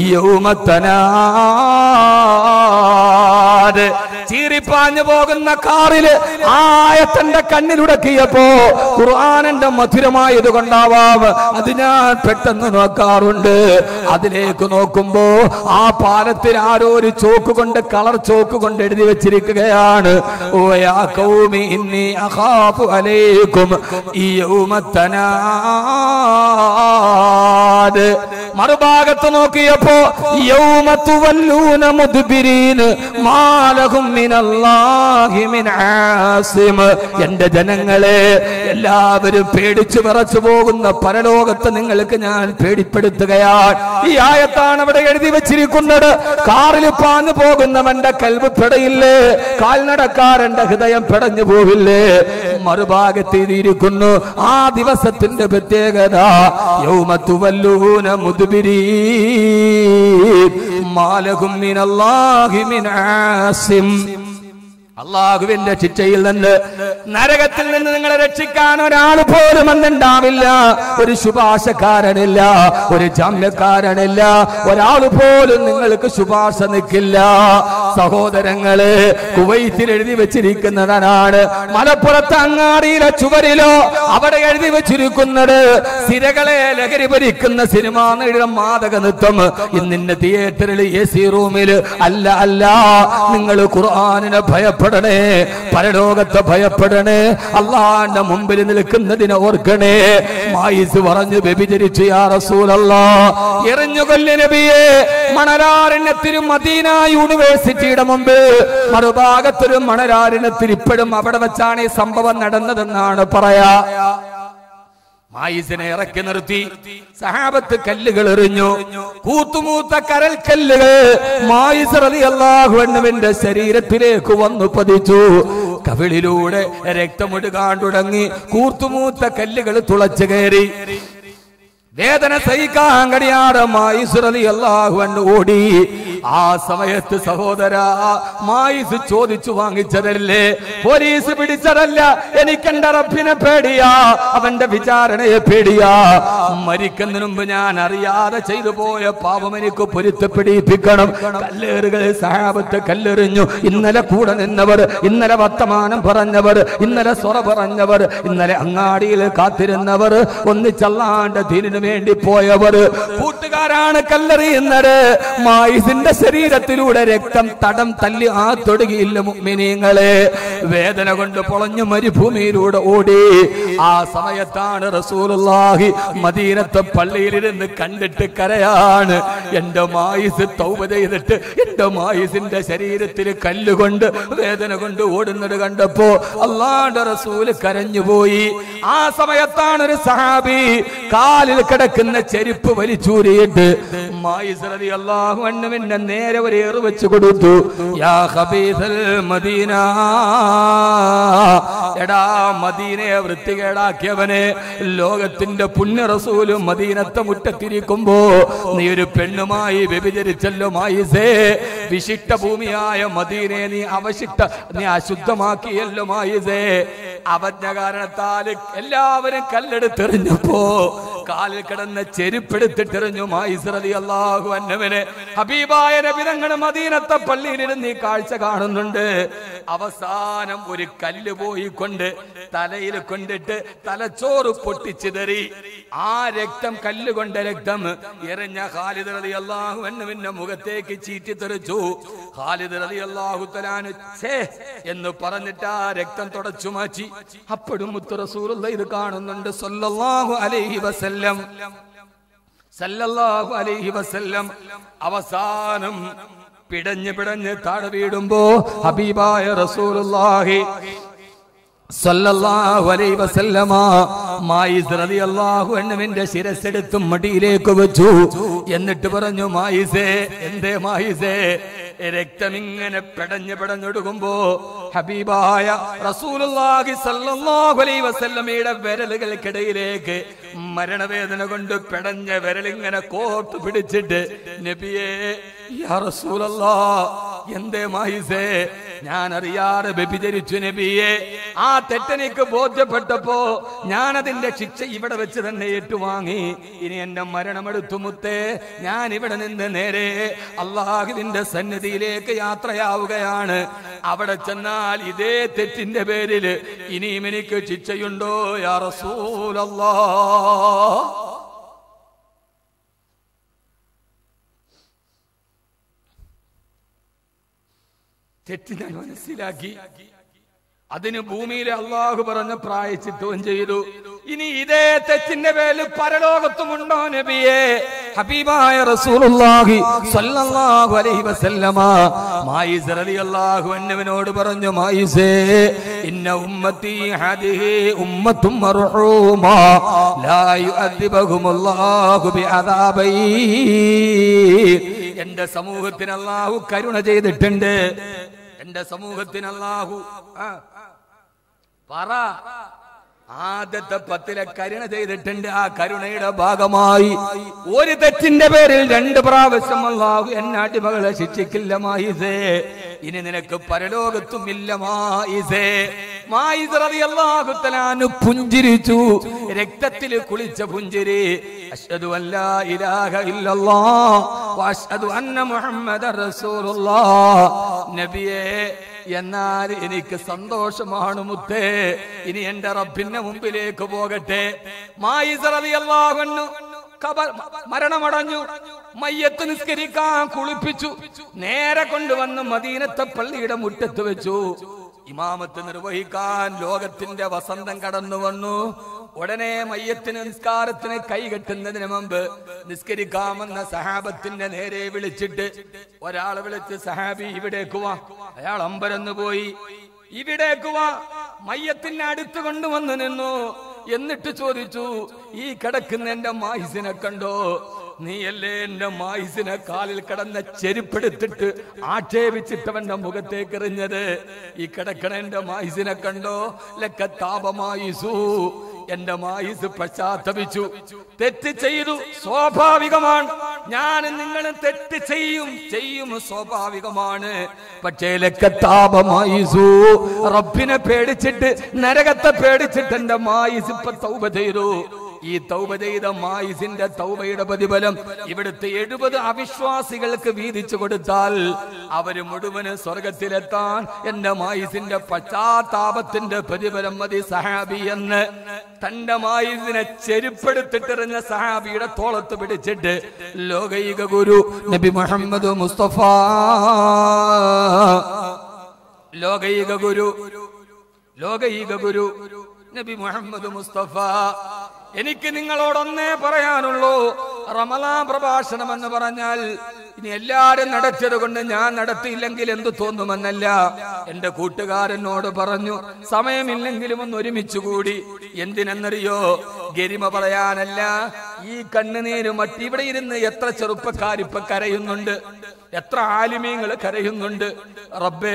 [SPEAKER 2] യൗമത്തനാദ് ചീറിപ്പാഞ്ഞു പോകുന്ന കാറില് ആയത്തന്റെ കണ്ണിലുടക്കിയപ്പോ ഖുർആാനന്റെ മധുരമായത് കൊണ്ടാവാം അത് ഞാൻ പെട്ടെന്ന് നോക്കാറുണ്ട് അതിലേക്ക് നോക്കുമ്പോ ആ പാലത്തിൽ ആരോ ഒരു ചോക്ക് കൊണ്ട് കളർ ചോക്ക് കൊണ്ട് എഴുതി വെച്ചിരിക്കുകയാണ് ഓ യാ കൗമി ഇന്നി അഖാഫു അലൈക്കും യൗമത്തനാദ് മറുഭാഗത്ത് നോക്കിയപ്പോ യൗമത്തു വല്ലൂന മുദ്ബിരീൻ മാലഹും മിനല്ലാഹി മിൻ ആസിം എന്റെ ജനങ്ങളെ എല്ലാവരും പേടിച്ചു വിറച്ചു പോകുന്ന പരലോകത്ത് നിങ്ങൾക്ക് ഞാൻ പേടിപ്പെടുത്തുകയാണ് ഈ ആയത്താണ് അവിടെ എഴുതി വെച്ചിരിക്കുന്നത് കാറിൽ പാഞ്ഞു പോകുന്നവന്റെ കൽവ് പെടയില്ലേ കാൽനടക്കാരന്റെ ഹൃദയം പെടഞ്ഞു പോവില്ലേ മറുഭാഗത്ത് എഴുതിയിരിക്കുന്നു ആ ദിവസത്തിന്റെ പ്രത്യേകത യൗമത്തു വല്ലൂന മുദ്ബിരീ മാലഹും മിനല്ലാഹി മിൻ ആസിം അള്ളാഹുവിന്റെ ശിക്ഷയിൽ നിന്ന് നരകത്തിൽ നിന്ന് നിങ്ങളെ രക്ഷിക്കാൻ ഒരാൾ പോലും അന്നുണ്ടാവില്ല ഒരു ശുപാർശക്കാരനില്ല ഒരു ജാമ്യക്കാരനില്ല ഒരാൾ പോലും നിങ്ങൾക്ക് ശുപാർശ നിൽക്കില്ല സഹോദരങ്ങള് കുവൈത്തിൽ എഴുതി വെച്ചിരിക്കുന്നതാണ് മലപ്പുറത്ത് അങ്ങാടിയിലെ ചുവരിലോ അവിടെ എഴുതി വെച്ചിരിക്കുന്നത് സിരകളെ ലഹരി ഭരിക്കുന്ന സിനിമാ നടിയുടെ മാതക നൃത്തം ഇന്നിന്റെ തിയേറ്ററിൽ എ സി റൂമിൽ അല്ല അല്ല നിങ്ങൾ ഖുർആാനിനെ ഭയപ്പെടണേ പരലോകത്തെ ഭയപ്പെടണേ അള്ളാന്റെ മുമ്പിൽ നിൽക്കുന്നതിനെ ഓർക്കണേ മായിസ് പറഞ്ഞു വ്യഭിചരിച്ചു യാ റസൂലല്ലാ എറിഞ്ഞു കൊല്ലി നബിയെ മണരാരണ്യത്തിനും മദീന യൂണിവേഴ്സിറ്റിയുടെ മുമ്പ് മറുഭാഗത്തൊരു മണരാരണ്യത്തിൽ ഇപ്പോഴും അവിടെ വെച്ചാണ് ഈ സംഭവം നടന്നതെന്നാണ് പറയാ മായിസിനെ ഇറക്കി നിർത്തി സഹാബത്ത് കല്ലുകൾ എറിഞ്ഞു കൂത്തുമൂത്ത കരൽ കല്ലുകൾ മായിസ് റതി അള്ളാഹുവിന്റെ ശരീരത്തിലേക്ക് വന്നു പതിച്ചു കവിളിലൂടെ രക്തമൊടുകാൻ തുടങ്ങി കൂത്തുമൂത്ത കല്ലുകൾ തുളച്ചു കയറി വേദന സഹിക്കാൻ കഴിയാതെ മായിസ് റതി അള്ളാഹുവൻ ഓടി ആ സമയത്ത് സഹോദര മായിസ് ചോദിച്ചു വാങ്ങിച്ചതല്ലേ പോലീസ് പിടിച്ചതല്ല എനിക്ക് എന്റെ റബ്ബിനെ പേടിയാ അവന്റെ വിചാരണയെ പേടിയാ മരിക്കുന്നതിന് മുമ്പ് ഞാൻ അറിയാതെ ചെയ്തു പോയ പാപം എനിക്ക് പൊരുത്തപ്പെടിപ്പിക്കണം കല്ലേറുകൾ സഹാബത്ത് കല്ലെറിഞ്ഞു ഇന്നലെ കൂടെ നിന്നവർ ഇന്നലെ വർത്തമാനം പറഞ്ഞവർ ഇന്നലെ സ്വറ പറഞ്ഞവർ ഇന്നലെ അങ്ങാടിയിൽ കാത്തിരുന്നവർ ഒന്നിച്ചല്ലാണ്ട് ദീനിനു വേണ്ടി പോയവർ കൂട്ടുകാരാണ് കല്ലെറിയുന്നത് മായിസിന്റെ ശരീരത്തിലൂടെ രക്തം തടം തല്ലി ആ തൊടുകയില്ല മുഅ്മിനീങ്ങളെ വേദന കൊണ്ട് പൊളഞ്ഞു മരുഭൂമിയിലൂടെ ഓടി ആ സമയത്താണ് റസൂലുള്ളാഹി മദീനത്തെ പള്ളിയിലിരുന്ന് കണ്ടിട്ട് കരയാണ് എന്റെ മായിസ് തൗബ ചെയ്തിട്ട് എന്റെ മായിസിന്റെ ശരീരത്തിൽ കല്ലുകൊണ്ട് വേദന കൊണ്ട് ഓടുന്നത് കണ്ടപ്പോ അള്ളാന്റെ റസൂല് കരഞ്ഞുപോയി ആ സമയത്താണ് ഒരു സഹാബി കാലിൽ കിടക്കുന്ന ചെരുപ്പ് വലിച്ചൂരിയിട്ട് മായിസ് റതി അള്ളാഹു അണ്ണുവിന്റെ നേരെ ഒരു ഏറ് വെച്ച് കൊടുത്തു യാ ഖബീസൽ മദീന എടാ മദീനയെ വൃത്തികേടാക്കിയവനെ ലോകത്തിന്റെ പുണ്യ റസൂല് മദീനത്തെ മുറ്റത്തിരിക്കുമ്പോ നീ ഒരു പെണ്ണുമായി വ്യഭിചരിച്ചല്ലോ മായിസേ വിശിഷ്ട ഭൂമിയായ മദീനെ നീ അവശിഷ്ട നീ അശുദ്ധമാക്കിയല്ലോ മായിസേ അവജ്ഞ കാരണത്താൽ എല്ലാവരും കല്ലെടുത്തെറിഞ്ഞപ്പോ കാലിൽ കിടന്ന ചെരുപ്പെടുത്തിട്ടെറിഞ്ഞു മായിസ്രതി അള്ളാഹു അന്നവന് ഹബീബായ നബിതങ്ങൾ മദീനത്തെ പള്ളിയിലിരുന്ന് ഈ കാഴ്ച കാണുന്നുണ്ട് അവസാനം ഒരു കല്ല് പോയി കൊണ്ട് തലയിൽ കൊണ്ടിട്ട് തലച്ചോറ് പൊട്ടിച്ചിതറി ആ രക്തം കല്ലുകൊണ്ട് രക്തം എറിഞ്ഞ ഖാലിദ് റളി അള്ളാഹു അന്നുവിന്റെ മുഖത്തേക്ക് ചീറ്റിത്തെറിച്ചു ഖാലിദ് റളി അള്ളാഹു തലാനു ഛേ എന്ന് പറഞ്ഞിട്ട് ആ രക്തം തുടച്ചു മാറ്റി അപ്പോഴും മുത്തു റസൂലുള്ള ഇത് കാണുന്നുണ്ട് സല്ലല്ലാഹു അലൈഹി വസല്ലം സല്ലല്ലാഹു അലൈഹി വസല്ലം അവസാനം പിടഞ്ഞ് പിടഞ്ഞ് താഴെ വീടുമ്പോ ഹബീബായ റസൂലുള്ളാഹി സല്ലല്ലാഹു അലൈഹി വസല്ലമ മായിസ് റളിയല്ലാഹു അൻഹുവിന്റെ ശിരസ്സെടുത്ത് മടിയിലേക്ക് വെച്ചു എന്നിട്ട് പറഞ്ഞു മായിസേ എന്തേ മായിസേ
[SPEAKER 1] രക്തം ഇങ്ങനെ പെടഞ്ഞു പെടഞ്ഞൊടുകുമ്പോ ഹബീബായ റസൂലുള്ളാഹി സല്ലല്ലാഹു അലൈഹി വസല്ലമയുടെ വിരലുകൾക്കിടയിലേക്ക് മരണവേദന കൊണ്ട് പെടഞ്ഞ വിരലിങ്ങനെ കോർത്ത് പിടിച്ചിട്ട് നബിയേ യാ റസൂലല്ലാ എന്തേ മായിസേ ഞാൻ അറിയാതെ വ്യഭിചരിച്ചു നബിയെ ആ തെറ്റെനിക്ക് ബോധ്യപ്പെട്ടപ്പോ ഞാൻ അതിന്റെ ശിക്ഷ ഇവിടെ വെച്ച് തന്നെ ഏറ്റുവാങ്ങി ഇനി എന്റെ മരണമെടുത്തു മുത്തേ ഞാൻ ഇവിടെ നിന്ന് നേരെ അള്ളാഹുവിന്റെ സന്നിധിയിലേക്ക് യാത്രയാവുകയാണ് അവിടെ ചെന്നാൽ ഇതേ തെറ്റിന്റെ പേരിൽ ഇനിയും എനിക്ക് ശിക്ഷയുണ്ടോ യാ റസൂലല്ലാ തെറ്റ് ഞാൻ മനസ്സിലാക്കി അതിന് ഭൂമിയിലെ അള്ളാഹു പറഞ്ഞ പ്രായച്ചിത്തവും ചെയ്തു ഇനി ഇതേ തെറ്റിന്റെ പേരിൽ പരലോകത്തുമുണ്ടോ നബിയെ ഹബീബായ റസൂലുള്ളാഹി സ്വല്ലല്ലാഹു അലൈഹി വസല്ലമ മായിസ് റളിയല്ലാഹു അൻഹുവിനോട് പറഞ്ഞു മായിസേ ഇന്ന ഉമ്മത്തി ഹദിഹി ഉമ്മത്തും മർഹൂമ ലാ യുഅദ്ദിബഹുമുല്ലാഹു ബിഅദാബൈ എന്റെ സമൂഹത്തിന് അള്ളാഹു കരുണ ചെയ്തിട്ടുണ്ട് എന്റെ സമൂഹത്തിന് അള്ളാഹു ആ, പറ ആദ്യത്തെ പത്തിലെ കരുണ ചെയ്തിട്ടുണ്ട് ആ കരുണയുടെ ഭാഗമായി ഒരു തെറ്റിന്റെ പേരിൽ രണ്ട് പ്രാവശ്യം അള്ളാഹു എന്നെ അടിമകളെ ശിക്ഷിക്കില്ല മായിസേ ഇനി നിനക്ക് പരലോകത്തും ഇല്ല മായിസേ മായിസ് റളിയല്ലാഹു തആല പുഞ്ചിരിച്ചു രക്തത്തിൽ കുളിച്ച പുഞ്ചിരി അഷ്ഹദു അല്ലാ ഇലാഹ ഇല്ലല്ലാഹ് വഅഷ്ഹദു അന്ന മുഹമ്മദർ റസൂലുള്ളാഹ് നബിയേ എന്നാൽ എനിക്ക് സന്തോഷമാണ് മുത്തേ ഇനി എന്റെ റബ്ബിന്റെ മുമ്പിലേക്ക് പോകട്ടെ മായിസ് റളിയല്ലാഹു അൻഹു കബർ മരണമടഞ്ഞു മയ്യത്ത് നിസ്കരിക്കാൻ കുളിപ്പിച്ചു നേരെ കൊണ്ടുവന്ന് മദീനത്തെ പള്ളിയുടെ മുറ്റത്ത് വെച്ചു ഇമാമത്ത് നിർവഹിക്കാൻ ലോകത്തിന്റെ വസന്തം കടന്നു വന്നു ഉടനെ മയ്യത്തിന് നിസ്കാരത്തിന് കൈകെട്ടുന്നതിന് മുമ്പ് നിസ്കരിക്കാമെന്ന സഹാബത്തിന്റെ നേരെ വിളിച്ചിട്ട് ഒരാളെ വിളിച്ച് സഹാബി ഇവിടേക്ക് വാ അയാൾ അമ്പരന്ന് പോയി ഇവിടേക്ക് വാ മയ്യത്തിന് അടുത്ത് കൊണ്ടുവന്ന് നിന്നു എന്നിട്ട് ചോദിച്ചു ഈ കിടക്കുന്ന എന്റെ മായിസിനെ കണ്ടോ നീയല്ലേ എന്റെ മായിസിനെ കാലിൽ കിടന്ന ചെരുപ്പെടുത്തിട്ട് ആക്ഷേപിച്ചിട്ടവന്റെ മുഖത്തേക്ക് എറിഞ്ഞത് ഈ കിടക്കണ എന്റെ മായിസിനെ കണ്ടോ ലക്ക താപമായിസു എന്റെ മായിസ് പശ്ചാത്തപിച്ചു തെറ്റ് ചെയ്തു സ്വാഭാവികമാണ് ഞാൻ നിങ്ങൾ തെറ്റ് ചെയ്യും ചെയ്യും സ്വാഭാവികമാണ് പക്ഷേ ലക്കത്താപമായിസു റബ്ബിനെ പേടിച്ചിട്ട് നരകത്തെ പേടിച്ചിട്ട് എന്റെ മായിസ് ഇപ്പൊ തൗബ ചെയ്തു ഈ തൗബ ചെയ്ത മായിസിന്റെ തൗബയുടെ പ്രതിഫലം ഇവിടുത്തെ എഴുപത് അവിശ്വാസികൾക്ക് വീതിച്ചു കൊടുത്താൽ അവര് മുഴുവന് സ്വർഗത്തിലെത്താൻ എന്റെ മായിസിന്റെ പശ്ചാത്താപത്തിന്റെ പ്രതിഫലം മതി സഹാബി എന്ന് തന്റെ മായിസിനെ ചെരുപ്പെടുത്തിട്ടെറിഞ്ഞ സഹാബിയുടെ തോളത്ത് പിടിച്ചിട്ട് ലോകൈക ഗുരു നബി മുഹമ്മദ് മുസ്തഫ ലോകൈക ഗുരു ലോകൈക ഗുരു നബി മുഹമ്മദ് മുസ്തഫ എനിക്ക് നിങ്ങളോടൊന്നേ പറയാനുള്ളൂ റമലാ പ്രഭാഷണം എന്ന് പറഞ്ഞാൽ ഇനി എല്ലാരും നടത്തിയത് കൊണ്ട് ഞാൻ നടത്തിയില്ലെങ്കിൽ എന്തു തോന്നുമെന്നല്ല എന്റെ കൂട്ടുകാരനോട് പറഞ്ഞു സമയമില്ലെങ്കിലും ഒന്ന് ഒരുമിച്ച് കൂടി എന്തിനെന്നറിയോ ഗരിമ പറയാനല്ല ഈ കണ്ണുനീര് മറ്റ് ഇവിടെ ഇരുന്ന് എത്ര ചെറുപ്പക്കാരിപ്പൊ കരയുന്നുണ്ട് എത്ര ആലിമീങ്ങൾ കരയുന്നുണ്ട് റബ്ബേ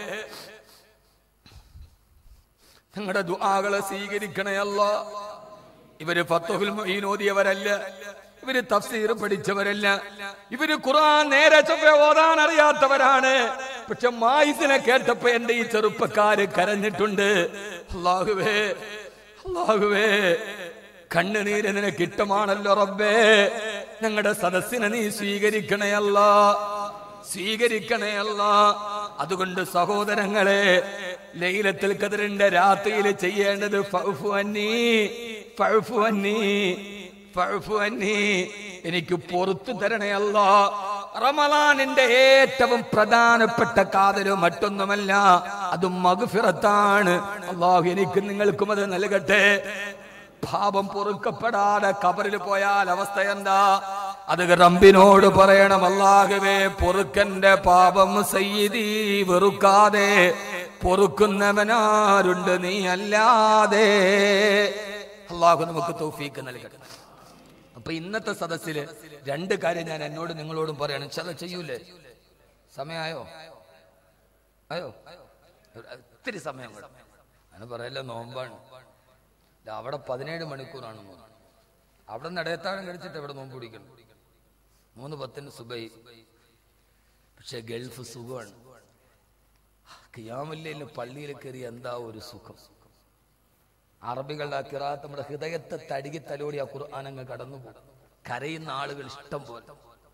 [SPEAKER 1] നിങ്ങളുടെ ദുആകളെ സ്വീകരിക്കണയല്ല ഇവര് ഫത്തുഹുൽ മുഈൻ ഓതിയവരല്ല ഇവര് തഫ്സീർ പഠിച്ചവരല്ല ഇവര് ഖുർആൻ നേരെ ചൊവ്വെ ഓതാൻ അറിയാത്തവരാണ് പക്ഷെ മായിസിനെ കേട്ടപ്പോ എന്റെ ഈ ചെറുപ്പക്കാര് കരഞ്ഞിട്ടുണ്ട് അള്ളാഹുവേ അള്ളാഹുവേ കണ്ണുനീര് നിനക്ക് ഇഷ്ടമാണല്ലോ റബ്ബേ ഞങ്ങളുടെ സദസ്സിനെ നീ സ്വീകരിക്കണയല്ല സ്വീകരിക്കണയല്ല അതുകൊണ്ട് സഹോദരങ്ങളെ ലൈലത്തിൽ കതിറിന്റെ രാത്രിയിൽ ചെയ്യേണ്ടത് ഫൗഫു അന്നീ ഫൗഫു അന്നീ ഫൗഫു അന്നീ എനിക്ക് പുറത്തു തരണയല്ല റമലാനിന്റെ ഏറ്റവും പ്രധാനപ്പെട്ട കാതലും മറ്റൊന്നുമല്ല അത് മഗ്ഫിറത്താണ് അള്ളാഹു എനിക്ക് നിങ്ങൾക്കും അത് നൽകട്ടെ പാപം പൊറുക്കപ്പെടാതെ കബറിൽ പോയാൽ അവസ്ഥ എന്താ അത് റബ്ബിനോട് പറയണം അല്ലാഹുവേ പൊറുക്കന്റെ പാപം സയ്യിദി വെറുക്കാതെ പൊറുക്കുന്നവനാരുണ്ട് നീ അല്ലാതെ അള്ളാഹു നമുക്ക് തൗഫീക്ക് നൽകട്ടെ അപ്പൊ ഇന്നത്തെ സദസ്സില് രണ്ട് കാര്യം ഞാൻ എന്നോട് നിങ്ങളോടും പറയണം ചില ചെയ്യൂലേ സമയമായോ ആയോ ഒത്തിരി സമയം കൂടെ അങ്ങനെ പറയല്ല നോമ്പാണ് ഇത് അവിടെ പതിനേഴ് മണിക്കൂറാണ് നോമ്പ് അവിടെ നിന്ന് ഇടയത്താഴം കഴിച്ചിട്ട് ഇവിടെ നോമ്പ് പിടിക്കണം മൂന്ന് പത്തിന് സുബൈ പക്ഷെ ഗൾഫ് സുഖമാണ് കിയാമല്ലയിൽ പള്ളിയിൽ കയറി എന്താ ഒരു സുഖം അറബികളുടെ ആ കിറാത്ത് നമ്മുടെ ഹൃദയത്തെ തടുകി തലോടി ആ ഖുർആാനങ്ങ് കടന്നു പോകും കരയുന്ന ആളുകൾ ഇഷ്ടം പോലെ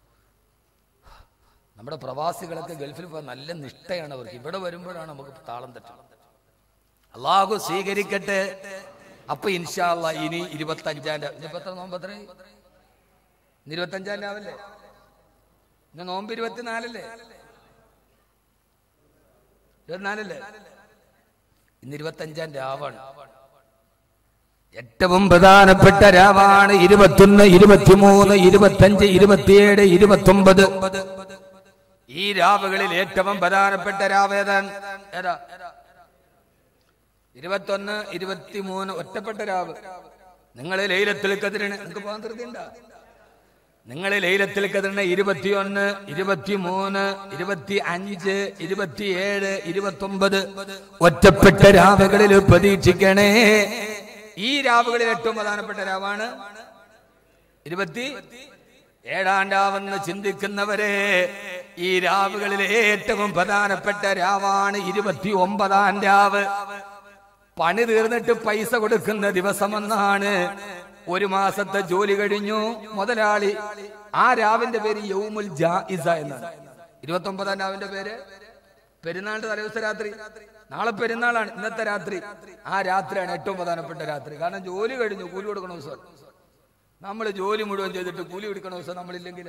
[SPEAKER 1] നമ്മുടെ പ്രവാസികളൊക്കെ ഗൾഫിൽ പോകാൻ നല്ല നിഷ്ഠയാണ് അവർക്ക് ഇവിടെ വരുമ്പോഴാണ് നമുക്ക് താളം തെറ്റുന്നത് അള്ളാഹു സ്വീകരിക്കട്ടെ അപ്പൊ ഇൻഷാല്ല ഇനി ഇരുപത്തി അഞ്ചാം ഇനിയിപ്പോ എത്ര നോമ്പ് എത്ര ഇന്ന് ഇരുപത്തഞ്ചാം രാവല്ലേ ഇന്ന് നോമ്പ് ഇരുപത്തിനാലല്ലേ ഇരുപത്തിനാലല്ലേ ഇന്ന് ഇരുപത്തഞ്ചാം രാവാണ് ഏറ്റവും പ്രധാനപ്പെട്ട രാവാണ് ഇരുപത്തൊന്ന് ഇരുപത്തിമൂന്ന് ഇരുപത്തഞ്ച് ഇരുപത്തിയേഴ് ഇരുപത്തൊമ്പത് ഈ രാവുകളിൽ ഏറ്റവും പ്രധാനപ്പെട്ട രാവ് ഏതാണ് ഏതാ ഇരുപത്തൊന്ന് ഇരുപത്തിമൂന്ന് ഒറ്റപ്പെട്ട രാവ് നിങ്ങൾ ലൈലത്തിൽ കതിരിന് നിങ്ങൾക്ക് പോകാൻ ധൃതിയുണ്ടോ നിങ്ങൾ ലൈലത്തിൽ കതിരിന് ഇരുപത്തിയൊന്ന് ഇരുപത്തിമൂന്ന് ഇരുപത്തി അഞ്ച് ഇരുപത്തിയേഴ് ഇരുപത്തൊമ്പത് ഒറ്റപ്പെട്ട രാവുകളിൽ പ്രതീക്ഷിക്കണേ ഈ രാവുകളിൽ ഏറ്റവും പ്രധാനപ്പെട്ട രാവാണ് ഇരുപത്തി ഏഴാം രാവെന്ന് ചിന്തിക്കുന്നവരെ ഈ രാവുകളിലെ ഏറ്റവും പ്രധാനപ്പെട്ട രാവാണ് ഇരുപത്തി ഒമ്പതാം രാവ് പണി തീർന്നിട്ട് പൈസ കൊടുക്കുന്ന ദിവസമെന്നാണ് ഒരു മാസത്തെ ജോലി കഴിഞ്ഞു മുതലാളി ആ രാവിന്റെ പേര് യൗമുൽ ജായിസ എന്നാണ് ഇരുപത്തി ഒമ്പതാം രാവിന്റെ പേര് പെരുന്നാളിന്റെ തലേദിവസ രാത്രി നാളെ പെരുന്നാളാണ് ഇന്നത്തെ രാത്രി ആ രാത്രിയാണ് ഏറ്റവും പ്രധാനപ്പെട്ട രാത്രി കാരണം ജോലി കഴിഞ്ഞു കൂലി കൊടുക്കണ ദിവസം നമ്മൾ ജോലി മുഴുവൻ ചെയ്തിട്ട് കൂലി കൊടുക്കണ ദിവസം നമ്മളില്ലെങ്കിൽ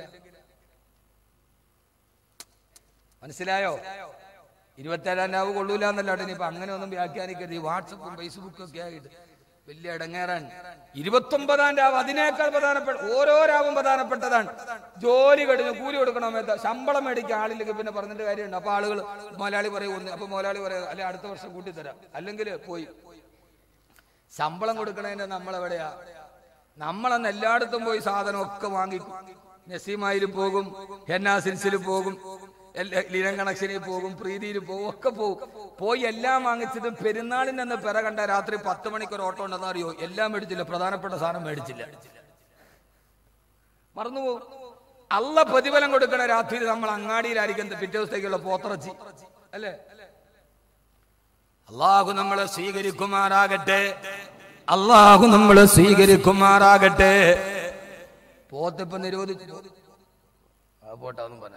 [SPEAKER 1] മനസ്സിലായോ ഇരുപത്തേഴാം രാവ് കൊള്ളൂല എന്നല്ല ഇനിയിപ്പൊ അങ്ങനെ ഒന്നും വ്യാഖ്യാനിക്കരുത് ഈ വാട്സപ്പും ഫേസ്ബുക്കും ഒക്കെ ആയിട്ട് വലിയ ഇടങ്ങേറാണ് ഇരുപത്തൊമ്പതാം രാവ് അതിനേക്കാൾ പ്രധാനപ്പെട്ട ഓരോ രാവും പ്രധാനപ്പെട്ടതാണ് ജോലി കഴിഞ്ഞു കൂലി കൊടുക്കണം എന്താ ശമ്പളം മേടിക്കാൻ ആളില്ലെങ്കിൽ പിന്നെ പറഞ്ഞിട്ട് കാര്യമുണ്ട് അപ്പൊ ആളുകൾ മലയാളി പറയും ഒന്ന് അപ്പൊ മലയാളി പറയും അല്ലെ അടുത്ത വർഷം കൂട്ടിത്തരാം അല്ലെങ്കിൽ പോയി ശമ്പളം കൊടുക്കണതിന്റെ നമ്മളെവിടെയാ നമ്മളന്ന് എല്ലായിടത്തും പോയി സാധനമൊക്കെ വാങ്ങിക്കും നസീമായിൽ പോകും ഹെന്നാസിൻസിൽ പോകും എല്ലാ- ലീനം കണക്ഷനിൽ പോകും പ്രീതിയിൽ പോകും ഒക്കെ പോകും പോയി എല്ലാം വാങ്ങിച്ചിട്ട് പെരുന്നാളിന്റെ അന്ന് പിറ കണ്ട രാത്രി പത്ത് മണിക്ക് ഒരു ഓട്ടോ ഉണ്ടെന്ന് അറിയോ എല്ലാം മേടിച്ചില്ല പ്രധാനപ്പെട്ട സാധനം മേടിച്ചില്ല മറന്നുപോകും അല്ല പ്രതിഫലം കൊടുക്കണ രാത്രി നമ്മൾ അങ്ങാടിയിലായിരിക്കും പിറ്റേ ദിവസത്തേക്കുള്ള പോത്തിറച്ചി അല്ലേ അള്ളാഹു നമ്മളെ സ്വീകരിക്കുമാറാകട്ടെ അള്ളാഹു നമ്മളെ സ്വീകരിക്കുമാറാകട്ടെ പോത്തിപ്പൊ നിരോധിച്ചു ആ പോട്ടാന്നും പറഞ്ഞ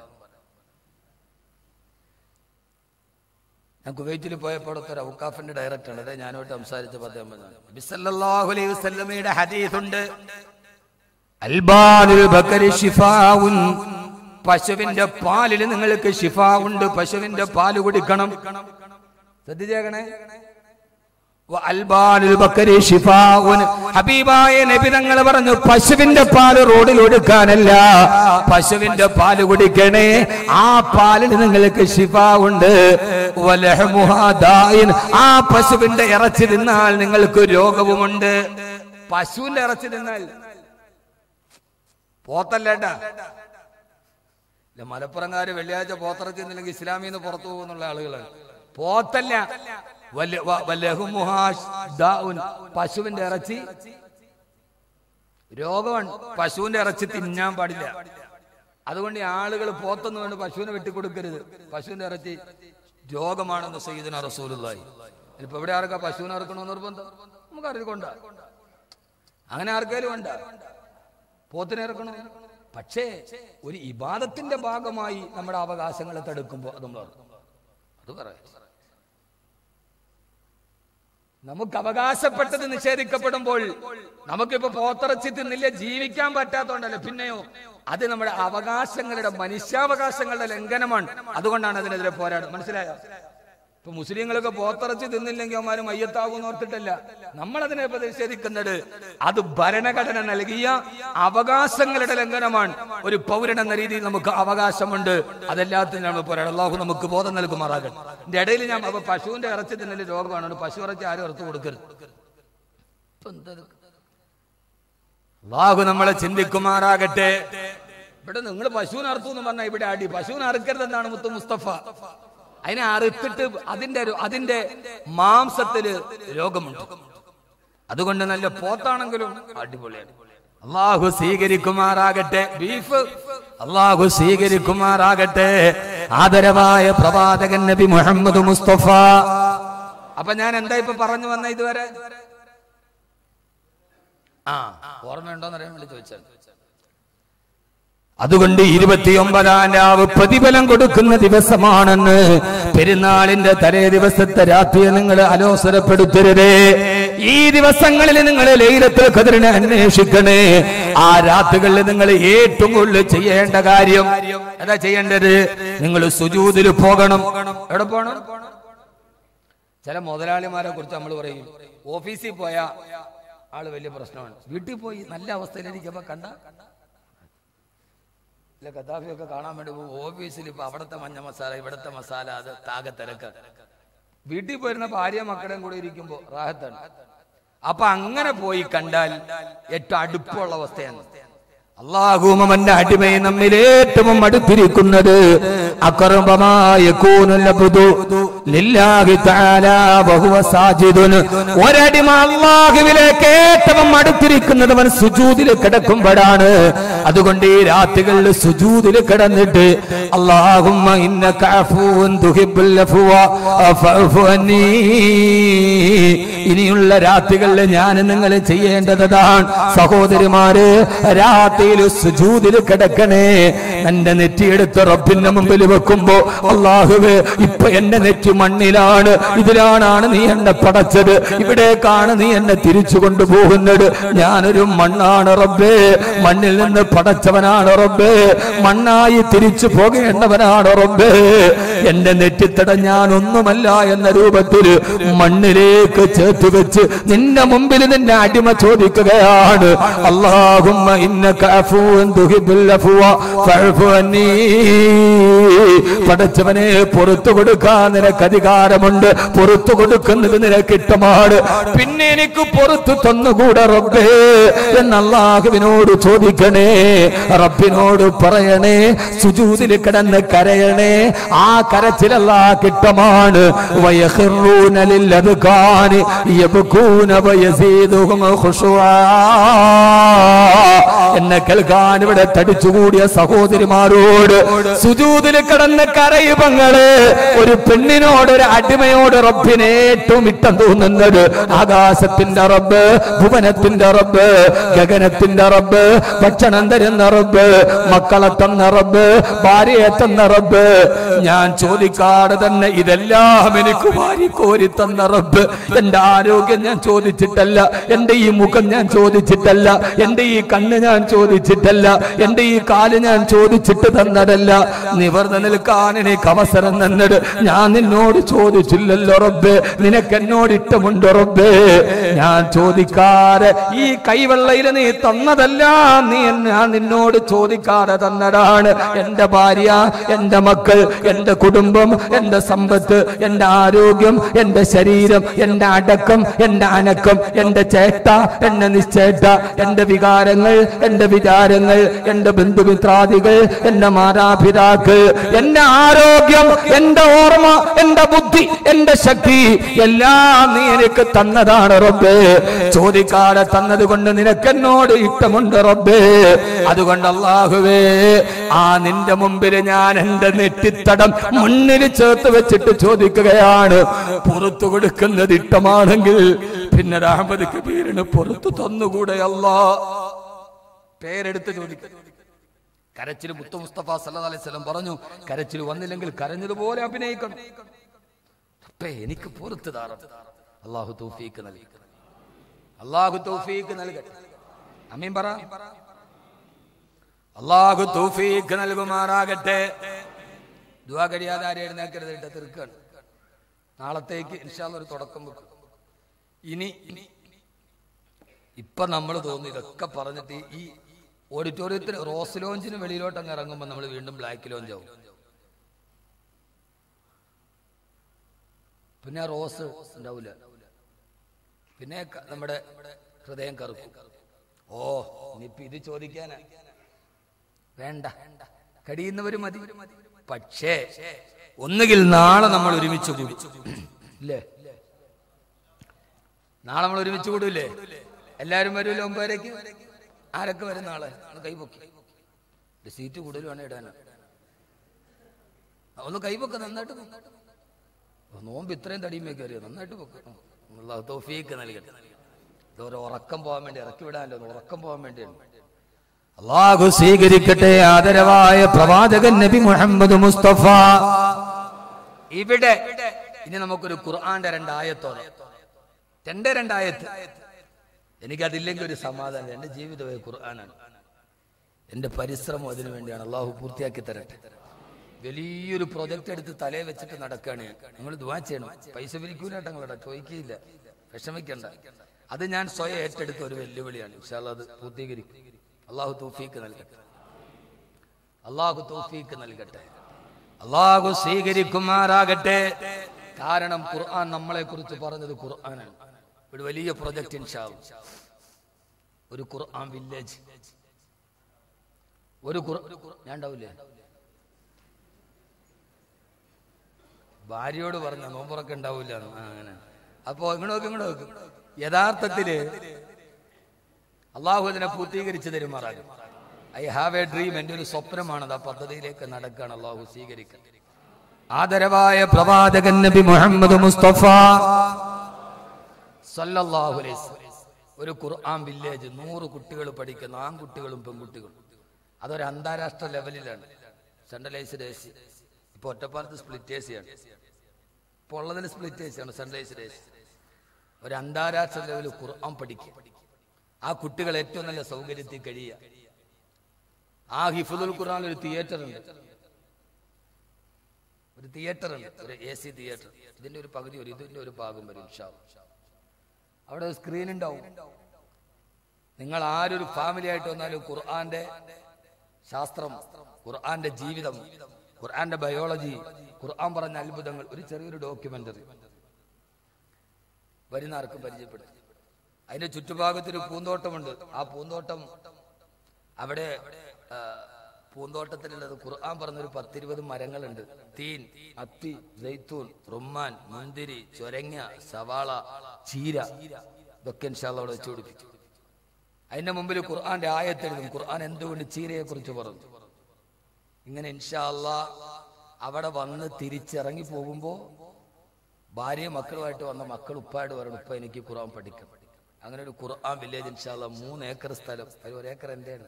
[SPEAKER 1] ഞാൻ കുവൈറ്റിൽ പോയപ്പോൾ അവിടുത്തെ ഒരു ഔക്കാഫിന്റെ ഡയറക്ടർ ഉണ്ട് ഞാനോട്ട് സംസാരിച്ചപ്പോൾ അദ്ദേഹം പറഞ്ഞു ബിസല്ലല്ലാഹു അലൈഹി വസല്ലമയുടെ ഹദീസുണ്ട് അൽബാനുൽ ബക്കരി ഷിഫാഉൻ പശുവിന്റെ പാലിൽ നിങ്ങൾക്ക് ഷിഫ ഉണ്ട് പശുവിന്റെ പാല് കുടിക്കണം ശ്രദ്ധിച്ചേക്കണേ വ അൽബാനുൽ ബക്കരി ഷിഫാഉൻ ഹബീബായ നബി തങ്ങൾ പറഞ്ഞു പശുവിന്റെ പാല് റോഡിൽ ഒടുക്കാനല്ല പശുവിന്റെ പാല് കുടിക്കണേ ആ പാലിൽ നിങ്ങൾക്ക് ഷിഫ ഉണ്ട് വലഹ്മുഹാ ദായിൻ. ആ പശുവിന്റെ ഇറച്ചി തിന്നാൽ നിങ്ങൾക്ക് രോഗവുമുണ്ട് പശുവിന്റെ ഇറച്ചി തിന്നാൽ പോത്തല്ലേട്ടാ ഇല്ല മലപ്പുറംകാര് വെള്ളിയാഴ്ച പോത്തിറച്ചി തിന്നില്ലെങ്കിൽ ഇസ്ലാമിൽ നിന്ന് പുറത്തു പോകുന്നുള്ള ആളുകളാണ് പോത്തല്ല വല്ല- വ- വലഹുമുഹാ ദാഉൻ. പശുവിന്റെ ഇറച്ചി രോഗമാണ് പശുവിന്റെ ഇറച്ചി തിന്നാൻ പാടില്ല അതുകൊണ്ട് ഈ ആളുകൾ പോത്തൊന്നും വേണ്ട പശുവിനെ വെട്ടിക്കൊടുക്കരുത് പശുവിന്റെ ഇറച്ചി രോഗമാണെന്ന് സയ്യിദിന റസൂലുള്ളാഹി ഇപ്പൊ എവിടെ ആർക്കാ പശുവിനെ ഇറക്കണമെന്ന് നിർബന്ധം നമുക്ക് അറിയിക്കൊണ്ട അങ്ങനെ ആർക്കാലും വേണ്ട പോത്തിനെ ഇറക്കണം പക്ഷേ ഒരു ഇബാദത്തിന്റെ ഭാഗമായി നമ്മുടെ അവകാശങ്ങളെ തടുക്കുമ്പോൾ അത് നമ്മൾ ഇറക്കും. അത് പറയാം നമുക്ക് അവകാശപ്പെട്ടത് നിഷേധിക്കപ്പെടുമ്പോൾ നമുക്കിപ്പോ പോത്തിറച്ചി തിന്നില്ല ജീവിക്കാൻ പറ്റാത്തോണ്ടല്ലേ പിന്നെയോ അത് നമ്മുടെ അവകാശങ്ങളുടെ മനുഷ്യാവകാശങ്ങളുടെ ലംഘനമാണ് അതുകൊണ്ടാണ് അതിനെതിരെ പോരാടും മനസ്സിലായോ ഇപ്പൊ മുസ്ലിങ്ങളൊക്കെ പോത്തിറച്ചി തിന്നില്ലെങ്കിൽ അവന്മാര് മയ്യത്താകും ഓർത്തിട്ടല്ല നമ്മൾ അതിനെ പ്രതിഷേധിക്കുന്നത് അത് ഭരണഘടന നൽകിയ അവകാശങ്ങളുടെ ലംഘനമാണ് ഒരു പൗരൻ എന്ന രീതിയിൽ നമുക്ക് അവകാശമുണ്ട് അതെല്ലാത്തിനും നമ്മൾ പോരാടും അള്ളാഹു നമുക്ക് ബോധം നൽകുമാറാകട്ടെ എന്റെ ഇടയിൽ ഞാൻ അപ്പൊ പശുവിന്റെ ഇറച്ചി തിന്നല് രോഗമാണ് അതുകൊണ്ട് പശു ഇറച്ചി ആരും ഇറത്ത് കൊടുക്കരുത് ഇപ്പൊ എന്താ ഇത്? അള്ളാഹു നമ്മളെ ചിന്തിക്കുമാറാകട്ടെ ഇവിടെ നിങ്ങൾ പശുവിനെ അറുത്തു എന്ന് പറഞ്ഞാൽ ഇവിടെ അടി പശുവിനെ അറുക്കരുതെന്നാണ് മുത്തു മുസ്തഫ അതിനെ അറുത്തിട്ട് അതിന്റെ ഒരു- അതിന്റെ മാംസത്തില് രോഗമുണ്ട് അതുകൊണ്ട് നല്ല പോത്താണെങ്കിലും അടിപൊളിയാണ് അള്ളാഹു സ്വീകരിക്കുമാറാകട്ടെ ബീഫ് അള്ളാഹു സ്വീകരിക്കുമാറാകട്ടെ ആദരവായ പ്രവാചകൻ നബി മുഹമ്മദ് മുസ്തഫ അപ്പൊ ഞാൻ എന്താ ഇപ്പൊ പറഞ്ഞു വന്ന ഇതുവരെ ആ ഓർമ്മയുണ്ടോന്ന് അറിയാൻ വേണ്ടി ചോദിച്ചത് അതുകൊണ്ട് ഇരുപത്തിയൊമ്പതാം രാവ് പ്രതിഫലം കൊടുക്കുന്ന ദിവസമാണെന്ന് പെരുന്നാളിന്റെ തലേ ദിവസത്തെ രാത്രിയെ നിങ്ങൾ അലോസരപ്പെടുത്തരുതേ ഈ ദിവസങ്ങളിൽ നിങ്ങൾ ലൈലത്തിൽ ഖദറിനെ അന്വേഷിക്കണേ ആ രാത്രികളിൽ നിങ്ങൾ ഏറ്റവും കൂടുതൽ ചെയ്യേണ്ട കാര്യം എന്താ ചെയ്യേണ്ടത് നിങ്ങൾ സുജൂതിൽ പോകണം എവിടെ പോകണം ചില മുതലാളിമാരെ കുറിച്ച് നമ്മൾ പറയും ഓഫീസിൽ പോയ ആള് വലിയ പ്രശ്നമാണ് വീട്ടിൽ പോയി നല്ല അവസ്ഥയിലിരിക്കുമ്പോ കണ്ട ഇല്ല ഗദ്ദാഫിയൊക്കെ കാണാൻ വേണ്ടി പോകും ഓഫീസിൽ ഇപ്പൊ അവിടുത്തെ മഞ്ഞ മസാല ഇവിടുത്തെ മസാല അത് താകെ തിരക്ക് വീട്ടിൽ പോയിരുന്ന ഭാര്യ മക്കളെയും കൂടെ ഇരിക്കുമ്പോ റാഹത്താണ് അപ്പൊ അങ്ങനെ പോയി കണ്ടാൽ ഏറ്റവും അടുപ്പമുള്ള അവസ്ഥയാണ് അള്ളാഹുവും അവന്റെ അടിമയെ നമ്മിൽ ഏറ്റവും അടുത്തിരിക്കുന്നത് അക്രമമായ ഒരടിമ അള്ളാഹുവിലേക്ക് ഏറ്റവും അടുത്തിരിക്കുന്നത് അവൻ സുജൂതിൽ കിടക്കുമ്പോഴാണ് അതുകൊണ്ട് ഈ രാത്രികളിൽ സുജൂതിൽ കിടന്നിട്ട് അള്ളാഹുമ്മ ഇന്ന ഇനിയുള്ള രാത്രികളിൽ ഞാൻ നിങ്ങൾ ചെയ്യേണ്ടതാണ് സഹോദരിമാര് രാത്രിയിൽ സുജൂതിൽ കിടക്കണേ എന്റെ നെറ്റിയെടുത്ത് റബ്ബിന്റെ മുമ്പിൽ വെക്കുമ്പോ അള്ളാഹുവേ ഇപ്പൊ എന്റെ നെറ്റി മണ്ണിലാണ് ഇതിലാണാണ് നീ എന്നെ പടച്ചത് ഇവിടേക്കാണ് നീ എന്നെ തിരിച്ചു കൊണ്ടുപോകുന്നത് ഞാനൊരു മണ്ണാണ് റബ്ബേ മണ്ണിൽ നിന്ന് പടച്ചവനാണ് റബ്ബേ മണ്ണായി തിരിച്ചു പോകേണ്ടവനാണ് റബ്ബേ എന്റെ നെറ്റിത്തട ഞാൻ ഒന്നുമല്ല എന്ന രൂപത്തിൽ മണ്ണിലേക്ക് ചേർത്ത് വെച്ച് നിന്റെ മുമ്പിൽ നിന്നെ അടിമ ചോദിക്കുകയാണ് അള്ളാഹുമ്മ ഇന്നക അഫൂൻ തുഹിബ്ബുൽ അഫ്വ ഫഅഫു അന്നീ പടച്ചവനെ പുറത്തു കൊടുക്കാൻ നിനക്ക് അധികാരമുണ്ട് പുറത്തു കൊടുക്കുന്നത് നിനക്ക് ഇഷ്ടമാണ് പിന്നെ എനിക്ക് പുറത്തു തന്നുകൂടെ റബ്ബേ എന്ന് അള്ളാഹുവിനോട് ചോദിക്കണേ റബ്ബിനോട് പറയണേ സുജൂതിൽ കിടന്ന് കരയണേ ആ കരച്ചിലല്ലാഹ് ഇഷ്ടമാണ് വയഖിറൂന ലില്ലദ്കാനി യബ്കൂന വയസീദുഹും ഖുശുആ എന്നെ കേൾക്കാൻ ഇവിടെ തടിച്ചുകൂടിയ സഹോദരിമാരോട് സുജൂതിൽ കിടന്ന് കരയുപങ്ങള് ഒരു പെണ്ണിനോട് ഒരു അടിമയോട് റബ്ബിന് ഏറ്റവും ഇഷ്ടം തോന്നുന്നത് ആകാശത്തിന്റെ റബ്ബ് ഭുവനത്തിന്റെ റബ്ബ് ഗഗനത്തിന്റെ റബ്ബ് ഭക്ഷണം തരുന്ന റബ്ബ് മക്കളെ തന്ന റബ്ബ് ഭാര്യയെ തന്ന റബ്ബ് ഞാൻ ചോദിക്കാതെ തന്നെ ഇതെല്ലാം എനിക്ക് വാരിക്കോരി തന്ന റബ്ബ് എന്റെ ആരോഗ്യം ഞാൻ ചോദിച്ചിട്ടല്ല എന്റെ ഈ മുഖം ഞാൻ ചോദിച്ചിട്ടല്ല എന്റെ ഈ കണ്ണ് ഞാൻ ചോദിച്ചിട്ടല്ല എന്റെ ഈ കാല് ഞാൻ ചോദിച്ചിട്ട് തന്നതല്ല നിവർന്ന് നിൽക്കാൻ എനിക്ക് അവസരം തന്നത് ഞാൻ നിന്നോട് ചോദിച്ചില്ലല്ലോ റബ്ബേ നിനക്ക് എന്നോട് ഇഷ്ടമുണ്ട് റബ്ബേ ഞാൻ ചോദിക്കാതെ ഈ കൈവെള്ളയിൽ നീ തന്നതല്ല നീ എന്നെ- ഞാൻ നിന്നോട് ചോദിക്കാതെ തന്നതാണ് എന്റെ ഭാര്യ എന്റെ മക്കൾ എന്റെ കുടുംബം എന്റെ സമ്പത്ത് എന്റെ ആരോഗ്യം എന്റെ ശരീരം എന്റെ അടക്കം എന്റെ അനക്കം എന്റെ ചേട്ട എന്റെ നിശ്ചേട്ട എന്റെ വികാരങ്ങൾ എന്റെ വിചാരങ്ങൾ എന്റെ ബന്ധുമിത്രാദികൾ എന്റെ മാതാപിതാക്കൾ എന്റെ ആരോഗ്യം എന്റെ ഓർമ്മ എന്റെ ബുദ്ധി എന്റെ ശക്തി എല്ലാം നീ എനിക്ക് തന്നതാണ് റബ്ബേ ചോദിക്കാതെ തന്നത് കൊണ്ട് നിനക്ക് എന്നോട് ഇഷ്ടമുണ്ട് റബ്ബേ അതുകൊണ്ട് അള്ളാഹുവേ ആ നിന്റെ മുമ്പിൽ ഞാൻ എന്റെ നെറ്റിത്തടം മണ്ണിൽ ചേർത്ത് വെച്ചിട്ട് ചോദിക്കുകയാണ് പുറത്തു കൊടുക്കുന്നത് ഇഷ്ടമാണെങ്കിൽ പിന്നെ അഹമ്മദ് കബീറിന് പുറത്തു തന്നുകൂടെ അല്ലാ പേരെടുത്ത് ചോദിക്കും കരച്ചിൽ മുത്തു മുസ്തഫ സല്ലല്ലാഹു അലൈഹി വസല്ലം പറഞ്ഞു കരച്ചിൽ വന്നില്ലെങ്കിൽ കരഞ്ഞതുപോലെ അഭിനയിക്കണം അപ്പേ എനിക്ക് പുറത്ത് താറം അള്ളാഹു തൗഫീക്ക് നൽകി അള്ളാഹു തൗഫീക്ക് നൽകട്ടെ അമീൻ പറ അള്ളാഹു തൗഫീക്ക് നൽകുമാറാകട്ടെ ദുവാ കഴിയാതെ ആരും എഴുന്നേക്കരുത് ഇട്ട തീർക്കാണ് നാളത്തേക്ക് ഇൻഷാല്ല ഒരു തുടക്കം വെക്കും ഇനി ഇപ്പൊ നമ്മൾ തോന്നുന്നു ഇതൊക്കെ പറഞ്ഞിട്ട് ഈ ഓഡിറ്റോറിയത്തിന് റോസ് ലോഞ്ചിന് വെളിയിലോട്ട് അങ്ങ് ഇറങ്ങുമ്പോൾ നമ്മൾ വീണ്ടും ബ്ലാക്ക് ലോഞ്ച് ആവും പിന്നെ ആ റോസ് ഉണ്ടാവില്ല പിന്നെ ക- നമ്മുടെ ഹൃദയം കറുക്കും ഓ ഇനിയിപ്പൊ ഇത് ചോദിക്കാനാ വേണ്ട കഴിയുന്നവര് മതി പക്ഷേ ഒന്നുകിൽ നാളെ നമ്മൾ ഒരുമിച്ച് കൂടും ഇല്ലേ നാളെ നമ്മൾ ഒരുമിച്ച് കൂടൂലേ എല്ലാരും വരുമല്ലോ ഒമ്പതരക്ക് ആരൊക്കെ വരും നാളെ ഒന്ന് കൈപൊക്കി ഒരു സീറ്റ് കൂടുതൽ വേണം ഇടാൻ ഒന്ന് കൈപൊക്ക നന്നായിട്ട് പൊക്ക്. ഓ, നോമ്പ് ഇത്രയും തടിയുമേ കയറിയോ നന്നായിട്ട് പൊക്ക അള്ളാഹു തൗഫീക്ക് നൽകട്ടെ ഇതൊരു ഉറക്കം പോകാൻ വേണ്ടി ഇറക്കി വിടാനല്ലോ ഒന്ന് ഉറക്കം പോകാൻ വേണ്ടിയാണ്
[SPEAKER 2] അള്ളാഹു സ്വീകരിക്കട്ടെ ആദരവായ പ്രവാചകൻ നബി മുഹമ്മദ് മുസ്തഫ
[SPEAKER 1] ഇവിടെ ഇനി നമുക്കൊരു ഖുർആന്റെ രണ്ടായത്തോടെ രണ്ടേ രണ്ടായത്ത് എനിക്കതില്ലെങ്കിൽ ഒരു സമാധാനം എന്റെ ജീവിതമേ ഖുർആനാണ് എന്റെ പരിശ്രമം അതിനു വേണ്ടിയാണ് അള്ളാഹു പൂർത്തിയാക്കി തരട്ടെ വലിയൊരു പ്രൊജക്ട് എടുത്ത് തലയെ വെച്ചിട്ട് നടക്കുകയാണ് ഞാൻ നിങ്ങൾ ദുവാ ചെയ്യണം പൈസ പിരിക്കൂല തങ്ങളുടെ ചോദിക്കില്ല വിഷമിക്കണ്ട അത് ഞാൻ സ്വയം ഏറ്റെടുത്ത ഒരു വെല്ലുവിളിയാണ് ഇൻഷാല്ലാ അത് പൂർത്തീകരിക്കും അള്ളാഹു തൗഫീക്ക് നൽകട്ടെ അള്ളാഹു തൗഫീക്ക് നൽകട്ടെ അള്ളാഹു സ്വീകരിക്കുമാറാകട്ടെ കാരണം ഖുർആൻ നമ്മളെ കുറിച്ച് പറഞ്ഞത് ഖുർആനാണ് ഒരു വലിയ പ്രൊജക്ട് ഇൻഷാവും ഒരു ഖുർആൻ വില്ലേജ് ഒരു ഖുർ- ഞാൻ ഉണ്ടാവില്ലേ ഭാര്യയോട് പറഞ്ഞ നോമ്പുറക്കെ ഉണ്ടാവില്ല എന്ന്. ആ, അങ്ങനെ അപ്പോ ഇങ്ങോട്ട് നോക്ക് ഇങ്ങോട്ട് നോക്ക് യഥാർത്ഥത്തില് അള്ളാഹു അതിനെ പൂർത്തീകരിച്ച് തരുമാറാകും ഐ ഹാവ് എ ഡ്രീം എന്റെ ഒരു സ്വപ്നമാണത് ആ പദ്ധതിയിലേക്ക് നടക്കുകയാണ് അള്ളാഹു സ്വീകരിക്കുക
[SPEAKER 2] ആദരവായ പ്രവാചകൻ നബി മുഹമ്മദ് മുസ്തഫ
[SPEAKER 1] സല്ലല്ലാഹു അലൈഹി വസല്ലം. ഒരു ഖുർആൻ വില്ലേജ് നൂറ് കുട്ടികൾ പഠിക്കുന്ന ആൺകുട്ടികളും പെൺകുട്ടികളും അതൊരു അന്താരാഷ്ട്ര ലെവലിലാണ് സെൻട്രലൈസ്ഡ് എ സി ഇപ്പൊ ഒറ്റപ്പാലത്ത് സ്പ്ലിറ്റ് എ സിയാണ് ഇപ്പോൾ ഉള്ളതിൽ സ്പ്ലിറ്റ് എ സിയാണ് സെൻട്രലൈസ്ഡ് എ സി ഒരു അന്താരാഷ്ട്ര ലെവലിൽ ഖുർആൻ പഠിക്കുക ആ കുട്ടികൾ ഏറ്റവും നല്ല സൗകര്യത്തിൽ കഴിയുക ആ ഹിഫുദുൽ ഖുർആൻ ഒരു തിയേറ്റർ ഉണ്ട് ഒരു തിയേറ്റർ ഉണ്ട് ഒരു എ സി തിയേറ്റർ ഇതിന്റെ ഒരു പകുതി വരും ഇതിന്റെ ഒരു ഭാഗം വരും ഇൻഷാ അല്ലാ. അവിടെ ഒരു സ്ക്രീൻ ഉണ്ടാവും നിങ്ങൾ ആരൊരു ഫാമിലി ആയിട്ട് വന്നാലും ഖുർആന്റെ ശാസ്ത്രം ഖുർആന്റെ ജീവിതം ഖുർആന്റെ ബയോളജി ഖുർആൻ പറഞ്ഞ അത്ഭുതങ്ങൾ ഒരു ചെറിയൊരു ഡോക്യുമെന്ററി വരുന്ന ആർക്കും പരിചയപ്പെടുത്തും അതിന്റെ ചുറ്റുഭാഗത്തൊരു പൂന്തോട്ടമുണ്ട് ആ പൂന്തോട്ടം അവിടെ ആ, പൂന്തോട്ടത്തിലുള്ളത് ഖുർആൻ പറഞ്ഞൊരു പത്തിരുപത് മരങ്ങളുണ്ട് തീൻ അത്തി ജൈത്തൂൻ റുമ്മാൻ മുന്തിരി ചൊരങ്ങ സവാള ചീര ഇതൊക്കെ ഇൻഷാല്ല അവിടെ വെച്ച് പിടിപ്പിച്ചു അതിന്റെ മുമ്പിൽ ഖുർആന്റെ ആയത്തെഴുതും ഖുർആൻ എന്തുകൊണ്ട് ചീരയെ കുറിച്ച് പറഞ്ഞു ഇങ്ങനെ ഇൻഷാല്ല അവിടെ വന്ന് തിരിച്ചിറങ്ങി പോകുമ്പോ ഭാര്യയും മക്കളുമായിട്ട് വന്ന മക്കൾ ഉപ്പായിട്ട് പറയണം ഉപ്പ എനിക്ക് ഖുർആൻ പഠിക്കണം അങ്ങനെ ഒരു ഖുർആൻ വില്ലേജ് ഇൻഷാല്ല മൂന്ന് ഏക്കർ സ്ഥലം അതിൽ ഒരു ഏക്കർ എന്റെയാണ്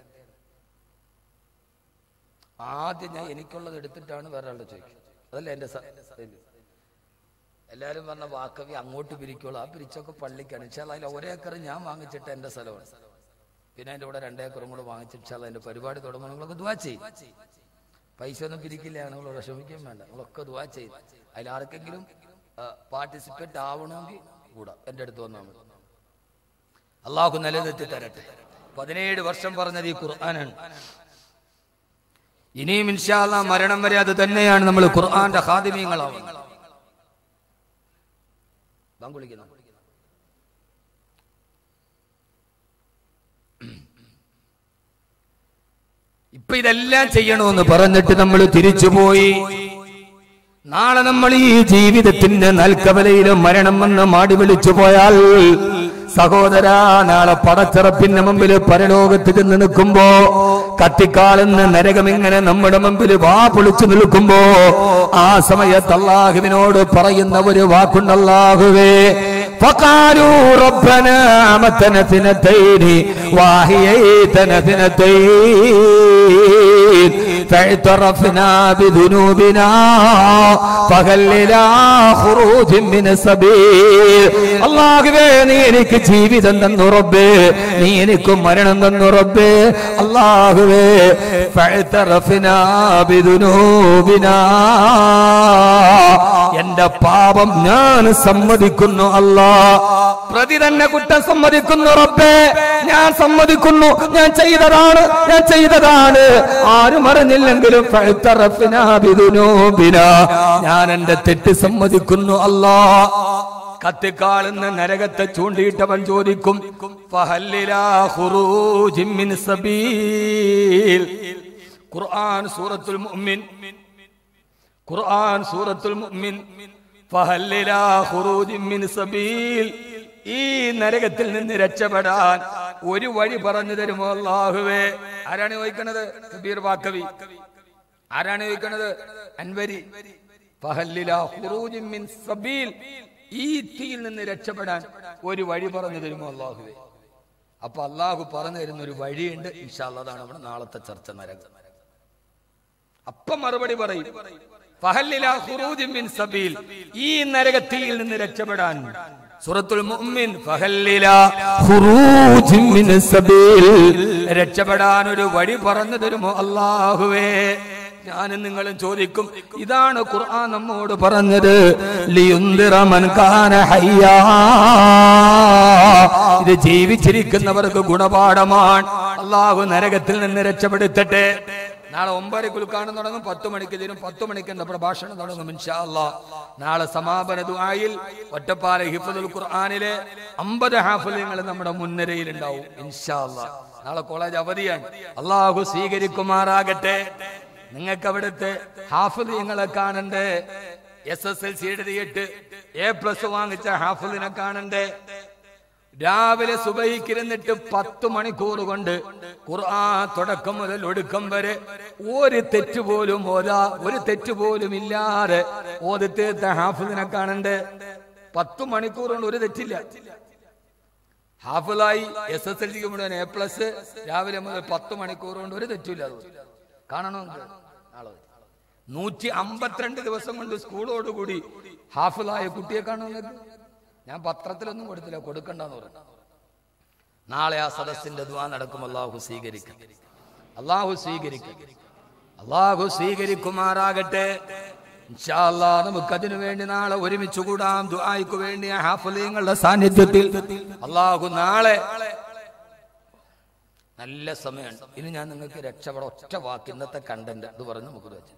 [SPEAKER 1] ആദ്യം ഞാൻ എനിക്കുള്ളത് എടുത്തിട്ടാണ് വേറെ ആളുടെ ചോദിക്കുന്നത് അതല്ല എന്റെ സ- ഇത്. എല്ലാരും പറഞ്ഞ വാക്കവി അങ്ങോട്ട് പിരിക്കുള്ളൂ ആ പിരിച്ചൊക്കെ പള്ളിക്കാണ് ഇൻഷാല്ല അതിൽ ഒരേക്കർ ഞാൻ വാങ്ങിച്ചിട്ട് എന്റെ സ്ഥലമാണ് പിന്നെ അതിന്റെ കൂടെ രണ്ടേക്കറും കൂടെ വാങ്ങിച്ചിട്ട് ഇൻഷാല്ലാ എന്റെ പരിപാടി തുടങ്ങുമ്പോൾ നിങ്ങളൊക്കെ ദുവാ ചെയ്യും പൈസ ഒന്നും പിരിക്കില്ല നിങ്ങൾ വിഷമിക്കുകയും വേണ്ട നിങ്ങളൊക്കെ ദുവാ ചെയ്യും അതിൽ ആർക്കെങ്കിലും പാർട്ടിസിപ്പേറ്റ് ആവണമെങ്കിൽ കൂടാ എന്റെ അടുത്ത് വന്നാൽ മതി അള്ളാഹു നിലനിർത്തി തരട്ടെ പതിനേഴ് വർഷം പറഞ്ഞത് ഈ ഖുർആനാണ് ഇനിയും ഇൻഷാല്ല മരണം വരെ അത് തന്നെയാണ് നമ്മൾ ഖുർആന്റെ ഹാദിമീങ്ങളാവുന്നത് ബാങ്ക് വിളിക്കുന്നു ഇപ്പൊ ഇതെല്ലാം ചെയ്യണമെന്ന് പറഞ്ഞിട്ട് നമ്മൾ തിരിച്ചുപോയി നാളെ നമ്മൾ ഈ ജീവിതത്തിന്റെ നൽക്കവലയിലും മരണം വന്ന് മാടി വിളിച്ചു പോയാൽ സഹോദര നാളെ പടച്ചിറപ്പിന്റെ മുമ്പിൽ പരലോകത്ത് ചെന്ന് നിൽക്കുമ്പോ കത്തിക്കാളുന്ന നരകം ഇങ്ങനെ നമ്മുടെ മുമ്പിൽ വാ പൊളിച്ചു നിൽക്കുമ്പോ ആ സമയത്ത് അള്ളാഹുവിനോട് പറയുന്ന ഒരു വാക്കുണ്ടല്ലാഹുവേ فقالوا ربنا أمتنا اثنتين وأحييتنا اثنتين فاعترفنا بذنوبنا فهل إلى خروج من السبيل അള്ളാഹുവേ നീ എനിക്ക് ജീവിതം തന്നു റബ്ബേ നീ എനിക്ക് മരണം തന്നു റബ്ബേ അള്ളാഹുവേ ഫഅ്തറഫ്നാ ബിദുനൂബിനാ എന്റെ പാപം ഞാൻ സമ്മതിക്കുന്നു അല്ലാ പ്രതി തന്നെ കുറ്റം സമ്മതിക്കുന്നു റബ്ബേ ഞാൻ സമ്മതിക്കുന്നു ഞാൻ ചെയ്തതാണ് ഞാൻ ചെയ്തതാണ് ആരും അറിഞ്ഞില്ലെങ്കിലും ഫഅ്തറഫ്നാ ബിദുനൂബിനാ ഞാൻ എന്റെ തെറ്റ് സമ്മതിക്കുന്നു അല്ലാ കത്തിക്കാളുന്ന നരകത്തെ ചൂണ്ടിയിട്ടവൻ ചോദിക്കും ഫഹല്ലിലാ ഖുറൂജിൻ മിൻ സബീൽ ഖുർആൻ സൂറത്തുൽ മുഅ്മിൻ ഖുർആൻ സൂറത്തുൽ മുഅ്മിൻ ഫഹല്ലിലാ ഖുറൂജിൻ മിൻ സബീൽ ഈ നരകത്തിൽ നിന്ന് രക്ഷപ്പെടാൻ ഒരു വഴി പറഞ്ഞു തരുമോ അല്ലാഹുവേ ആരാണ് ചോദിക്കണത് കബീർ വാക്കവി ആരാണ് ചോദിക്കണത് അൻവരി ഫഹല്ലിലാ ഖുറൂജിൻ മിൻ സബീൽ ഈ തീയിൽ നിന്ന് രക്ഷപ്പെടാൻ ഒരു വഴി പറഞ്ഞു തരുമോ അല്ലാഹുവേ അപ്പൊ അള്ളാഹു പറഞ്ഞു തരുന്ന ഒരു വഴിയുണ്ട് ഇൻഷാല്ലാ അതാണ് നമ്മുടെ നാളത്തെ ചർച്ച നരകം അപ്പം മറുപടി പറയും ഫഹല്ലിലാ ഖുറൂജിൻ മിൻ സബീൽ ഈ നരകത്തിയിൽ നിന്ന് രക്ഷപ്പെടാൻ സൂറത്തുൽ മുഅ്മിൻ ഫഹല്ലിലാ ഖുറൂജിൻ മിൻ സബീൽ രക്ഷപ്പെടാൻ ഒരു വഴി പറഞ്ഞു തരുമോ അല്ലാഹുവേ ഞാനും നിങ്ങളും ചോദിക്കും ഇതാണ് ഖുർആൻ നമ്മോട് പറഞ്ഞത് ലിയുന്ദിറ മൻ കാന ഹയ്യാ ഇത് ജീവിച്ചിരിക്കുന്നവർക്ക് ഗുണപാഠമാണ് അള്ളാഹു നരകത്തിൽ നിന്ന് രക്ഷപ്പെടുത്തട്ടെ നാളെ ഒമ്പത് കുലുക്കാണ് തുടങ്ങും പത്ത് മണിക്ക് തീരും പത്ത് മണിക്ക് എന്റെ പ്രഭാഷണം തുടങ്ങും ഇൻഷാ അല്ലാ നാളെ സമാപന ദുആയിൽ ഒറ്റപ്പാല ഹിഫദുൽ ഖുർആനിലെ അമ്പത് ഹാഫിലിങ്ങൾ നമ്മുടെ മുൻനിരയിൽ ഉണ്ടാവും ഇൻഷാ അല്ലാ നാളെ കോളേജ് അവധിയാണ് അള്ളാഹു സ്വീകരിക്കുമാറാകട്ടെ നിങ്ങൾക്ക് അവിടുത്തെ ഹാഫിലിങ്ങളെ കാണണ്ടേ എസ് എസ് എൽ സി എഴുതിയിട്ട് എ പ്ലസ് വാങ്ങിച്ച ഹാഫിലിനെ കാണണ്ടേ രാവിലെ സുബഹിക്കിരുന്നിട്ട് പത്ത് മണിക്കൂർ കൊണ്ട് ഖുർആൻ തുടക്കം മുതൽ ഒടുക്കം വരെ ഒരു തെറ്റ് പോലും ഓതാ ഒരു തെറ്റ് പോലും ഇല്ലാതെ ഓതിത്തീർത്ത ഹാഫിദിനെ കാണണ്ടേ പത്ത് മണിക്കൂർ കൊണ്ട് ഒരു തെറ്റില്ല ഹാഫിലായി എസ് എസ് എൽ സിക്ക് മുഴുവൻ എ പ്ലസ് രാവിലെ മുതൽ പത്ത് മണിക്കൂർ കൊണ്ട് ഒരു തെറ്റില്ല അത് കാണണമെന്ന് നാളെ നൂറ്റി അമ്പത്തിരണ്ട് ദിവസം കൊണ്ട് സ്കൂളോടുകൂടി ഹാഫിലായ കുട്ടിയെ കാണുന്നത് ഞാൻ പത്രത്തിലൊന്നും കൊടുത്തില്ല കൊടുക്കണ്ടെന്ന് പറഞ്ഞു നാളെ ആ സദസ്സിന്റെ ദ്വാ നടക്കും അള്ളാഹു സ്വീകരിക്കും അള്ളാഹു സ്വീകരിക്കും അള്ളാഹു സ്വീകരിക്കുമാറാകട്ടെ ഇൻഷാ അല്ലാ നമുക്കതിനു വേണ്ടി നാളെ ഒരുമിച്ച് കൂടാം ദുആയ്ക്ക് വേണ്ടി ആ ഹാഫിലീങ്ങളുടെ സാന്നിധ്യത്തിൽ അള്ളാഹു നാളെ നല്ല സമയമാണ് ഇനി ഞാൻ നിങ്ങൾക്ക് രക്ഷപ്പെടാം ഒറ്റ വാക്ക് ഇന്നത്തെ കണ്ടന്റ് അത് പറഞ്ഞ് നമുക്ക് വെച്ചു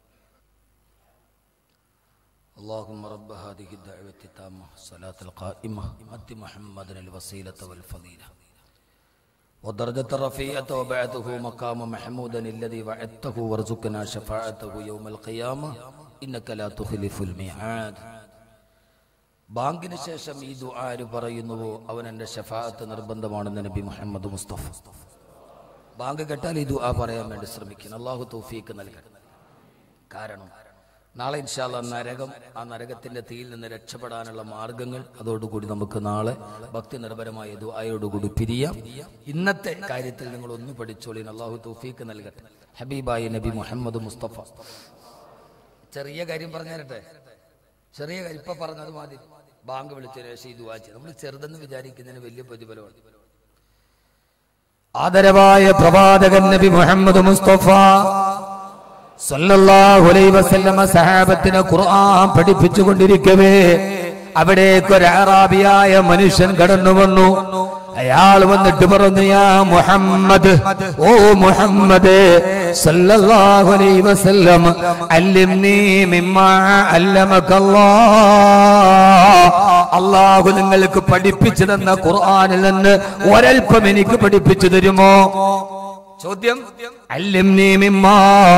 [SPEAKER 1] اللهم رب هذه الدعوة التامة الصلاة القائمة أت محمدا الوسيلة والفضيلة ودرجة الرفيعة وبعثه مقام محمودا الذي وعدته وارزقنا شفاعته يوم القيامة إنك لا تخلف الميعاد ബാങ്കിന് ശേഷം ഈ ദുആര് പറയുന്നുവോ അവൻ എൻ്റെ ഷഫാഅത്ത് നിർബന്ധമാണെന്ന് നബി മുഹമ്മദ് മുസ്തഫ ബാങ്ക് കേട്ടാൽ ഈ ദുആ പറയാൻ വേണ്ടി ശ്രമിക്കണം അള്ളാഹു തൗഫീക്ക് നൽകണം കാരണം നാളെ ഇൻഷാല്ല നരകം ആ നരകത്തിന്റെ തീയിൽ നിന്ന് രക്ഷപ്പെടാനുള്ള മാർഗങ്ങൾ അതോടുകൂടി നമുക്ക് നാളെ ഭക്തി നിർഭരമായ ദുആയോടുകൂടി പിരിയാം ഇന്നത്തെ കാര്യത്തിൽ നിങ്ങൾ ഒന്ന് പഠിച്ചോളി അള്ളാഹു തൗഫീക്ക് നൽകട്ടെ ഹബീബായി നബി മുഹമ്മദ് മുസ്തഫ ചെറിയ കാര്യം പറഞ്ഞു തരട്ടെ ചെറിയ കാര്യം ഇപ്പൊ പറഞ്ഞത് മതി ബാങ്ക് വിളിച്ചതിന് ശേഷം ഈ ദുആ ചെയ്യും നമ്മൾ ചെറുതെന്ന് വിചാരിക്കുന്നതിന് വലിയ പ്രതിഫലമാണ് ആദരവായ പ്രവാചകൻ നബി മുഹമ്മദ് മുസ്തഫ സല്ലല്ലാഹു അലൈഹി വസല്ലമ സഹാബത്തിന് ഖുർആൻ പഠിപ്പിച്ചുകൊണ്ടിരിക്കവേ അവിടേക്ക് ഒരു അറാബിയായ മനുഷ്യൻ കടന്നു വന്നു അയാൾ വന്നിട്ട് പറഞ്ഞു യാ മുഹമ്മദ് ഓ മുഹമ്മദ് സല്ലല്ലാഹു അലൈഹി വസല്ലം അല്ലിംനി മിമ്മാ അല്ലമക്കല്ലാഹ് അള്ളാഹു നിങ്ങൾക്ക് പഠിപ്പിച്ചു തന്ന ഖുർആനിൽ നിന്ന് ഒരൽപ്പം എനിക്ക് പഠിപ്പിച്ചു തരുമോ ചോദ്യം അല്ലിംനി മിമ്മാ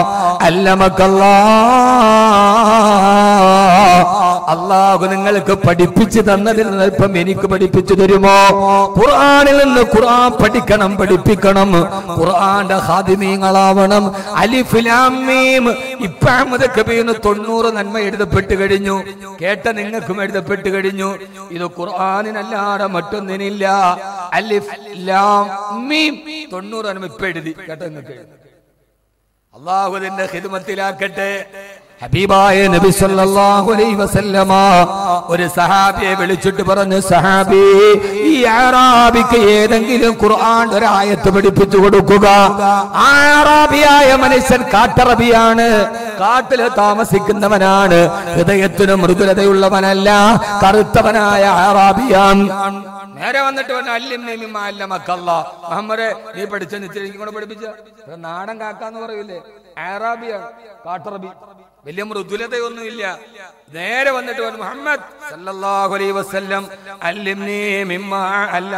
[SPEAKER 1] അല്ലമക്കല്ലാഹ് അള്ളാഹു നിങ്ങൾക്ക് പഠിപ്പിച്ചു തന്നതിൽ നിന്ന് അല്പം എനിക്ക് പഠിപ്പിച്ചു തരുമോ ഖുർആനിൽ നിന്ന് ഖുർആൻ പഠിക്കണം പഠിപ്പിക്കണം ഖുർആന്റെ ഹാദിമീങ്ങളാവണം അലിഫിലാമീം ഇപ്പൊ അഹമ്മദ് കബീറിന് തൊണ്ണൂറ് നന്മ എഴുതപ്പെട്ട് കഴിഞ്ഞു കേട്ട നിങ്ങൾക്കും എഴുതപ്പെട്ട് കഴിഞ്ഞു ഇത് ഖുർആനിനല്ലാതെ മറ്റൊന്നിനില്ല അലിഫ് ലാം മീം തൊണ്ണൂറ് നന്മ ഇപ്പൊ എഴുതി കേട്ടോ നിങ്ങൾക്ക് എഴുതി അള്ളാഹു അതിന്റെ ഹിദ്മത്തിലാക്കട്ടെ ഹബീബായ നബി സല്ലല്ലാഹു അലൈഹി വസല്ലമ ഒരു സഹാബിയെ വിളിച്ചിട്ട് പറഞ്ഞു സഹാബി ഈ അറാബിക്ക് ഏതെങ്കിലും ഖുർആൻ ഒരായത്ത് പഠിപ്പിച്ചു കൊടുക്കുക ആ അറാബിയായ മനുഷ്യൻ കാട്ടറബിയാണ് കാട്ടില് താമസിക്കുന്നവനാണ് ഹൃദയത്തിന് മൃദുലതയുള്ളവനല്ല കറുത്തവനായ അറാബിയാൻ നേരെ വന്നിട്ട് പറഞ്ഞു അല്ലിം നെയ്മിമ്മ അല്ല മക്കല്ല മുഹമ്മദ് നീ പഠിച്ച നിശ്ചയിക്കും കൂടെ പഠിപ്പിച്ച ഇത് നാടൻ കാക്കാന്ന് പറയൂലേ ആറാബിയാണ് കാട്ടറബി വലിയ മൃദുലതയൊന്നുമില്ല നേരെ വന്നിട്ട് പറഞ്ഞു മുഹമ്മദ് സല്ലല്ലാഹു അലൈഹി വസല്ലം അല്ലിംനി മിമ്മ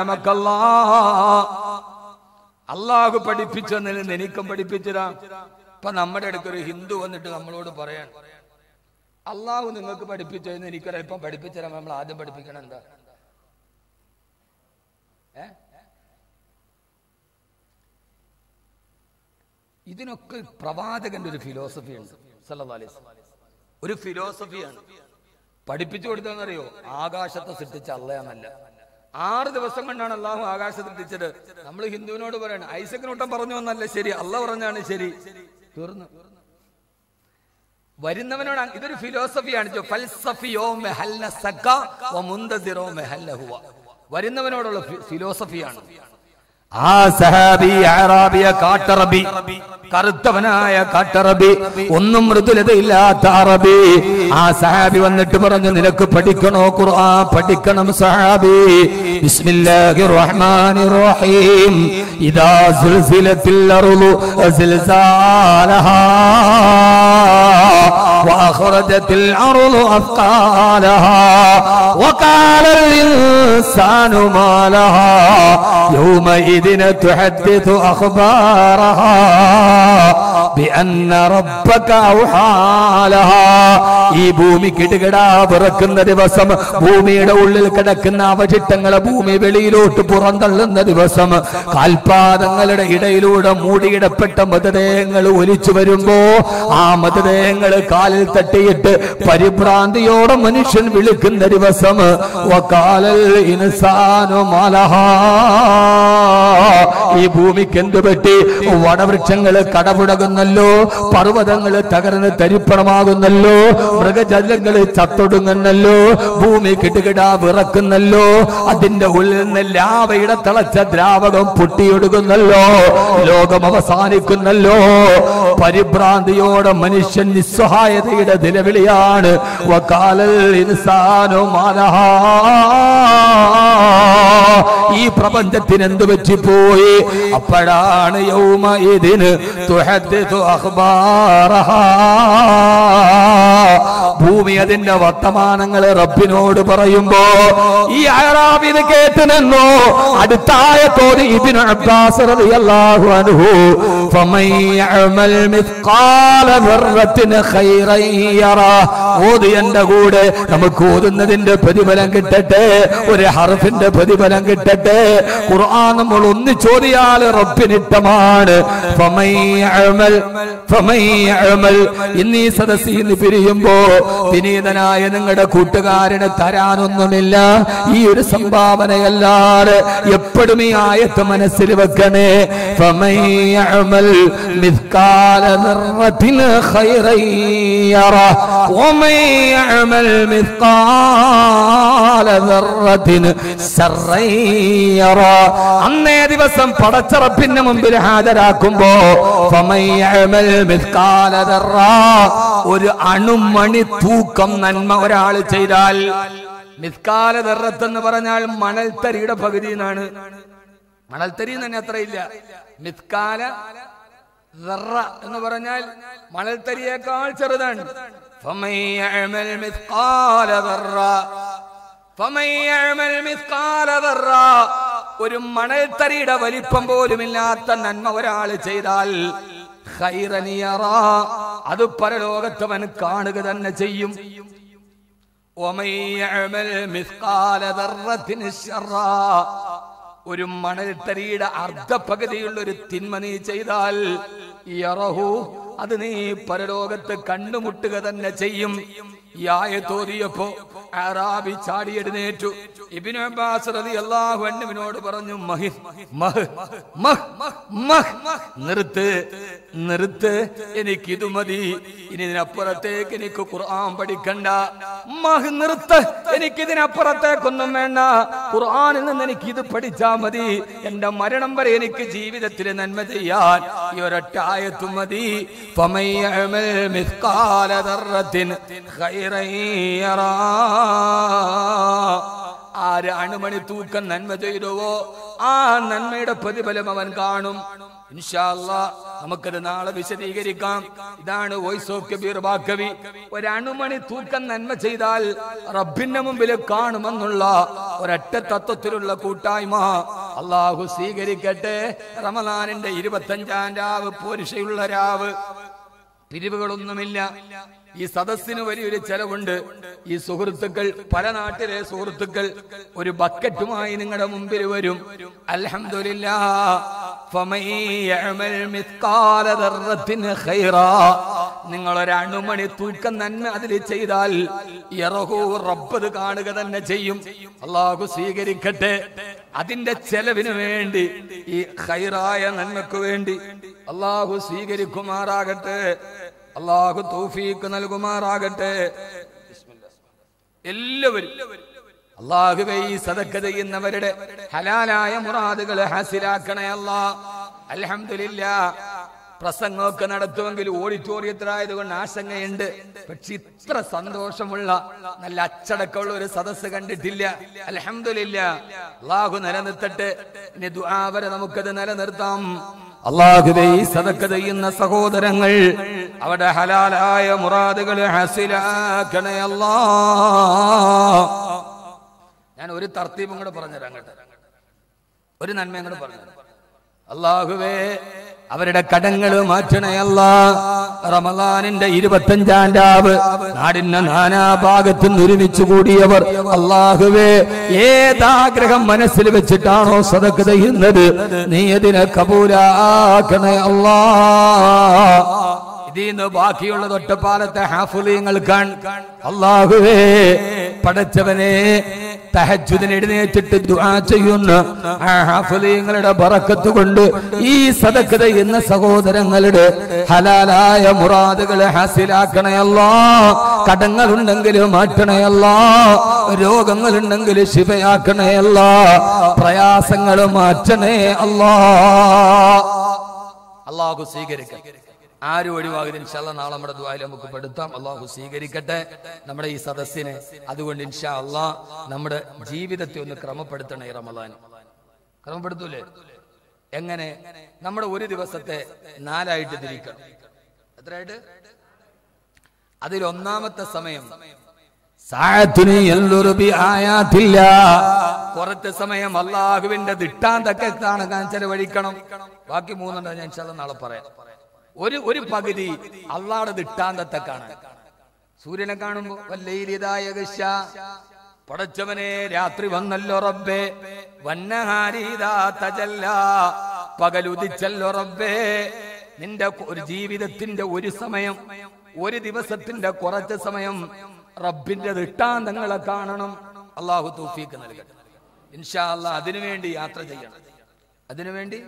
[SPEAKER 1] അല്ലമക്കല്ലാ അള്ളാഹു പഠിപ്പിച്ചെന്നിൽ നിന്ന് എനിക്കും പഠിപ്പിച്ചതാ ഇപ്പൊ നമ്മുടെ അടുക്ക് ഒരു ഹിന്ദു വന്നിട്ട് നമ്മളോട് പറയാൻ അള്ളാഹു നിങ്ങൾക്ക് പഠിപ്പിച്ചതെന്ന് എനിക്കൊരല്പം പഠിപ്പിച്ചുതരാൻ നമ്മൾ ആദ്യം പഠിപ്പിക്കണം എന്താ ഏ ഇതിനൊക്കെ പ്രവാചകന്റെ ഒരു ഫിലോസഫി ഉണ്ട് സല്ലല്ലാഹു അലൈഹി വസല്ലം. ഒരു ഫിലോസഫിയാണ് പഠിപ്പിച്ചു കൊടുത്തതെന്നറിയോ ആകാശത്തെ സൃഷ്ടിച്ച അള്ളയാന്നല്ല ആറ് ദിവസം കൊണ്ടാണ് അള്ളാഹു ആകാശത്തെ സൃഷ്ടിച്ചത് നമ്മൾ ഹിന്ദുവിനോട് പറയണം ഐസക്കിനോട്ടം പറഞ്ഞു എന്നല്ല ശരി അല്ല പറഞ്ഞാണ് ശരി തീർന്നു വരുന്നവനോട് അങ് ഇതൊരു ഫിലോസഫിയാണ് ചോ. ഫൽസഫിയോ മെഹല്ല സക്ക വ മുന്തസിറോ മെഹല്ല ഹുവ. വരുന്നവനോടുള്ള ഫി- ഫിലോസഫിയാണ് ആ സഹാബി അറാബിയ കാട്ടറബി കറുത്തവനായ കാട്ടറബി ഒന്നും മൃദുലതയില്ലാത്ത അറബി ആ സഹാബി വന്നിട്ട് പറഞ്ഞു നിനക്ക് പഠിക്കണോ ഖുർആൻ പഠിക്കണം സഹാബി ബിസ്മില്ലാഹിർ റഹ്മാനിർ റഹീം ഇദാ സുൽസിലത്തിൽ അർളു സിൽസാലഹാ وأخرجت الأرض أثقالها وقال الإنسان ما لها يومئذ تحدث أخبارها بأن ربك أوحى لها ഈ ഭൂമി കിടുകിടാ വിറക്കുന്ന ദിവസം ഭൂമിയുടെ ഉള്ളിൽ കിടക്കുന്ന അവചിട്ടങ്ങളെ ഭൂമി വെളിയിലോട്ട് പുറന്തള്ളുന്ന ദിവസം കാൽപാദങ്ങളുടെ ഇടയിലൂടെ മൂടിയിടപ്പെട്ട മൃതദേഹങ്ങൾ ഒലിച്ചു വരുമ്പോ ആ മൃതദേഹങ്ങൾ കാലിൽ തട്ടിയിട്ട് പരിഭ്രാന്തിയോടെ മനുഷ്യൻ വിളിക്കുന്ന ദിവസം വക്കാലൽ ഇൻസാനു മലഹാ ഈ ഭൂമിക്ക് എന്ത് പറ്റി വടവൃക്ഷങ്ങള് കടപുടകുന്നല്ലോ പർവ്വതങ്ങള് തകർന്ന് തരിപ്പണമാകുന്നല്ലോ മൃഗജലങ്ങള് ചത്തൊടുങ്ങുന്നല്ലോ ഭൂമി കിടുകിട വിറക്കുന്നല്ലോ അതിന്റെ ഉള്ളിൽ നിന്ന് ലാവയുടെ തിളച്ച ദ്രാവകം പൊട്ടിയൊടുകുന്നല്ലോ ലോകം അവസാനിക്കുന്നല്ലോ പരിഭ്രാന്തിയോടെ മനുഷ്യൻ നിസ്സഹായതയുടെ നിലവിളിയാണ് വക്കാലൽ ഇൻസാനു മാലഹാ ഈ പ്രപഞ്ചത്തിന് എന്ത് പറ്റിപ്പോയി അപ്പോഴാണ് യൗമ ഇതിന് തുഹദ്ദിഥു അഖ്ബാറഹാ. ഭൂമി അതിന്റെ വർത്തമാനങ്ങൾ റബ്ബിനോട് പറയുമ്പോ ഈ അയറാബ് ഇത് കേട്ട് നിന്നു അടുത്തായ തോതി ഇബിന് അബ്ബാസ് റളിയല്ലാഹു അൻഹു ഫമൻ യഅമൽ മിത്ഖാല ദർറത്തിൻ ഖൈറൻ യറാ ഓതി എന്റെ കൂടെ നമുക്ക് ഓതുന്നതിന്റെ പ്രതിഫലം കിട്ടട്ടെ ഒരു ഹർഫിന്റെ പ്രതിഫലം കിട്ടട്ടെ ഖുർആൻ നമ്മൾ ഒന്ന് ചോദിയാൽ റബ്ബിനിട്ടമാണ് ഫമൻ യഅമൽ ഫമൻ യഅമൽ ഇന്നീ സദസ്സിൽ നിന്ന് പിരിയുമ്പോ വിനീതനായ നിങ്ങളുടെ കൂട്ടുകാരന് തരാനൊന്നുമില്ല ഈ ഒരു സംഭാവനയല്ലാതെ എപ്പോഴും ഈ ആയത്ത് മനസ്സിൽ വെക്കണേ ഫമൻ യഅമൽ മിത്കാല ദർറത്തിൻ ഖൈറൻ യറ വമൻ യഅമൽ മിത്കാല ദർറത്തിൻ ശർറൻ യറ അന്നേ ദിവസം പടച്ചറപ്പിന്റെ മുമ്പിൽ ഹാജരാക്കുമ്പോ ഫമൻ യഅമൽ മിത്കാല ദർറ ഒരു അണുമണി തൂക്കം നന്മ ഒരാൾ ചെയ്താൽ മിസ്കാല ദർറത്ത് എന്ന് പറഞ്ഞാൽ മണൽത്തരിയുടെ പകുതി എന്നാണ് മണൽത്തരി തന്നെ അത്രയില്ല മിസ്കാല ദർറ എന്ന് പറഞ്ഞാൽ മണൽത്തരിയേക്കാൾ ചെറുതാണ് فمن يعمل مثقال ذرة فمن يعمل مثقال ذرة ഒരു മണൽത്തരിയുടെ വലിപ്പം പോലുമില്ലാത്ത നന്മ ഒരാൾ ചെയ്താൽ ഖൈറൻ യറാ. അത് പരലോകത്തവൻ കാണുക തന്നെ ചെയ്യും ومن يعمل مثقال ذرة شرا ഒരു മണൽത്തരിയുടെ അർദ്ധപകുതിയുള്ള ഒരു തിന്മ നീ ചെയ്താൽ യറഹു അത് നീ പരലോകത്ത് കണ്ടുമുട്ടുക തന്നെ ചെയ്യും ഈ ആയത്തോതിയപ്പോ അറാബി ചാടി എഴുന്നേറ്റു ഇബിന് അബ്ബാസ് റളിയല്ലാഹു അൻഹുവിനോട് പറഞ്ഞു മഹി മഹ് മഹ് മഹ് നിർത്ത് നിർത്ത് എനിക്ക് ഇത് മതി ഇനി ഇതിനപ്പുറത്തേക്ക് എനിക്ക് ഖുർആൻ പഠിക്കണ്ട മഹ് നിർത്ത് എനിക്ക് ഇതിനപ്പുറത്തേക്കൊന്നും വേണ്ട ഖുർആനിൽ നിന്ന് എനിക്ക് ഇത് പഠിച്ചാ മതി എന്റെ മരണം വരെ എനിക്ക് ജീവിതത്തിൽ നന്മ ചെയ്യാൻ ഈ ഒരൊറ്റ ആയത്തും മതി فمن يعمل مثقال ذرة خيرا يرى ആര് അണുമണി തൂക്കം നന്മ ചെയ്തുവോ ആ നന്മയുടെ പ്രതിഫലം അവൻ കാണും ഇൻഷാല്ലാ നമുക്കത് നാളെ വിശദീകരിക്കാം ഇതാണ് വോയിസ് ഓഫ് കബീർ ബാക്കവി ഒരണുമണി തൂക്കം നന്മ ചെയ്താൽ റബ്ബിന്റെ മുമ്പിൽ കാണുമെന്നുള്ള ഒരൊറ്റ തത്വത്തിലുള്ള കൂട്ടായ്മ അള്ളാഹു സ്വീകരിക്കട്ടെ റമദാനിന്റെ ഇരുപത്തഞ്ചാം രാവ് പോരിശയുള്ള രാവ് പിരിവുകളൊന്നുമില്ല ഈ സദസ്സിന് വലിയൊരു ചെലവുണ്ട് ഈ സുഹൃത്തുക്കൾ പല നാട്ടിലെ സുഹൃത്തുക്കൾ ഒരു ബക്കറ്റുമായി നിങ്ങളുടെ മുമ്പിൽ വരും അൽഹംദുലില്ലാ ഫമൻ യഅമൽ മിത്കാല ദർറത്തിൻ ഖൈറാ നിങ്ങൾ ഒരു അണുമണി തൂക്കം നന്മ അതിൽ ചെയ്താൽ യറഹു റബ്ബത് കാണുക തന്നെ ചെയ്യും അള്ളാഹു സ്വീകരിക്കട്ടെ അതിന്റെ ചെലവിന് വേണ്ടി ഈ ഖൈറായ നന്മക്ക് വേണ്ടി അള്ളാഹു സ്വീകരിക്കുമാറാകട്ടെ അള്ളാഹു തൗഫീക്ക് നൽകുമാറാകട്ടെ എല്ലാവരും അള്ളാഹുവെ ഈ സദക്ക ചെയ്യുന്നവരുടെ ഹലാലായ മുറാദുകൾ ഹാസിലാക്കണേ അല്ലാ അൽഹംദുലില്ലാ പ്രസംഗമൊക്കെ നടത്തുമെങ്കിൽ ഓഡിറ്റോറിയത്തിലായതുകൊണ്ട് ആശങ്കയുണ്ട് പക്ഷെ ഇത്ര സന്തോഷമുള്ള നല്ല അച്ചടക്കമുള്ള ഒരു സദസ്സ് കണ്ടിട്ടില്ല അൽഹംദുലില്ല അള്ളാഹു നിലനിർത്തട്ടെ ഇനി ദുആ വരെ നമുക്കത് നിലനിർത്താം അള്ളാഹുവെ ഈ സദക്ക ചെയ്യുന്ന സഹോദരങ്ങൾ അവിടെ ഹലാലായ മുറാദുകൾ ഹസിലാക്കണേ അല്ലാ ഞാൻ ഒരു തർത്തീപും കൂടെ പറഞ്ഞുതരാം കേട്ടോ ഒരു നന്മയും കൂടെ പറഞ്ഞു അള്ളാഹുവേ അവരുടെ കടങ്ങൾ മാറ്റണയല്ല റമദാനിന്റെ ഇരുപത്തഞ്ചാം രാവ് നാടിന്റെ നാനാഭാഗത്തു നിന്ന് ഒരുമിച്ച് കൂടിയവർ അള്ളാഹുവേ ഏതാഗ്രഹം മനസ്സിൽ വെച്ചിട്ടാണോ സദക്ക് ചെയ്യുന്നത് നീ അതിനെ കബൂലാക്കണേ അല്ലാ ഇതിന്ന് ബാക്കിയുള്ള തൊട്ടപ്പാലത്തെ ഹാഫുലിയങ്ങൾ കാൺ അള്ളാഹുവേ പടച്ചവനെ തഹജുദിന് എഴുന്നേറ്റിട്ട് ദുആ ചെയ്യുന്ന ആ ഹാഫലിയങ്ങളുടെ ബറക്കത്ത് കൊണ്ട് ഈ സദക്കത എന്ന സഹോദരങ്ങളുടെ ഹലാലായ മുറാദുകളെ ഹാസിലാക്കണയല്ല കടങ്ങളുണ്ടെങ്കിൽ മാറ്റണയല്ല രോഗങ്ങളുണ്ടെങ്കിൽ ശിവയാക്കണയല്ല പ്രയാസങ്ങൾ മാറ്റണേ അല്ലാ അള്ളാഹു സ്വീകരിക്കട്ടെ ആരും ഒഴിവാകരുത് ഇൻഷാല്ല നാളെ നമ്മുടെ ദ്വായിൽ നമുക്ക് പെടുത്താം അള്ളാഹു സ്വീകരിക്കട്ടെ നമ്മുടെ ഈ സദസ്സിനെ അതുകൊണ്ട് ഇൻഷാ അള്ളാ നമ്മുടെ ജീവിതത്തെ ഒന്ന് ക്രമപ്പെടുത്തണേ ഈ റമദാൻ ക്രമപ്പെടുത്തൂലേ എങ്ങനെ നമ്മുടെ ഒരു ദിവസത്തെ നാലായിട്ട് തിരിക്കണം എത്രയായിട്ട് അതിൽ ഒന്നാമത്തെ സമയം സാഴത്തിന് എല്ലൊരുബി ആയാത്തില്ല കുറച്ച് സമയം അള്ളാഹുവിന്റെ ദിട്ടാന്തൊക്കെ കാണാൻ ചെലവഴിക്കണം ബാക്കി മൂന്നുണ്ട് ഞാൻ ചില നാളെ പറയാം ഒരു ഒരു പകുതി അള്ളാടെ ദിട്ടാന്തത്തെ കാണാൻ സൂര്യനെ കാണുമ്പോ വല്ലയിലിതായ ഗശ പടച്ചവനെ രാത്രി വന്നല്ലോ റബ്ബേ വന്നഹാരീതാ തജല്ല പകലുദിച്ചല്ലോ റബ്ബേ നിന്റെ ഒരു ജീവിതത്തിന്റെ ഒരു സമയം ഒരു ദിവസത്തിന്റെ കുറച്ച് സമയം റബ്ബിന്റെ ദൃഷ്ടാന്തങ്ങളെ കാണണം അള്ളാഹു തൗഫീക്ക് നൽകട്ടെ ഇൻഷാ അല്ലാ അതിനുവേണ്ടി യാത്ര ചെയ്യണം അതിനുവേണ്ടി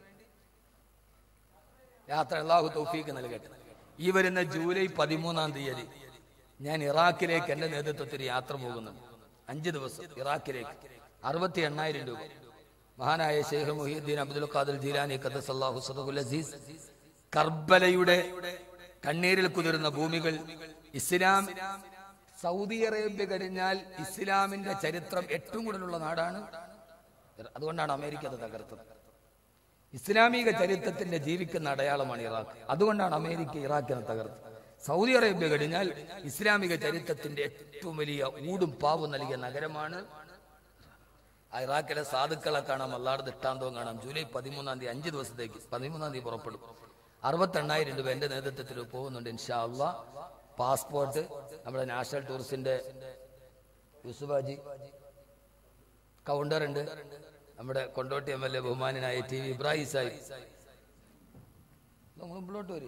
[SPEAKER 1] യാത്ര അള്ളാഹു തൗഫീക്ക് നൽകട്ടെ ഈ വരുന്ന ജൂലൈ പതിമൂന്നാം തീയതി ഞാൻ ഇറാഖിലേക്ക് എന്റെ നേതൃത്വത്തിൽ യാത്ര പോകുന്നുണ്ട് അഞ്ച് ദിവസം ഇറാഖിലേക്ക് അറുപത്തി എണ്ണായിരം രൂപ മഹാനായ ഷെയ്ഖ് മുഹീദ്ദീൻ അബ്ദുൽ ഖാദർ ജീലാനി ഖദ്ദസല്ലാഹു സദഖുൽ അസീസ് കർബലയുടെ കണ്ണീരിൽ കുതിർന്ന ഭൂമികൾ ഇസ്ലാം സൗദി അറേബ്യ കഴിഞ്ഞാൽ ഇസ്ലാമിന്റെ ചരിത്രം ഏറ്റവും കൂടുതലുള്ള നാടാണ് അതുകൊണ്ടാണ് അമേരിക്ക അത് തകർത്തത് ഇസ്ലാമിക ചരിത്രത്തിന്റെ ജീവിക്കുന്ന അടയാളമാണ് ഇറാഖ് അതുകൊണ്ടാണ് അമേരിക്ക ഇറാഖിനെ തകർത്തത് സൗദി അറേബ്യ കഴിഞ്ഞാൽ ഇസ്ലാമിക ചരിത്രത്തിന്റെ ഏറ്റവും വലിയ ഊടും പാവും നൽകിയ നഗരമാണ് ആ ഇറാഖിലെ സാധുക്കളെ കാണാം അല്ലാതെ ദൃഷ്ടാന്തവും കാണാം ജൂലൈ പതിമൂന്നാം തീയതി അഞ്ച് ദിവസത്തേക്ക് പതിമൂന്നാം തീയതി പുറപ്പെടും അറുപത്തെണ്ണായിരം രൂപ എന്റെ നേതൃത്വത്തിൽ പോകുന്നുണ്ട് ഇൻഷാ അള്ളാ പാസ്പോർട്ട് നമ്മുടെ നാഷണൽ ടൂറിസ്റ്റിന്റെ യൂസുഫാജി കൗണ്ടർ ഉണ്ട് നമ്മുടെ കൊണ്ടോട്ടി എം എൽ എ ബഹുമാനായ ടി വി ഇബ്രാഹിം സാഹിബ് നിങ്ങൾ മുമ്പിലോട്ട് വരും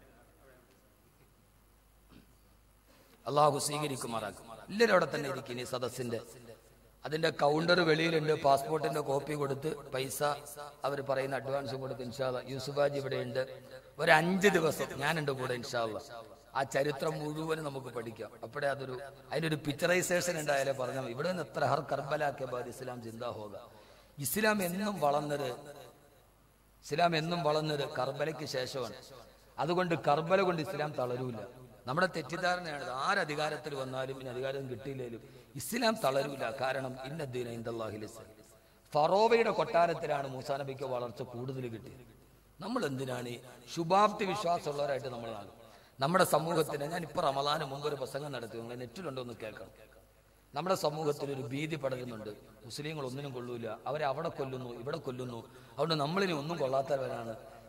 [SPEAKER 1] അള്ളാഹു സ്വീകരിക്കുമാറാക്കും എല്ലാവരും അവിടെ തന്നെ ഇരിക്കും ഈ സദസ്സിന്റെ അതിന്റെ കൗണ്ടർ വെളിയിലുണ്ട് പാസ്പോർട്ടിന്റെ കോപ്പി കൊടുത്ത് പൈസ അവർ പറയുന്ന അഡ്വാൻസും കൊടുത്ത് ഇൻഷാല്ല യൂസുഫാജി ഇവിടെ ഉണ്ട് ഒരു അഞ്ച് ദിവസം ഞാനുണ്ട് കൂടെ ഇൻഷാല്ല ആ ചരിത്രം മുഴുവനും നമുക്ക് പഠിക്കാം അപ്പോഴേ അതൊരു അതിനൊരു പിക്ചറൈസേഷൻ ഉണ്ടായാലേ പറഞ്ഞാൽ ഇവിടെ നിന്ന് എത്ര ഹർ കർബലാക്കിയ ബാദ് ഇസ്ലാം ചിന്താ ഹോക ഇസ്ലാം എന്നും വളർന്നത് ഇസ്ലാം എന്നും വളർന്നത് കർബലയ്ക്ക് ശേഷമാണ് അതുകൊണ്ട് കർബല കൊണ്ട് ഇസ്ലാം തളരൂല നമ്മുടെ തെറ്റിദ്ധാരണയാണ് ആര് അധികാരത്തിൽ വന്നാലും ഇനി അധികാരം കിട്ടിയില്ലേലും ഇസ്ലാം തളരൂല കാരണം ഇന്നദ്ദീന ഇന്ദാഹിൽ ഫറോവയുടെ കൊട്ടാരത്തിലാണ് മൂസാ നബിക്ക് വളർച്ച കൂടുതൽ കിട്ടിയത് നമ്മൾ എന്തിനാണ് ഈ ശുഭാപ്തി വിശ്വാസമുള്ളവരായിട്ട് നമ്മളാകും നമ്മുടെ സമൂഹത്തിന് ഞാൻ ഇപ്പൊ റമദാന് മുമ്പ് ഒരു പ്രസംഗം നടത്തി നിങ്ങൾ നെറ്റിലുണ്ടോ എന്ന് കേൾക്കണം നമ്മുടെ സമൂഹത്തിൽ ഒരു ഭീതി പടരുന്നുണ്ട് മുസ്ലിങ്ങൾ ഒന്നിനും കൊള്ളൂല അവരെ അവിടെ കൊല്ലുന്നു ഇവിടെ കൊല്ലുന്നു അതുകൊണ്ട് നമ്മളിനി ഒന്നും കൊള്ളാത്തവരാണ്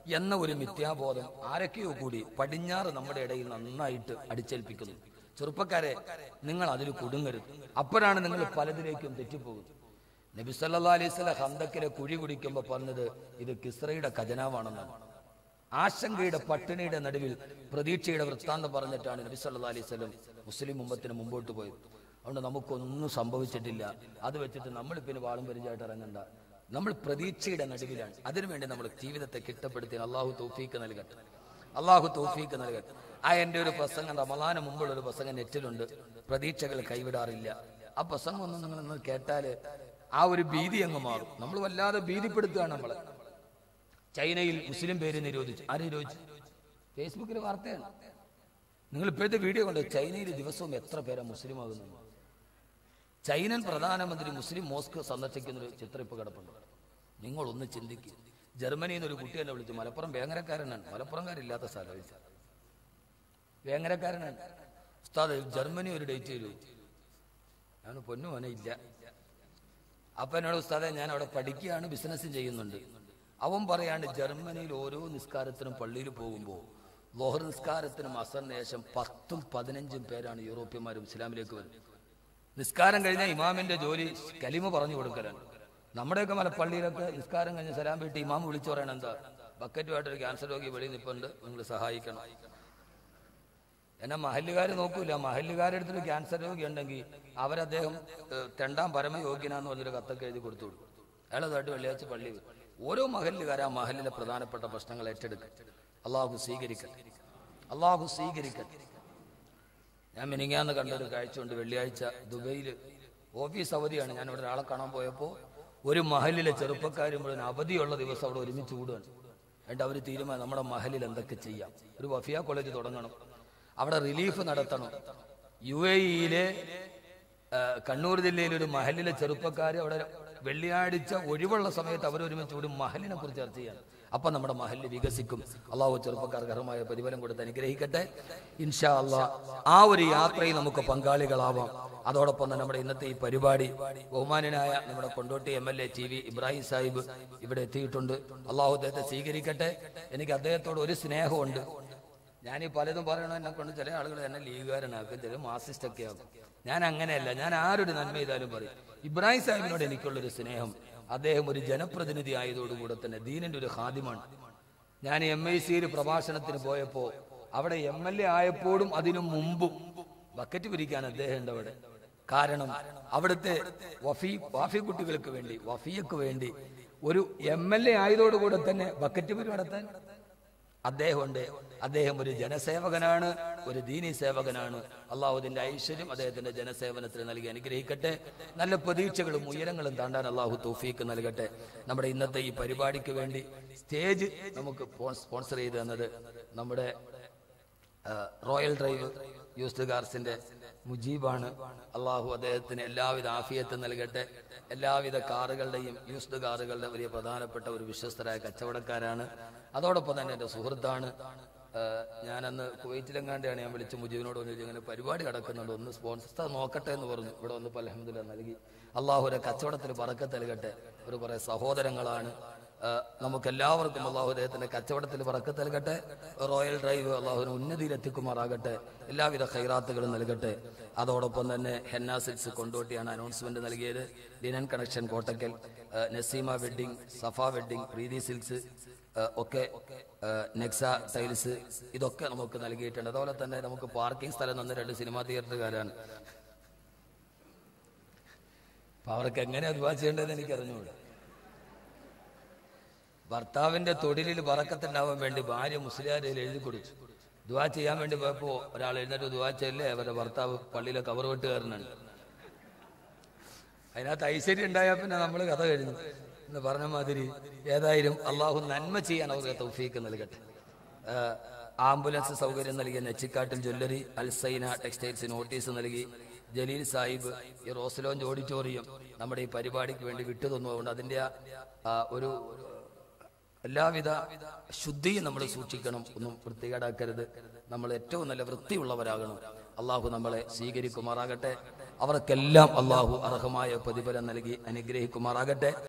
[SPEAKER 1] എന്ന ഒരു മിഥ്യാബോധം ആരൊക്കെയോ കൂടി പടിഞ്ഞാറ് നമ്മുടെ ഇടയിൽ നന്നായിട്ട് അടിച്ചേൽപ്പിക്കുന്നു ചെറുപ്പക്കാരെ നിങ്ങൾ അതിൽ കുടുങ്ങരുത് അപ്പോഴാണ് നിങ്ങൾ പലതിലേക്കും തെറ്റിപ്പോകുന്നത് നബി സല്ലാ അലൈഹി ഹന്തക്കിലെ കുഴി കുടിക്കുമ്പോൾ പറഞ്ഞത് ഇത് കിസ്രയുടെ ഖജനാവാണെന്നാണ് ആശങ്കയുടെ പട്ടിണിയുടെ നടുവിൽ പ്രതീക്ഷയുടെ വൃത്താന്തം പറഞ്ഞിട്ടാണ് നബി സല്ലാ അലൈഹി സ്വലം മുസ്ലിം ഉമ്മത്തിന് മുമ്പോട്ട് പോയത് അതുകൊണ്ട് നമുക്കൊന്നും സംഭവിച്ചിട്ടില്ല അത് വെച്ചിട്ട് നമ്മൾ പിന്നെ വാളും പരിചയമായിട്ട് ഇറങ്ങണ്ട നമ്മൾ പ്രതീക്ഷയുടെ നടുവിലാണ് അതിനുവേണ്ടി നമ്മൾ ജീവിതത്തെ കിട്ടപ്പെടുത്തി അള്ളാഹു തൗഫീക്ക് നൽകട്ടെ അള്ളാഹു തൗഫീക്ക് നൽകട്ടെ ആ എൻ്റെ ഒരു പ്രസംഗം റമലാന് മുമ്പുള്ള ഒരു പ്രസംഗം നെറ്റിലുണ്ട് പ്രതീക്ഷകൾ കൈവിടാറില്ല ആ പ്രസംഗം ഒന്ന് നിങ്ങൾ ഒന്ന് കേട്ടാൽ ആ ഒരു ഭീതി അങ്ങ് മാറും നമ്മൾ വല്ലാതെ ഭീതിപ്പെടുത്തുകയാണ് നമ്മളെ ചൈനയിൽ മുസ്ലിം പേര് നിരോധിച്ചു ആര് നിരോധിച്ചു ഫേസ്ബുക്കിൽ വാർത്തയാണ് നിങ്ങൾ ഇപ്പോഴത്തെ വീഡിയോ കണ്ടോ ചൈനയിൽ ദിവസവും എത്ര പേരാ മുസ്ലിം ആകുന്നു ചൈനൻ പ്രധാനമന്ത്രി മുസ്ലിം മോസ്ക് സന്ദർശിക്കുന്ന ഒരു ചിത്രം ഇപ്പൊ കിടപ്പുണ്ട് നിങ്ങൾ ഒന്ന് ചിന്തിക്കുക ജർമ്മനിയിൽ നിന്ന് ഒരു കുട്ടി എന്നെ വിളിച്ചു മലപ്പുറം വേങ്ങരക്കാരനാണ് മലപ്പുറംകാരില്ലാത്ത സ്ഥലം വേങ്ങരക്കാരനാണ് ഉസ്താദ് ജർമ്മനി ഒരു ഡേറ്റ് തരൂ ഞാൻ പൊന്നു മോനെ ഇല്ല അപ്പൊ എന്നോട് ഉസ്താദെ ഞാൻ അവിടെ പഠിക്കുകയാണ് ബിസിനസ് ചെയ്യുന്നുണ്ട് അവൻ പറയാണ് ജർമ്മനിയിൽ ഓരോ നിസ്കാരത്തിനും പള്ളിയിൽ പോകുമ്പോൾ ലോഹർ നിസ്കാരത്തിനും അസറിന് ശേഷം പത്തും പതിനഞ്ചും പേരാണ് യൂറോപ്യന്മാരും ഇസ്ലാമിലേക്ക് വരുന്നത് നിസ്കാരം കഴിഞ്ഞാൽ ഇമാമിന്റെ ജോലി കലിമ പറഞ്ഞു കൊടുക്കലാണ് നമ്മുടെയൊക്കെ മല പള്ളിയിലൊക്കെ നിസ്കാരം കഴിഞ്ഞ് സലാം വീട്ടി ഇമാം വിളിച്ചു പറയണം എന്താ ബക്കറ്റുമായിട്ടൊരു ക്യാൻസർ രോഗി വെളിയിൽ നിൽപ്പുണ്ട് നിങ്ങൾ സഹായിക്കണം എന്നെ മഹല്ലുകാർ നോക്കൂല മഹല്ലുകാരെടുത്തൊരു ക്യാൻസർ രോഗി ഉണ്ടെങ്കിൽ അവരദ്ദേഹം ഏഹ്, തെണ്ടാൻ പരമയോഗ്യനാന്ന് പറഞ്ഞൊരു കത്തൊക്കെ എഴുതി കൊടുത്തു കൊടുക്കും അയാളതായിട്ട് വെള്ളിയാഴ്ച പള്ളി വരും. ഓരോ മഹല്ലുകാർ ആ മഹലിലെ പ്രധാനപ്പെട്ട പ്രശ്നങ്ങൾ ഏറ്റെടുക്കും അള്ളാഹു സ്വീകരിക്കട്ടെ അള്ളാഹു സ്വീകരിക്കട്ടെ ഞാൻ മിനിങ്ങാന്ന് കണ്ടൊരു കാഴ്ചയുണ്ട് വെള്ളിയാഴ്ച ദുബൈയിൽ ഓഫീസ് അവധിയാണ് ഞാൻ ഇവിടെ ഒരാളെ കാണാൻ പോയപ്പോൾ ഒരു മഹലിലെ ചെറുപ്പക്കാരും മുഴുവൻ അവധിയുള്ള ദിവസം അവിടെ ഒരുമിച്ച് കൂടുകയാണ് എന്നിട്ട് അവർ തീരുമാനം നമ്മുടെ മഹലിൽ എന്തൊക്കെ ചെയ്യാം ഒരു വഫിയ കോളേജ് തുടങ്ങണം അവിടെ റിലീഫ് നടത്തണം യു എ ഇയിലെ കണ്ണൂർ ജില്ലയിലെ ഒരു മഹലിലെ ചെറുപ്പക്കാർ അവിടെ വെള്ളിയാഴ്ച ഒഴിവുള്ള സമയത്ത് അവർ ഒരുമിച്ച് കൂടി മഹലിനെ കുറിച്ച് ചർച്ച ചെയ്യാൻ അപ്പൊ നമ്മുടെ മഹല് വികസിക്കും അള്ളാഹു ചെറുപ്പക്കാർക്ക് അർഹമായ പ്രതിഫലം കൊടുത്ത് അനുഗ്രഹിക്കട്ടെ ഇൻഷാ അള്ളാ ആ ഒരു യാത്രയിൽ നമുക്ക് പങ്കാളികളാവാം അതോടൊപ്പം തന്നെ നമ്മുടെ ഇന്നത്തെ ഈ പരിപാടി ബഹുമാനനായ നമ്മുടെ Kondotty M L A T V Ibrahim Sahib ഇവിടെ എത്തിയിട്ടുണ്ട് അള്ളാഹു അദ്ദേഹത്തെ സ്വീകരിക്കട്ടെ എനിക്ക് അദ്ദേഹത്തോട് ഒരു സ്നേഹമുണ്ട് ഞാൻ ഈ പലതും പറയണോ എന്നെ കൊണ്ട് ചില ആളുകൾ എന്നെ ലീഗുകാരനാക്കും ചില മാർസിസ്റ്റ് ഒക്കെ ആക്കും ഞാൻ അങ്ങനെയല്ല ഞാൻ ആരൊരു നന്മ ചെയ്താലും പറയും ഇബ്രാഹിം സാഹിബിനോട് എനിക്കുള്ളൊരു സ്നേഹം അദ്ദേഹം ഒരു ജനപ്രതിനിധി ആയതോടുകൂടെ തന്നെ ദീനിന്റെ ഒരു ഹാദ്യമാണ് ഞാൻ എം ഐ സിയിൽ പ്രഭാഷണത്തിന് പോയപ്പോ അവിടെ എം എൽ എ ആയപ്പോഴും അതിനു മുമ്പും ബക്കറ്റ് പിരിക്കാൻ അദ്ദേഹം ഉണ്ട് അവിടെ കാരണം അവിടുത്തെ വഫി വാഫി കുട്ടികൾക്ക് വേണ്ടി വഫിയക്ക് വേണ്ടി ഒരു എം എൽ എ ആയതോടുകൂടെ തന്നെ ബക്കറ്റ് പിരി നടത്താൻ അദ്ദേഹമുണ്ട് അദ്ദേഹം ഒരു ജനസേവകനാണ് ഒരു ദീനി സേവകനാണ് അള്ളാഹുദിന്റെ ഐശ്വര്യം അദ്ദേഹത്തിന്റെ ജനസേവനത്തിന് നൽകി അനുഗ്രഹിക്കട്ടെ നല്ല പ്രതീക്ഷകളും ഉയരങ്ങളും താണ്ടാൻ അള്ളാഹു തൗഫീക്ക് നൽകട്ടെ നമ്മുടെ ഇന്നത്തെ ഈ പരിപാടിക്ക് വേണ്ടി സ്റ്റേജ് നമുക്ക് സ്പോൺസർ ചെയ്തു തന്നത് നമ്മുടെ ആ, റോയൽ ഡ്രൈവ് യൂസ്ഡ് കാർസിന്റെ മുജീബാണ് അള്ളാഹു അദ്ദേഹത്തിന് എല്ലാവിധ ആഫിയത്തും നൽകട്ടെ എല്ലാവിധ കാറുകളുടെയും യൂസ്ഡ് കാറുകളുടെ വലിയ പ്രധാനപ്പെട്ട ഒരു വിശ്വസ്തരായ കച്ചവടക്കാരാണ് അതോടൊപ്പം തന്നെ എൻ്റെ സുഹൃത്താണ് ആ, ഞാനന്ന് കുവൈറ്റിലെങ്ങാണ്ടാണ് ഞാൻ വിളിച്ച് മുജീബിനോട് വന്നിട്ട് ഇങ്ങനെ പരിപാടി നടക്കുന്നുണ്ട് ഒന്ന് സ്പോൺസർ നോക്കട്ടെ എന്ന് പറഞ്ഞു ഇവിടെ വന്ന് അലഹമ്മദില്ല നൽകി അള്ളാഹു ഒരു കച്ചവടത്തിൽ പറക്കത്ത് നൽകട്ടെ ഒരു കുറെ സഹോദരങ്ങളാണ് നമുക്ക് എല്ലാവർക്കും അള്ളാഹു അദ്ദേഹത്തിന്റെ കച്ചവടത്തിൽ പറക്കത്ത് നൽകട്ടെ റോയൽ ഡ്രൈവ് അള്ളാഹുവിന് ഉന്നതിയിലെത്തിക്കുമാറാകട്ടെ എല്ലാവിധ ഖൈറാത്തുകളും നൽകട്ടെ അതോടൊപ്പം തന്നെ ഹെന്ന സിൽസ് കൊണ്ടോട്ടിയാണ് അനൗൺസ്മെന്റ് നൽകിയത് ലിനൻ കണക്ഷൻ കോട്ടക്കൽ ആ, Naseema wedding Safa wedding Preethi silks ആ, ഒക്കെ ആ, നെക്സ ടൈൽസ് ഇതൊക്കെ നമുക്ക് നൽകിയിട്ടുണ്ട് അതുപോലെ തന്നെ നമുക്ക് പാർക്കിംഗ് സ്ഥലം തന്ന രണ്ട് സിനിമാ തിയേറ്ററുകാരാണ് അപ്പൊ അവർക്ക് എങ്ങനെ അധ്വാനം ചെയ്യേണ്ടതെന്ന് എനിക്ക് അറിഞ്ഞുകൂടാ ഭർത്താവിന്റെ തൊഴിലിൽ പറക്കത്തുണ്ടാവാൻ വേണ്ടി ഭാര്യ മുസ്ലിയാരയിൽ എഴുതി കൊടുത്തു ദുവാ ചെയ്യാൻ വേണ്ടി പോയപ്പോ ഒരാൾ എഴുന്നേറ്റ് ദുവാ ചെയ്യല്ലേ അവരുടെ ഭർത്താവ് പള്ളിയിലെ കവർ വെട്ടുകാരനാണ് അതിനകത്ത് ഐശ്വര്യം ഉണ്ടായാൽ പിന്നെ നമ്മൾ കഥ കഴിഞ്ഞു എന്ന് പറഞ്ഞ മാതിരി ഏതായാലും അള്ളാഹു നന്മ ചെയ്യാൻ അവർക്ക് തൗഫീക്ക് നൽകട്ടെ ആ, ആംബുലൻസ് സൗകര്യം നൽകിയ Nechikkattil jewellery Alzaina textiles notice നൽകി ജലീൽ സാഹിബ് ഈ റോസലോഞ്ച് ഓഡിറ്റോറിയം നമ്മുടെ ഈ പരിപാടിക്ക് വേണ്ടി വിട്ടു തന്നുകൊണ്ട് അതിന്റെ ആ, ആ, ഒരു എല്ലാവിധ ശുദ്ധിയും നമ്മൾ സൂക്ഷിക്കണം ഒന്നും വൃത്തികേടാക്കരുത് നമ്മൾ ഏറ്റവും നല്ല വൃത്തിയുള്ളവരാകണം അള്ളാഹു നമ്മളെ സ്വീകരിക്കുമാറാകട്ടെ അവർക്കെല്ലാം അള്ളാഹു അർഹമായ പ്രതിഫലം നൽകി അനുഗ്രഹിക്കുമാറാകട്ടെ